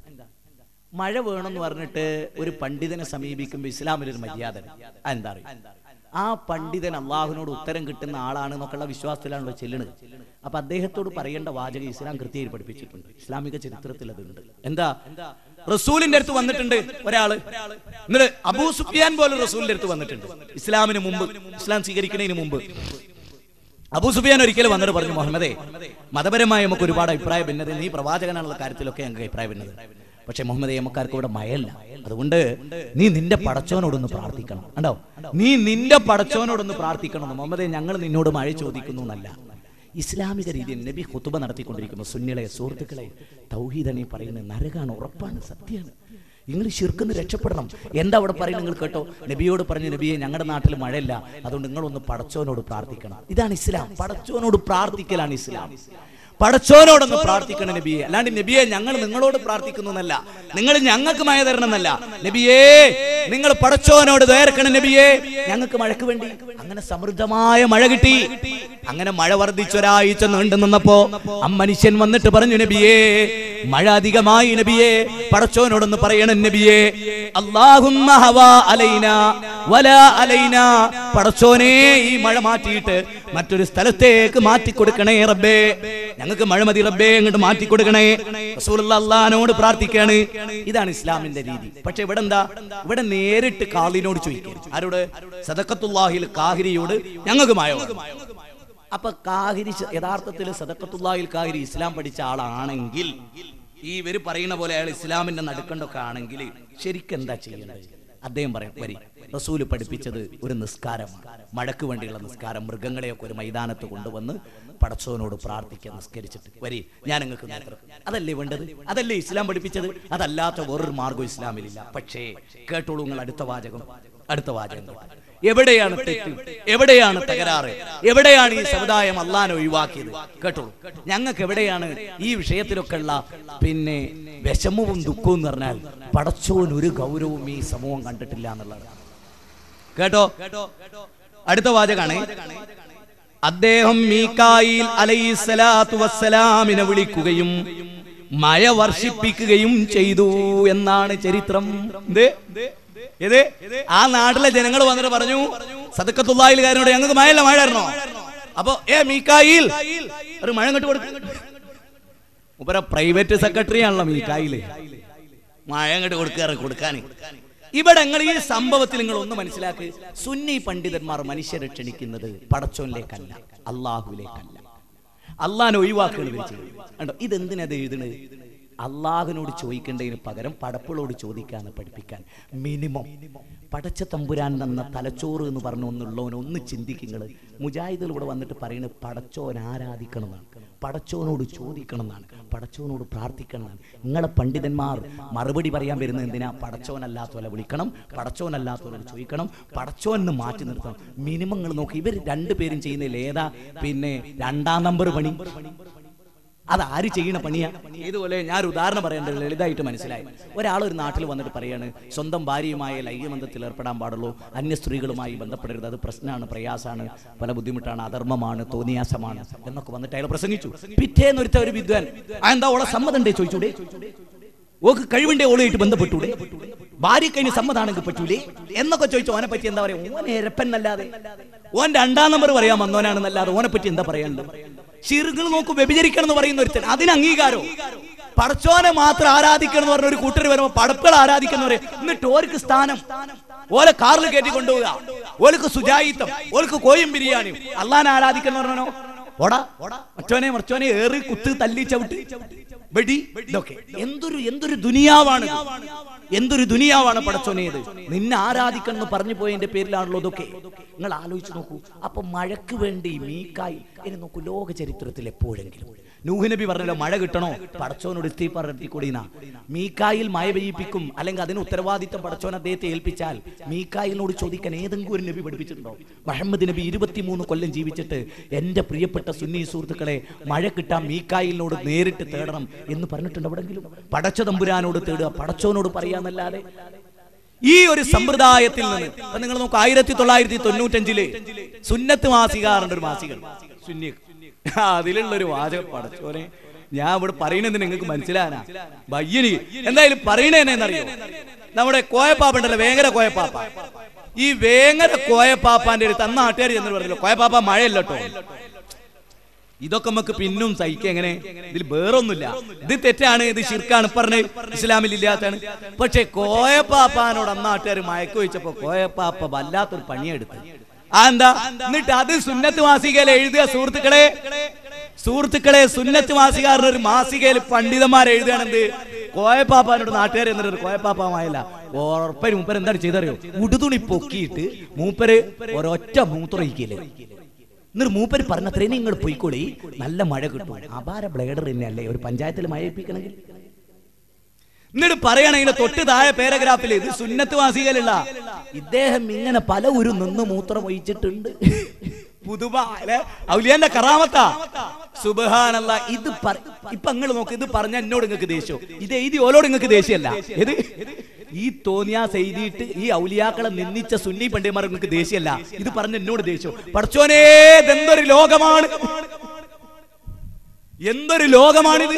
S2: മഴ വേണമെന്ന് പറഞ്ഞിട്ട് ഒരു പണ്ഡിതനെ സമീപിക്കുമ്പോൾ ഇസ്ലാമിലൊരു മര്യാദ ഉണ്ട്. അതെന്താ അറിയോ? ആ പണ്ഡിതൻ അള്ളാഹുവിനോട് ഉത്തരം കിട്ടുന്ന ആളാണ് എന്നൊക്കെയുള്ള വിശ്വാസത്തിലാണല്ലോ ചെല്ലുന്നത് അപ്പൊ അദ്ദേഹത്തോട് പറയേണ്ട വാചകം ഇസ്ലാം കൃത്യമായി പഠിപ്പിച്ചിട്ടുണ്ട് ഇസ്ലാമിക ചരിത്രത്തിൽ അതുണ്ട് എന്താ റസൂലിന്റെ അടുത്ത് വന്നിട്ടുണ്ട് ഒരാള് എന്നിട്ട് അബൂ സുഫിയാൻ പോലെ റസൂലിന്റെ അടുത്ത് വന്നിട്ടുണ്ട് ഇസ്ലാമിന് മുമ്പ് ഇസ്ലാം സ്വീകരിക്കുന്നതിന് മുമ്പ് അബൂ സുഫിയാൻ ഒരിക്കലും വന്നിട്ട് പറഞ്ഞു മുഹമ്മദേ മതപരമായി നമുക്ക് ഒരുപാട് അഭിപ്രായ ഭിന്നത നീ പ്രവാചകനാണുള്ള കാര്യത്തിലൊക്കെ ഞങ്ങൾക്ക് അഭിപ്രായ ഭിന്നത പക്ഷെ മുഹമ്മദേ നമുക്കാർക്ക് ഇവിടെ മയല്ല അതുകൊണ്ട് നീ നിന്റെ പടച്ചോനോടൊന്ന് പ്രാർത്ഥിക്കണം കണ്ടോ നീ നിന്റെ പടച്ചോനോടൊന്ന് പ്രാർത്ഥിക്കണം മുഹമ്മദേ ഞങ്ങൾ നിന്നോട് മഴ ചോദിക്കുന്നു എന്നല്ല ഇസ്ലാമിക രീതിയിൽ നബി ഹുത്തുബ നടത്തിക്കൊണ്ടിരിക്കുമ്പോൾ സുന്നികളെ സുഹൃത്തുക്കളെ തൗഹീദ് പറയുന്നത് നരകാണ് ഉറപ്പാണ് സത്യമാണ് നിങ്ങൾ ശിർക്കുന്ന് രക്ഷപ്പെടണം എന്താ അവിടെ പറയുന്നത് നിങ്ങൾ കേട്ടോ നബിയോട് പറഞ്ഞു നബിയെ ഞങ്ങളുടെ നാട്ടിൽ മഴയില്ല അതുകൊണ്ട് നിങ്ങളൊന്ന് പടച്ചോനോട് പ്രാർത്ഥിക്കണം ഇതാണ് ഇസ്ലാം പടച്ചോനോട് പ്രാർത്ഥിക്കലാണ് ഇസ്ലാം പടച്ചോനോടൊന്ന് പ്രാർത്ഥിക്കണം നബിയെ അല്ലാണ്ട് നബിയെ ഞങ്ങൾ നിങ്ങളോട് പ്രാർത്ഥിക്കുന്നു എന്നല്ല നിങ്ങൾ ഞങ്ങൾക്ക് മഴ തരണം എന്നല്ല നബിയേ നിങ്ങൾ പടച്ചോനോട് ദയർക്കണം നബിയെ ഞങ്ങൾക്ക് മഴക്ക് വേണ്ടി അങ്ങനെ സമൃദ്ധമായ മഴ കിട്ടി അങ്ങനെ മഴ വർദ്ധിച്ചൊരാഴ്ച നീണ്ടു നിന്നപ്പോ ആ മനുഷ്യൻ വന്നിട്ട് പറഞ്ഞു നബിയേ മഴ അധികമായി നബിയെ പടച്ചോനോടൊന്ന് പറയണം നബിയെ അല്ലാഹുമ്മ ഹവാ അലൈന വല അലൈന പടച്ചോനെ ഈ മഴ മാറ്റിയിട്ട് മറ്റൊരു സ്ഥലത്തേക്ക് മാറ്റി കൊടുക്കണേ റബ്ബേ ഞങ്ങൾക്ക് മഴ മതി റബ്ബേ അങ്ങോട്ട് മാറ്റി കൊടുക്കണേ റസൂലുള്ള അള്ളഹാനോട് പ്രാർത്ഥിക്കാണ് ഇതാണ് ഇസ്ലാമിന്റെ രീതി പക്ഷെ ഇവിടെ എന്താ ഇവിടെ നേരിട്ട് കാലിനോട് ചോദിക്കുക ആരോട് സദക്കത്തുല്ലാഹിൽ കാഹിരിയോട് ഞങ്ങൾക്ക് മഴ വേണം. അപ്പൊ കാഹിരി ശ- യഥാർത്ഥത്തിൽ സദക്കത്തുല്ലാഹിൽ കാഹിരി ഇസ്ലാം പഠിച്ച ആളാണെങ്കിൽ ഈ ഇവര് പറയുന്ന പോലെ അയാൾ ഇസ്ലാമിന്റെ നടുക്കണ്ടൊക്കെ ആണെങ്കിൽ ശരിക്കും എന്താ ചെയ്യേണ്ടത് അദ്ദേഹം പറയും വരി റസൂല് പഠിപ്പിച്ചത് ഒരു നിസ്കാരമാണ് മഴക്ക് വേണ്ടിയുള്ള നിസ്കാരം മൃഗങ്ങളെയൊക്കെ ഒരു മൈതാനത്ത് കൊണ്ടുവന്ന് പടച്ചോനോട് പ്രാർത്ഥിക്കാൻ നിസ്കരിച്ചിട്ട് വരി ഞാൻ നിങ്ങൾക്ക് നേതൃത്വം അതല്ലേ വേണ്ടത് അതല്ലേ ഇസ്ലാം പഠിപ്പിച്ചത് അതല്ലാത്ത വേറൊരു മാർഗം ഇസ്ലാമിലില്ല പക്ഷേ കേട്ടോളൂ നിങ്ങൾ അടുത്ത വാചകം അടുത്ത വാചകം കേട്ടോ. എവിടെയാണ് തെറ്റ് എവിടെയാണ് തകരാറ് എവിടെയാണ് ഈ സമുദായം അള്ളാൻ ഒഴിവാക്കിയത് കേട്ടോളൂ ഞങ്ങൾക്ക് എവിടെയാണ് ഈ വിഷയത്തിലൊക്കെ ഉള്ള പിന്നെ വിഷമവും ദുഃഖവും എന്ന് പറഞ്ഞാൽ പടച്ചോൻ ഒരു ഗൗരവവും ഈ സമൂഹം കണ്ടിട്ടില്ല എന്നുള്ളതാണ് കേട്ടോ അടുത്ത വാചകാണ് അദ്ദേഹം മീക്കായിൽ അലൈഹിസ്സലാത്തു വസ്സലാമിനെ വിളിക്കുകയും മഴ വർഷിപ്പിക്കുകയും ചെയ്തു എന്നാണ് ചരിത്രം ഇത് ഇത് ആ നാട്ടിലെ ജനങ്ങൾ വന്നിട്ട് പറഞ്ഞു സദക്കത്തുള്ളായിൽക്കാരനോട് ഞങ്ങൾക്ക് മഴയല്ല മഴ ആയിരുന്നോ അപ്പൊ ഏ മീക്കായിൽ ഒരു മഴ ഇങ്ങോട്ട് കൊടുക്കും ഉപര പ്രൈവറ്റ് സെക്രട്ടറി ആണല്ലോ മീക്കായില് മഴ അങ്ങോട്ട് കൊടുക്കാറ് കൊടുക്കാൻ ഇവിടെ നിങ്ങൾ ഈ സംഭവത്തിൽ നിങ്ങൾ ഒന്ന് മനസ്സിലാക്ക് സുന്നി പണ്ഡിതന്മാർ മനുഷ്യരെ ക്ഷണിക്കുന്നത് പടച്ചോനിലേക്കല്ല അള്ളാഹുവിലേക്കല്ല അള്ളാഹിനെ ഒഴിവാക്കുകയാണ് ഇവർ ചെയ്യുന്നത് കണ്ടോ ഇതെന്തിനത് എഴുതണത് അള്ളാഹുവിനോട് ചോദിക്കേണ്ടതിന് പകരം പടപ്പുകളോട് ചോദിക്കാന്ന് പഠിപ്പിക്കാൻ മിനിമം പടച്ച തമ്പുരാൻ തന്ന തലച്ചോറ് എന്ന് പറഞ്ഞ ഒന്നുള്ളവൻ ഒന്ന് ചിന്തിക്കുങ്ങൾ മുജാഹിദുകൾ ഇവിടെ വന്നിട്ട് പറയുന്നത് പടച്ചോൻ ആരാധിക്കണം എന്നാണ് പടച്ചോനോട് ചോദിക്കണം എന്നാണ് പടച്ചോനോട് പ്രാർത്ഥിക്കണം എന്നാണ് നിങ്ങളെ പണ്ഡിതന്മാർ മറുപടി പറയാൻ വരുന്നത് എന്തിനാ പടച്ചോനല്ലാത്തവരെ വിളിക്കണം പടച്ചോനല്ലാത്തവരോട് ചോദിക്കണം പടച്ചോനെ മാറ്റി നിർത്തണം മിനിമങ്ങൾ നോക്കി ഇവർ രണ്ടുപേരും ചെയ്യുന്നതിൽ ഏതാ പിന്നെ രണ്ടാം നമ്പർ പണി അത് ആര് ചെയ്യണ പണിയാ ഇതുപോലെ ഞാൻ ഒരു ഉദാഹരണം പറയേണ്ടത് ലളിതമായിട്ട് മനസ്സിലായി ഒരാൾ ഒരു നാട്ടിൽ വന്നിട്ട് പറയാണ് സ്വന്തം ഭാര്യയുമായ ലൈംഗികബന്ധത്തിൽ ഏർപ്പെടാൻ പാടുള്ളൂ അന്യ സ്ത്രീകളുമായി ബന്ധപ്പെടരുത് അത് പ്രശ്നമാണ് പ്രയാസമാണ് പല ബുദ്ധിമുട്ടാണ് അധർമ്മമാണ് തോന്നിയാസമാണ് എന്നൊക്കെ വന്നിട്ട് അയാൾ പ്രസംഗിച്ചു പിറ്റേന്ന് ഒരുത്ത ഒരു വിദ്വാൻ ആ എന്താ ഓളെ സമ്മതം ഉണ്ടേ ചോദിച്ചൂടെ ഓക്ക് കഴിവിന്റെ ഓളായിട്ട് ബന്ധപ്പെട്ടൂടെ ഭാര്യ കഴിഞ്ഞ് സമ്മതാണെങ്കിൽ പറ്റൂലേ എന്നൊക്കെ ചോദിച്ചു ഓനെ പറ്റി എന്താ പറയാ ഓൻ എരപ്പന്നല്ലാതെ ഓൻ രണ്ടാം നമ്പർ പറയാൻ വന്നവനാണെന്നല്ലാതെ ഓനെ പറ്റി എന്താ പറയാനുള്ളത് ഷിറുകൾ നോക്കൂ വ്യഭിചരിക്കണം എന്ന് പറയുന്ന ഒരുത്തൻ അതിന് അംഗീകാരം പടച്ചോനെ മാത്രം ആരാധിക്കണം എന്ന് പറഞ്ഞ ഒരു കൂട്ടർ വരുമ്പോ പടപ്പുകൾ ആരാധിക്കുന്ന പറയും എന്നിട്ട് ഓർക്ക് സ്ഥാനം ഓലെ കാറിൽ കയറ്റി കൊണ്ടുപോവുക ഓർക്ക് സുജായിത്തം ഓർക്ക് കോയും ബിരിയാണിയും അള്ളാനെ ആരാധിക്കണം എന്ന് പറഞ്ഞോ ഓടാ മറ്റോനെ മറച്ചോനെ ഏറി കുത്ത് തല്ലി ചവിട്ട് വെടി ഇതൊക്കെ എന്തൊരു എന്തൊരു ദുനിയാവാണ് ഇത്. എന്തൊരു ദുനിയാവാണ് പടച്ചോനേത് നിന്നെ ആരാധിക്കണം എന്ന് പറഞ്ഞു പോയതിന്റെ പേരിലാണല്ലോ ഇതൊക്കെ നിങ്ങൾ ആലോചിച്ച് നോക്കൂ അപ്പൊ മഴക്ക് വേണ്ടി മീക്കായി ഇനി നോക്കൂ ലോക ചരിത്രത്തിൽ എപ്പോഴെങ്കിലും നൂഹ് നബി പറഞ്ഞല്ലോ മഴ കിട്ടണോ പടച്ചോനോട് എത്തിക്കൂടിന മീക്കായിൽ മഴ പെയ്യിപ്പിക്കും അല്ലെങ്കിൽ അതിന് ഉത്തരവാദിത്തം പടച്ചോൻ അദ്ദേഹത്തെ ഏൽപ്പിച്ചാൽ മീക്കായിലിനോട് ചോദിക്കാൻ ഏതെങ്കിലും ഒരു നബി പഠിപ്പിച്ചിട്ടുണ്ടോ മുഹമ്മദ് നബി ഇരുപത്തിമൂന്ന് കൊല്ലം ജീവിച്ചിട്ട് എന്റെ പ്രിയപ്പെട്ട സുന്നി സുഹൃത്തുക്കളെ മഴ കിട്ടാൻ മീക്കായിലിനോട് നേരിട്ട് തേടണം എന്ന് പറഞ്ഞിട്ടുണ്ട് എവിടെങ്കിലും പടച്ച തമ്പുരാനോട് തേടുക പടച്ചോനോട് പറയാന്നല്ലാതെ ഈ ഒരു സമ്പ്രദായത്തിൽ നിന്ന് ഇപ്പൊ നിങ്ങൾ നോക്ക് ആയിരത്തി തൊള്ളായിരത്തി തൊണ്ണൂറ്റഞ്ചില് സുന്നത്ത് മാസികാറുണ്ട് ഒരു മാസികൾ സുന്നി ആ, അതിലുള്ള ഒരു വാചകം പടച്ചോനെ ഞാൻ ഇവിടെ പറയണത് നിങ്ങൾക്ക് മനസ്സിലാനാ ബയ്യനി എന്തായാലും പറയണേന്നറിയോ നമ്മുടെ കോയപ്പാപ്പ ഉണ്ടല്ലോ വേങ്ങര കോയപ്പാപ്പ ഈ വേങ്ങര കോയപ്പാപ്പാന്റെ അടുത്ത് അന്ന് നാട്ടുകാർ ചെന്ന് പറഞ്ഞല്ലോ കോയപ്പാപ്പ മഴയല്ലോ കേട്ടോ ഇതൊക്കെ നമുക്ക് പിന്നും സഹിക്കാം എങ്ങനെ ഇതിൽ വേറൊന്നുമില്ല ഇത് തെറ്റാണ് ഇത് ശിർക്കാണ് പറഞ്ഞ് ഇസ്ലാമിൽ ഇല്ലാത്താണ് പക്ഷെ കോയപ്പാപ്പാനോട് അന്നാട്ടുകാർ മയക്ക് വെച്ചപ്പോ കോയപ്പാപ്പ വല്ലാത്തൊരു പണിയെടുത്ത് ആ എന്താ എന്നിട്ട് അത് സുന്നത്ത് മാസികയിൽ എഴുതിയ സുഹൃത്തുക്കളെ സുഹൃത്തുക്കളെ സുന്നത്ത് മാസികാരുടെ ഒരു മാസികയിൽ പണ്ഡിതന്മാർ എഴുതുകയാണെന്ത് കോയപ്പാപ്പാനോട് നാട്ടുകാർ എന്നിട്ട് കോയപ്പാപ്പാമായല്ല ഉറപ്പര് മൂപ്പര് എന്താണ് ചെയ്തറിയോ ഉടുതുണി പൊക്കിയിട്ട് മൂപ്പര് ഒരൊറ്റ മൂത്രയിക്കില്ലേ എന്നിട്ട് മൂപ്പര് പറഞ്ഞത്രേ നിങ്ങൾ പോയിക്കോളി നല്ല മഴ കിട്ടും അപാര ബ്ലേഡർ തന്നെയല്ലേ ഒരു പഞ്ചായത്തിൽ മഴ ഏൽപ്പിക്കണമെങ്കിൽ എന്നിട്ട് പറയണതിന്റെ തൊട്ട് താഴെ പാരഗ്രാഫിൽ ഇത് സുന്നത്ത് വാസികയിലുള്ള ഇദ്ദേഹം ഇങ്ങനെ പല ഒരു നിന്ന് മൂത്രം ഒഴിച്ചിട്ടുണ്ട് പുതുമ അല്ലെ ഔലിയാന്റെ കറാമത്താ സുബഹാനല്ല ഇത് പറ- ഇപ്പൊ നിങ്ങൾ നോക്ക് ഇത് പറഞ്ഞ എന്നോട് നിങ്ങൾക്ക് ദേഷ്യം ഇത് എഴുതി ഓലോട് നിങ്ങൾക്ക് ദേഷ്യമല്ല ഇത് ഈ തോന്നിയാസ് എഴുതിയിട്ട് ഈ ഔലിയാക്കളെ നിന്ദിച്ച സുന്നി പണ്ഡിതന്മാർ നിങ്ങൾക്ക് ദേഷ്യമല്ല ഇത് പറഞ്ഞ എന്നോട് ദേഷ്യം പഠിച്ചോനേ ഇതെന്തൊരു ലോകമാണ് എന്തൊരു ലോകമാണിത്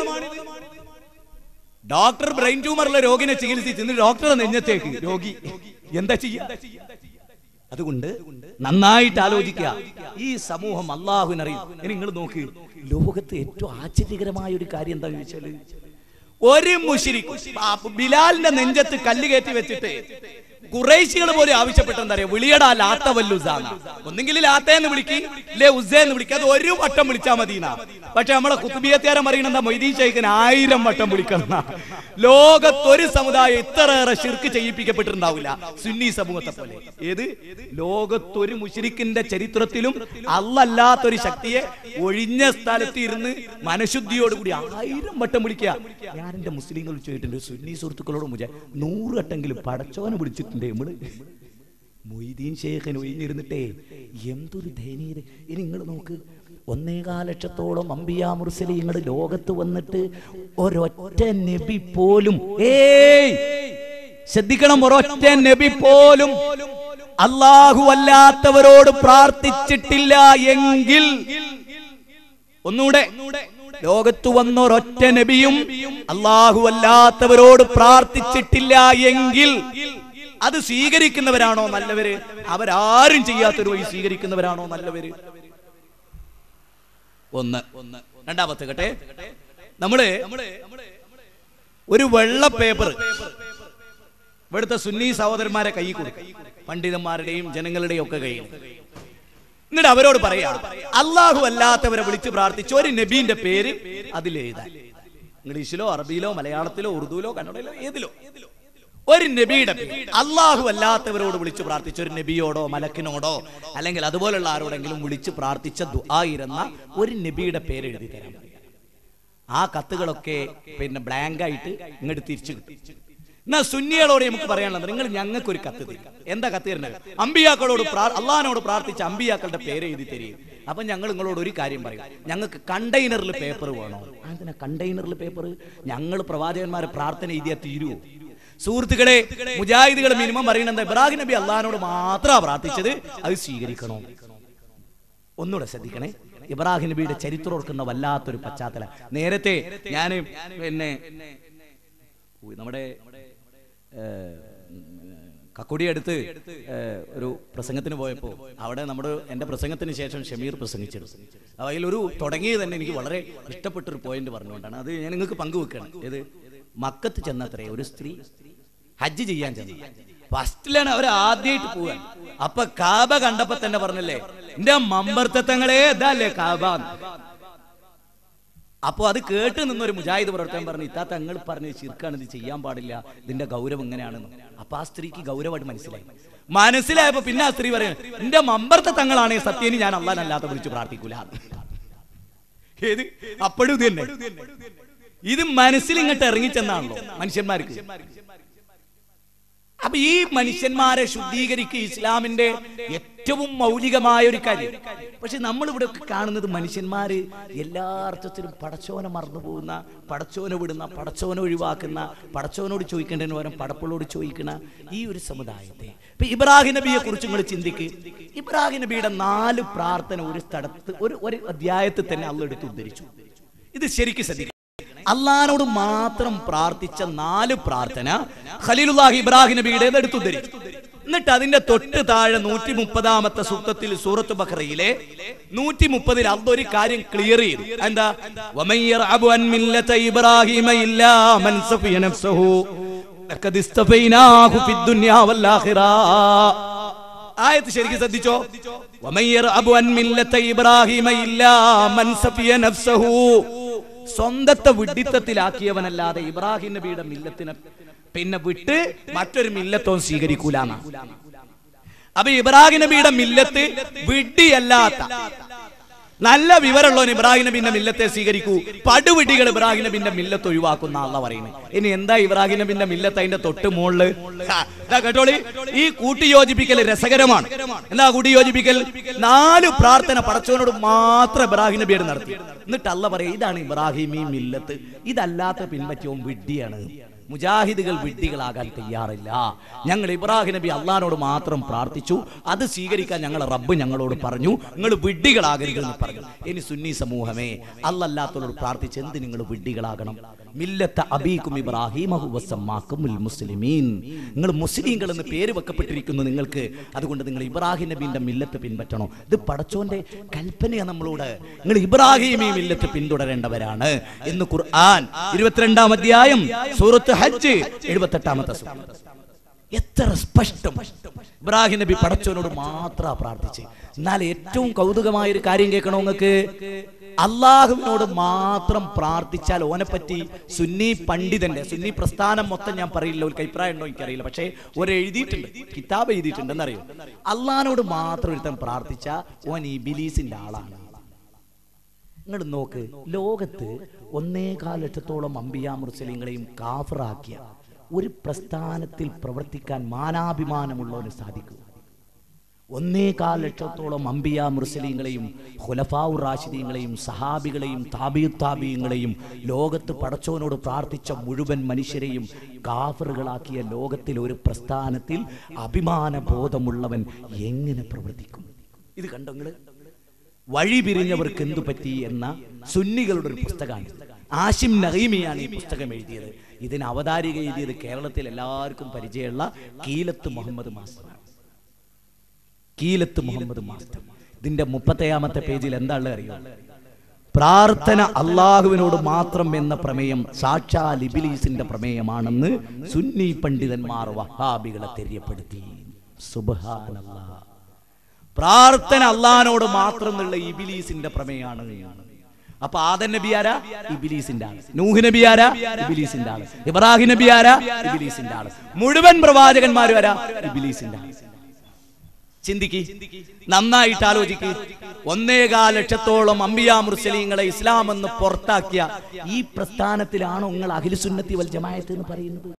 S2: ഡോക്ടർ ബ്രെയിൻ ട്യൂമറുള്ള രോഗിനെ ചികിത്സിച്ച് ഇന്ന് ഡോക്ടറെ നെഞ്ഞത്തേക്ക് രോഗി എന്താ ചെയ്യാ അതുകൊണ്ട് നന്നായിട്ട് ആലോചിക്കുക ഈ സമൂഹം അള്ളാഹുവിനറിയും ഇനി നിങ്ങൾ നോക്ക് ലോകത്ത് ഏറ്റവും ആശ്ചര്യകരമായ ഒരു കാര്യം എന്താ ചോദിച്ചാല് ഒരു മുഷിരിക്കും ബിലാലിന്റെ നെഞ്ചത്ത് കല്ല് കയറ്റി വെച്ചിട്ട് കുറേശികൾ പോലും ആവശ്യപ്പെട്ട എന്താ പറയാ വിളിയടാ ലാത്ത വല്ലുസാന ഒന്നെങ്കിൽ ലാത്തേന്ന് വിളിക്ക് ഇല്ലേ ഉസേന്ന് വിളിക്കുക അത് ഒരു വട്ടം വിളിച്ചാൽ മതിന പക്ഷെ നമ്മളെ കുത്തുബിയത്തേരം പറയുന്ന എന്താ മൊയ്തീൻ ഷെയ്ഖിന് ആയിരം വട്ടം വിളിക്കുന്ന ലോകത്തൊരു സമുദായം ഇത്രയേറെ ശിർക്ക് ചെയ്യിപ്പിക്കപ്പെട്ടിട്ടുണ്ടാവില്ല സുന്നി സമൂഹത്തെ പോലെ ഏത് ലോകത്തൊരു മുഷിരിക്കിന്റെ ചരിത്രത്തിലും അല്ലല്ലാത്തൊരു ശക്തിയെ ഒഴിഞ്ഞ സ്ഥലത്ത് ഇരുന്ന് മനഃശുദ്ധിയോടുകൂടി ആയിരം വട്ടം വിളിക്കുക ഞാൻ എന്റെ മുസ്ലിങ്ങൾ ചോദിച്ചിട്ടുണ്ട് സുന്നി സുഹൃത്തുക്കളോട് മുജ നൂറ് വട്ടെങ്കിലും പടച്ചോനെ വിളിച്ചിട്ടുണ്ട് നമ്മള് മൊയ്തീൻ ശേഖൻ ഒഴിഞ്ഞിരുന്നിട്ടേ എന്തൊരു ദയനീയത ഇനി നിങ്ങൾ നോക്ക് ഒന്നേകാൽ ലക്ഷത്തോളം അമ്പിയാ മുർസലിങ്ങൾ ലോകത്ത് വന്നിട്ട് ഒരൊറ്റ നബി പോലും ഏയ് ശ്രദ്ധിക്കണം ഒരൊറ്റ നബി പോലും അള്ളാഹു അല്ലാത്തവരോട് പ്രാർത്ഥിച്ചിട്ടില്ല എങ്കിൽ ഒന്നുകൂടെ ലോകത്ത് വന്ന ഒരൊറ്റ നബിയും അള്ളാഹു അല്ലാത്തവരോട് പ്രാർത്ഥിച്ചിട്ടില്ല എങ്കിൽ അത് സ്വീകരിക്കുന്നവരാണോ നല്ലവര് അവരാരും ചെയ്യാത്തൊരു വഴി സ്വീകരിക്കുന്നവരാണോ നല്ലവര് ഒന്ന് രണ്ടാമത്തെ കേട്ടെ നമ്മള് ഒരു വെള്ള പേപ്പർ ഇവിടുത്തെ സുന്നി സഹോദരന്മാരെ കൈ കൊടുക്കും പണ്ഡിതന്മാരുടെയും ജനങ്ങളുടെയും ഒക്കെ കയ്യിൽ എന്നിട്ട് അവരോട് പറയാ അള്ളാഹു അല്ലാത്തവരെ വിളിച്ച് പ്രാർത്ഥിച്ച ഒരു നബീന്റെ പേര് അതിൽ എഴുതാൻ ഇംഗ്ലീഷിലോ അറബിയിലോ മലയാളത്തിലോ ഉറുദുവിലോ കന്നഡയിലോ ഏതിലോ ഒരു നബിയുടെ പേര് അള്ളാഹു അല്ലാത്തവരോട് വിളിച്ച് പ്രാർത്ഥിച്ച ഒരു നബിയോടോ മലക്കിനോടോ അല്ലെങ്കിൽ അതുപോലുള്ള ആരോടെങ്കിലും വിളിച്ച് പ്രാർത്ഥിച്ച ദുആയിരുന്ന ഒരു നബിയുടെ പേര് എഴുതി തരാൻ പറയാം ആ കത്തുകളൊക്കെ പിന്നെ ബ്ലാങ്ക് ആയിട്ട് ഇങ്ങോട്ട് തിരിച്ചു കിട്ടും എന്നാ സുന്നികളോട് നമുക്ക് പറയാനുള്ളത് നിങ്ങൾ ഞങ്ങൾക്ക് ഒരു കത്ത് തരും എന്താ കത്ത് തരുന്നത് അമ്പിയാക്കളോട് പ്രാ- അള്ളഹാനോട് പ്രാർത്ഥിച്ച അമ്പിയാക്കളുടെ പേര് എഴുതി തരും അപ്പൊ ഞങ്ങൾ നിങ്ങളോട് ഒരു കാര്യം പറയും ഞങ്ങൾക്ക് കണ്ടെയ്നറിൽ പേപ്പർ വേണോ അതിനാ കണ്ടെയ്നറിൽ പേപ്പർ ഞങ്ങൾ പ്രവാചകന്മാരെ പ്രാർത്ഥന എഴുതിയാൽ തീരുവോ സുഹൃത്തുക്കളെ മുജാഹിദുകൾ മിനിമം പറയുന്നത് ഇബ്രാഹിം നബി അള്ളഹാനോട് മാത്രമാണ് പ്രാർത്ഥിച്ചത് അത് സ്വീകരിക്കണോ ഒന്നുകൂടെ ശ്രദ്ധിക്കണേ ഇബ്രാഹിം നബിയുടെ ചരിത്രം ഓർക്കുന്ന വല്ലാത്തൊരു പശ്ചാത്തലം നേരത്തെ ഞാൻ പിന്നെ ഉയ് നമ്മുടെ ഏഹ്, കക്കുടി അടുത്ത് ഏഹ്, ഒരു പ്രസംഗത്തിന് പോയപ്പോൾ അവിടെ നമ്മുടെ എൻ്റെ പ്രസംഗത്തിന് ശേഷം ഷമീർ പ്രസംഗിച്ചിരുന്നു അതിലൊരു തുടങ്ങിയത് തന്നെ എനിക്ക് വളരെ ഇഷ്ടപ്പെട്ടൊരു പോയിന്റ് പറഞ്ഞുകൊണ്ടാണ് അത് ഞാൻ നിങ്ങൾക്ക് പങ്കുവെക്കുകയാണ് ഏത് മക്കത്ത് ചെന്നത്രേ ഒരു സ്ത്രീ ഹജ്ജ് ചെയ്യാൻ ചെന്നു ഫസ്റ്റിലാണ് അവർ ആദ്യമായിട്ട് പോവാൻ അപ്പൊ കാബ കണ്ടപ്പോ തന്നെ പറഞ്ഞല്ലേ എന്റെ മമ്പർത്തങ്ങളെ ഇതല്ലേ കാബ അപ്പൊ അത് കേട്ട് നിന്നൊരു മുജാഹിദ് പ്രവർത്തകൻ പറഞ്ഞു ഇത്താ തങ്ങൾ പറഞ്ഞ് ശിർക്കാണ് ഇത് ചെയ്യാൻ പാടില്ല ഇതിന്റെ ഗൗരവം ഇങ്ങനെയാണെന്ന് അപ്പൊ ആ സ്ത്രീക്ക് ഗൗരവമായിട്ട് മനസ്സിലായി മനസ്സിലായപ്പോ പിന്നെ ആ സ്ത്രീ പറയുന്നത് എന്റെ മമ്പർത്ത തങ്ങളാണ് സത്യന് ഞാൻ അല്ലാതെ വിളിച്ച് പ്രാർത്ഥിക്കൂല ഏത് അപ്പോഴും ഇത് തന്നെ ഇത് മനസ്സിൽ ഇങ്ങോട്ട് ഇറങ്ങിച്ചെന്നാണല്ലോ മനുഷ്യന്മാർക്ക് അപ്പൊ ഈ മനുഷ്യന്മാരെ ശുദ്ധീകരിക്കുക ഇസ്ലാമിന്റെ ഏറ്റവും മൗലികമായ ഒരു കാര്യം പക്ഷെ നമ്മൾ ഇവിടെ കാണുന്നത് മനുഷ്യന്മാര് എല്ലാ അർത്ഥത്തിലും പടച്ചോനെ മറന്നു പോകുന്ന പടച്ചോനെ വിടുന്ന പടച്ചോനെ ഒഴിവാക്കുന്ന പടച്ചോനോട് ചോദിക്കേണ്ടതിന് പകരം പടപ്പുള്ളോട് ചോദിക്കുന്ന ഈ ഒരു സമുദായത്തെ ഇപ്പൊ ഇബ്രാഹിം നബിയെ കുറിച്ച് നിങ്ങൾ ചിന്തിക്ക് ഇബ്രാഹിം നബിയുടെ നാല് പ്രാർത്ഥന ഒരു സ്ഥലത്ത് ഒരു ഒരു അധ്യായത്തിൽ തന്നെ അള്ള എടുത്ത് ഉദ്ധരിച്ചു ഇത് ശരിക്കും ശ്രദ്ധിക്കണം അള്ളഹാനോട് മാത്രം പ്രാർത്ഥിച്ച നാല് പ്രാർത്ഥന ഖലീലുല്ലാഹി ഇബ്രാഹിം നബിയുടെ എടുത്തു ധരിച്ചു എന്നിട്ട് അതിന്റെ തൊട്ട് താഴെ നൂറ്റി മുപ്പതാമത്തെ സൂക്തത്തിൽ സൂറത്ത് ബഖറയിലെ നൂറ്റി മുപ്പതിൽ അതൊരു കാര്യം ക്ലിയർ ചെയ്തു എന്താ വമൻ യർഅബു അൻ മില്ലത ഇബ്രാഹിമ ഇല്ലാ മൻ സഫിയ നഫ്സഹു ലഖദ് ഇസ്തഫൈനാഹു ഫിദ് ദുനിയാ വൽ ആഖിറ ആയത്ത് ശരിക്കും ശ്രദ്ധിച്ചോ വമൻ യർഅബു അൻ മില്ലത ഇബ്രാഹിമ ഇല്ലാ മൻ സഫിയ നഫ്സഹു സ്വന്തത്തെ വിഡിത്തത്തിലാക്കിയവനല്ലാതെ ഇബ്രാഹിം നബിയുടെ മില്ലത്തിനെ പിന്നെ വിട്ട് മറ്റൊരു മില്ലത്തോ സ്വീകരിക്കൂലെന്ന അപ്പൊ ഇബ്രാഹിം നബിയുടെ മില്ലത്ത് വിഡ്ഢിയല്ലാത്ത നല്ല വിവരമുള്ളവൻ ഇബ്രാഹിം നബിന്റെ മില്ലത്തെ സ്വീകരിക്കൂ പടുവിഡികൾ ഇബ്രാഹിം നബിന്റെ മില്ലത്ത് ഒഴിവാക്കുന്ന ആള പറയുന്നത് ഇനി എന്താ ഇബ്രാഹിം നബിന്റെ മില്ലത്ത് അതിന്റെ തൊട്ട് മുകളില് ഹാ, ഇതാ കേട്ടോളി ഈ കൂട്ടിയോജിപ്പിക്കൽ രസകരമാണ് എന്താ കൂട്ടിയോജിപ്പിക്കൽ നാല് പ്രാർത്ഥന പടച്ചവനോട് മാത്രം ഇബ്രാഹിം നബിയോട് നടത്തി എന്നിട്ട് അല്ല പറയാ ഇതാണ് ഇബ്രാഹിമി മില്ലത്ത് ഇതല്ലാത്ത പിൻപറ്റിയവും വിഡ്ഢിയാണ് മുജാഹിദുകൾ വിഡ്ഢികളാകാൻ തയ്യാറില്ല ഞങ്ങൾ ഇബ്രാഹിം നബി അള്ളഹാനോട് മാത്രം പ്രാർത്ഥിച്ചു അത് സ്വീകരിക്കാൻ ഞങ്ങൾ റബ്ബ് ഞങ്ങളോട് പറഞ്ഞു നിങ്ങൾ വിഡ്ഢികളാകരുതെന്ന് പറഞ്ഞു ഇനി സുന്നി സമൂഹമേ അല്ലല്ലാത്തവരോട് പ്രാർത്ഥിച്ച് എന്ത് നിങ്ങൾ വിഡ്ഢികളാകണം മില്ലത്ത അബീക്കും ഇബ്രാഹിം മുസ്ലിമീൻ നിങ്ങൾ മുസ്ലിങ്ങൾ എന്ന് പേര് വെക്കപ്പെട്ടിരിക്കുന്നു നിങ്ങൾക്ക് അതുകൊണ്ട് നിങ്ങൾ ഇബ്രാഹിം നബീന്റെ മില്ലത്ത് പിൻപറ്റണോ ഇത് പടച്ചോന്റെ കൽപ്പനയാണ് നമ്മളോട് നിങ്ങൾ ഇബ്രാഹിം ഈ മില്ലത്ത് പിന്തുടരേണ്ടവരാണ് എന്ന് ഖുർആൻ ഇരുപത്തിരണ്ടാം അധ്യായം സൂറത്ത് ഹജ്ജ് എഴുപത്തെട്ടാമത്തെ സൂറത്ത് എത്ര സ്പഷ്ടം ഇബ്രാഹിം നബി പടച്ചോനോട് മാത്രം പ്രാർത്ഥിച്ച് എന്നാൽ ഏറ്റവും കൗതുകമായ ഒരു കാര്യം കേൾക്കണോ നിങ്ങൾക്ക് അള്ളാഹുവിനോട് മാത്രം പ്രാർത്ഥിച്ചാൽ ഓനെപ്പറ്റി സുന്നി പണ്ഡിതന്റെ സുന്നി പ്രസ്ഥാനം മൊത്തം ഞാൻ പറയില്ല ഒരു അഭിപ്രായം ഉണ്ടോ എനിക്കറിയില്ല പക്ഷേ ഒരു എഴുതിയിട്ടുണ്ട് കിതാബ് എഴുതിയിട്ടുണ്ട് എന്നറിയോ അള്ളാഹിനോട് മാത്രം ഒരുത്തൻ പ്രാർത്ഥിച്ച ഓൻ ഈ ബിലീസിന്റെ ആളാണ് നിങ്ങൾ നോക്ക് ലോകത്ത് ഒന്നേകാൽ ലക്ഷത്തോളം അമ്പിയാ മുസ്ലിങ്ങളെയും കാഫറാക്കിയ ഒരു പ്രസ്ഥാനത്തിൽ പ്രവർത്തിക്കാൻ മാനാഭിമാനമുള്ളവന് സാധിക്കും ഒന്നേകാൽ ലക്ഷത്തോളം അമ്പിയ മുർസലീങ്ങളെയും ഹുലഫാവു റാഷിദീങ്ങളെയും സഹാബികളെയും താബിയുത്താബിയങ്ങളെയും ലോകത്ത് പടച്ചോനോട് പ്രാർത്ഥിച്ച മുഴുവൻ മനുഷ്യരെയും കാഫറുകളാക്കിയ ലോകത്തിൽ ഒരു പ്രസ്ഥാനത്തിൽ അഭിമാന ബോധമുള്ളവൻ എങ്ങനെ പ്രവർത്തിക്കും ഇത് കണ്ടോ നിങ്ങള് വഴി പിരിഞ്ഞവർക്ക് എന്തു പറ്റി എന്ന സുന്നികളുടെ ഒരു പുസ്തകമാണ് ആഷിം നഹീമിയാണ് ഈ പുസ്തകം എഴുതിയത് ഇതിന് അവതാരിക എഴുതിയത് കേരളത്തിൽ എല്ലാവർക്കും പരിചയമുള്ള കീലത്ത് മുഹമ്മദ് മാസ്റ്ററാണ് കീലത്ത് മുഹമ്മദ് മാസ്റ്റർ ഇതിന്റെ മുപ്പത്തേഴാമത്തെ പേജിൽ എന്താ ഉള്ളത് അറിയോ പ്രാർത്ഥന അള്ളാഹുവിനോട് മാത്രം എന്ന പ്രമേയം സാക്ഷാ ലിബിലീസിന്റെ പ്രമേയമാണെന്ന് സുന്നി പണ്ഡിതന്മാർ വഹാബികളെ തെര്യപ്പെടുത്തി സുബ്ഹാനല്ലാഹ് പ്രാർത്ഥന അള്ളഹാനോട് മാത്രം എന്നുള്ള ഇബിലീസിന്റെ പ്രമേയാണ് അപ്പൊ ആദൻ നബി ആരാ ഇബിലീസിന്റെ ആള് നൂഹ് നബി ആരാ ഇബിലീസിന്റെ ആള് ഇബ്രാഹിം നബി ആരാ ഇബിലീസിന്റെ ആള് മുഴുവൻ പ്രവാചകന്മാരും ആരാ ഇബിലീസിന്റെ ആള് ചിന്തിക്ക് നന്നായിട്ട് ആലോചിക്ക് ഒന്നേകാൽ ലക്ഷത്തോളം അമ്പിയാ മുർസലീങ്ങളെ ഇസ്ലാം എന്ന് പുറത്താക്കിയ ഈ പ്രസ്ഥാനത്തിലാണോ നിങ്ങൾ അഖിലുസുന്നത്തി വൽ ജമായത്ത് എന്ന് പറയുന്നത്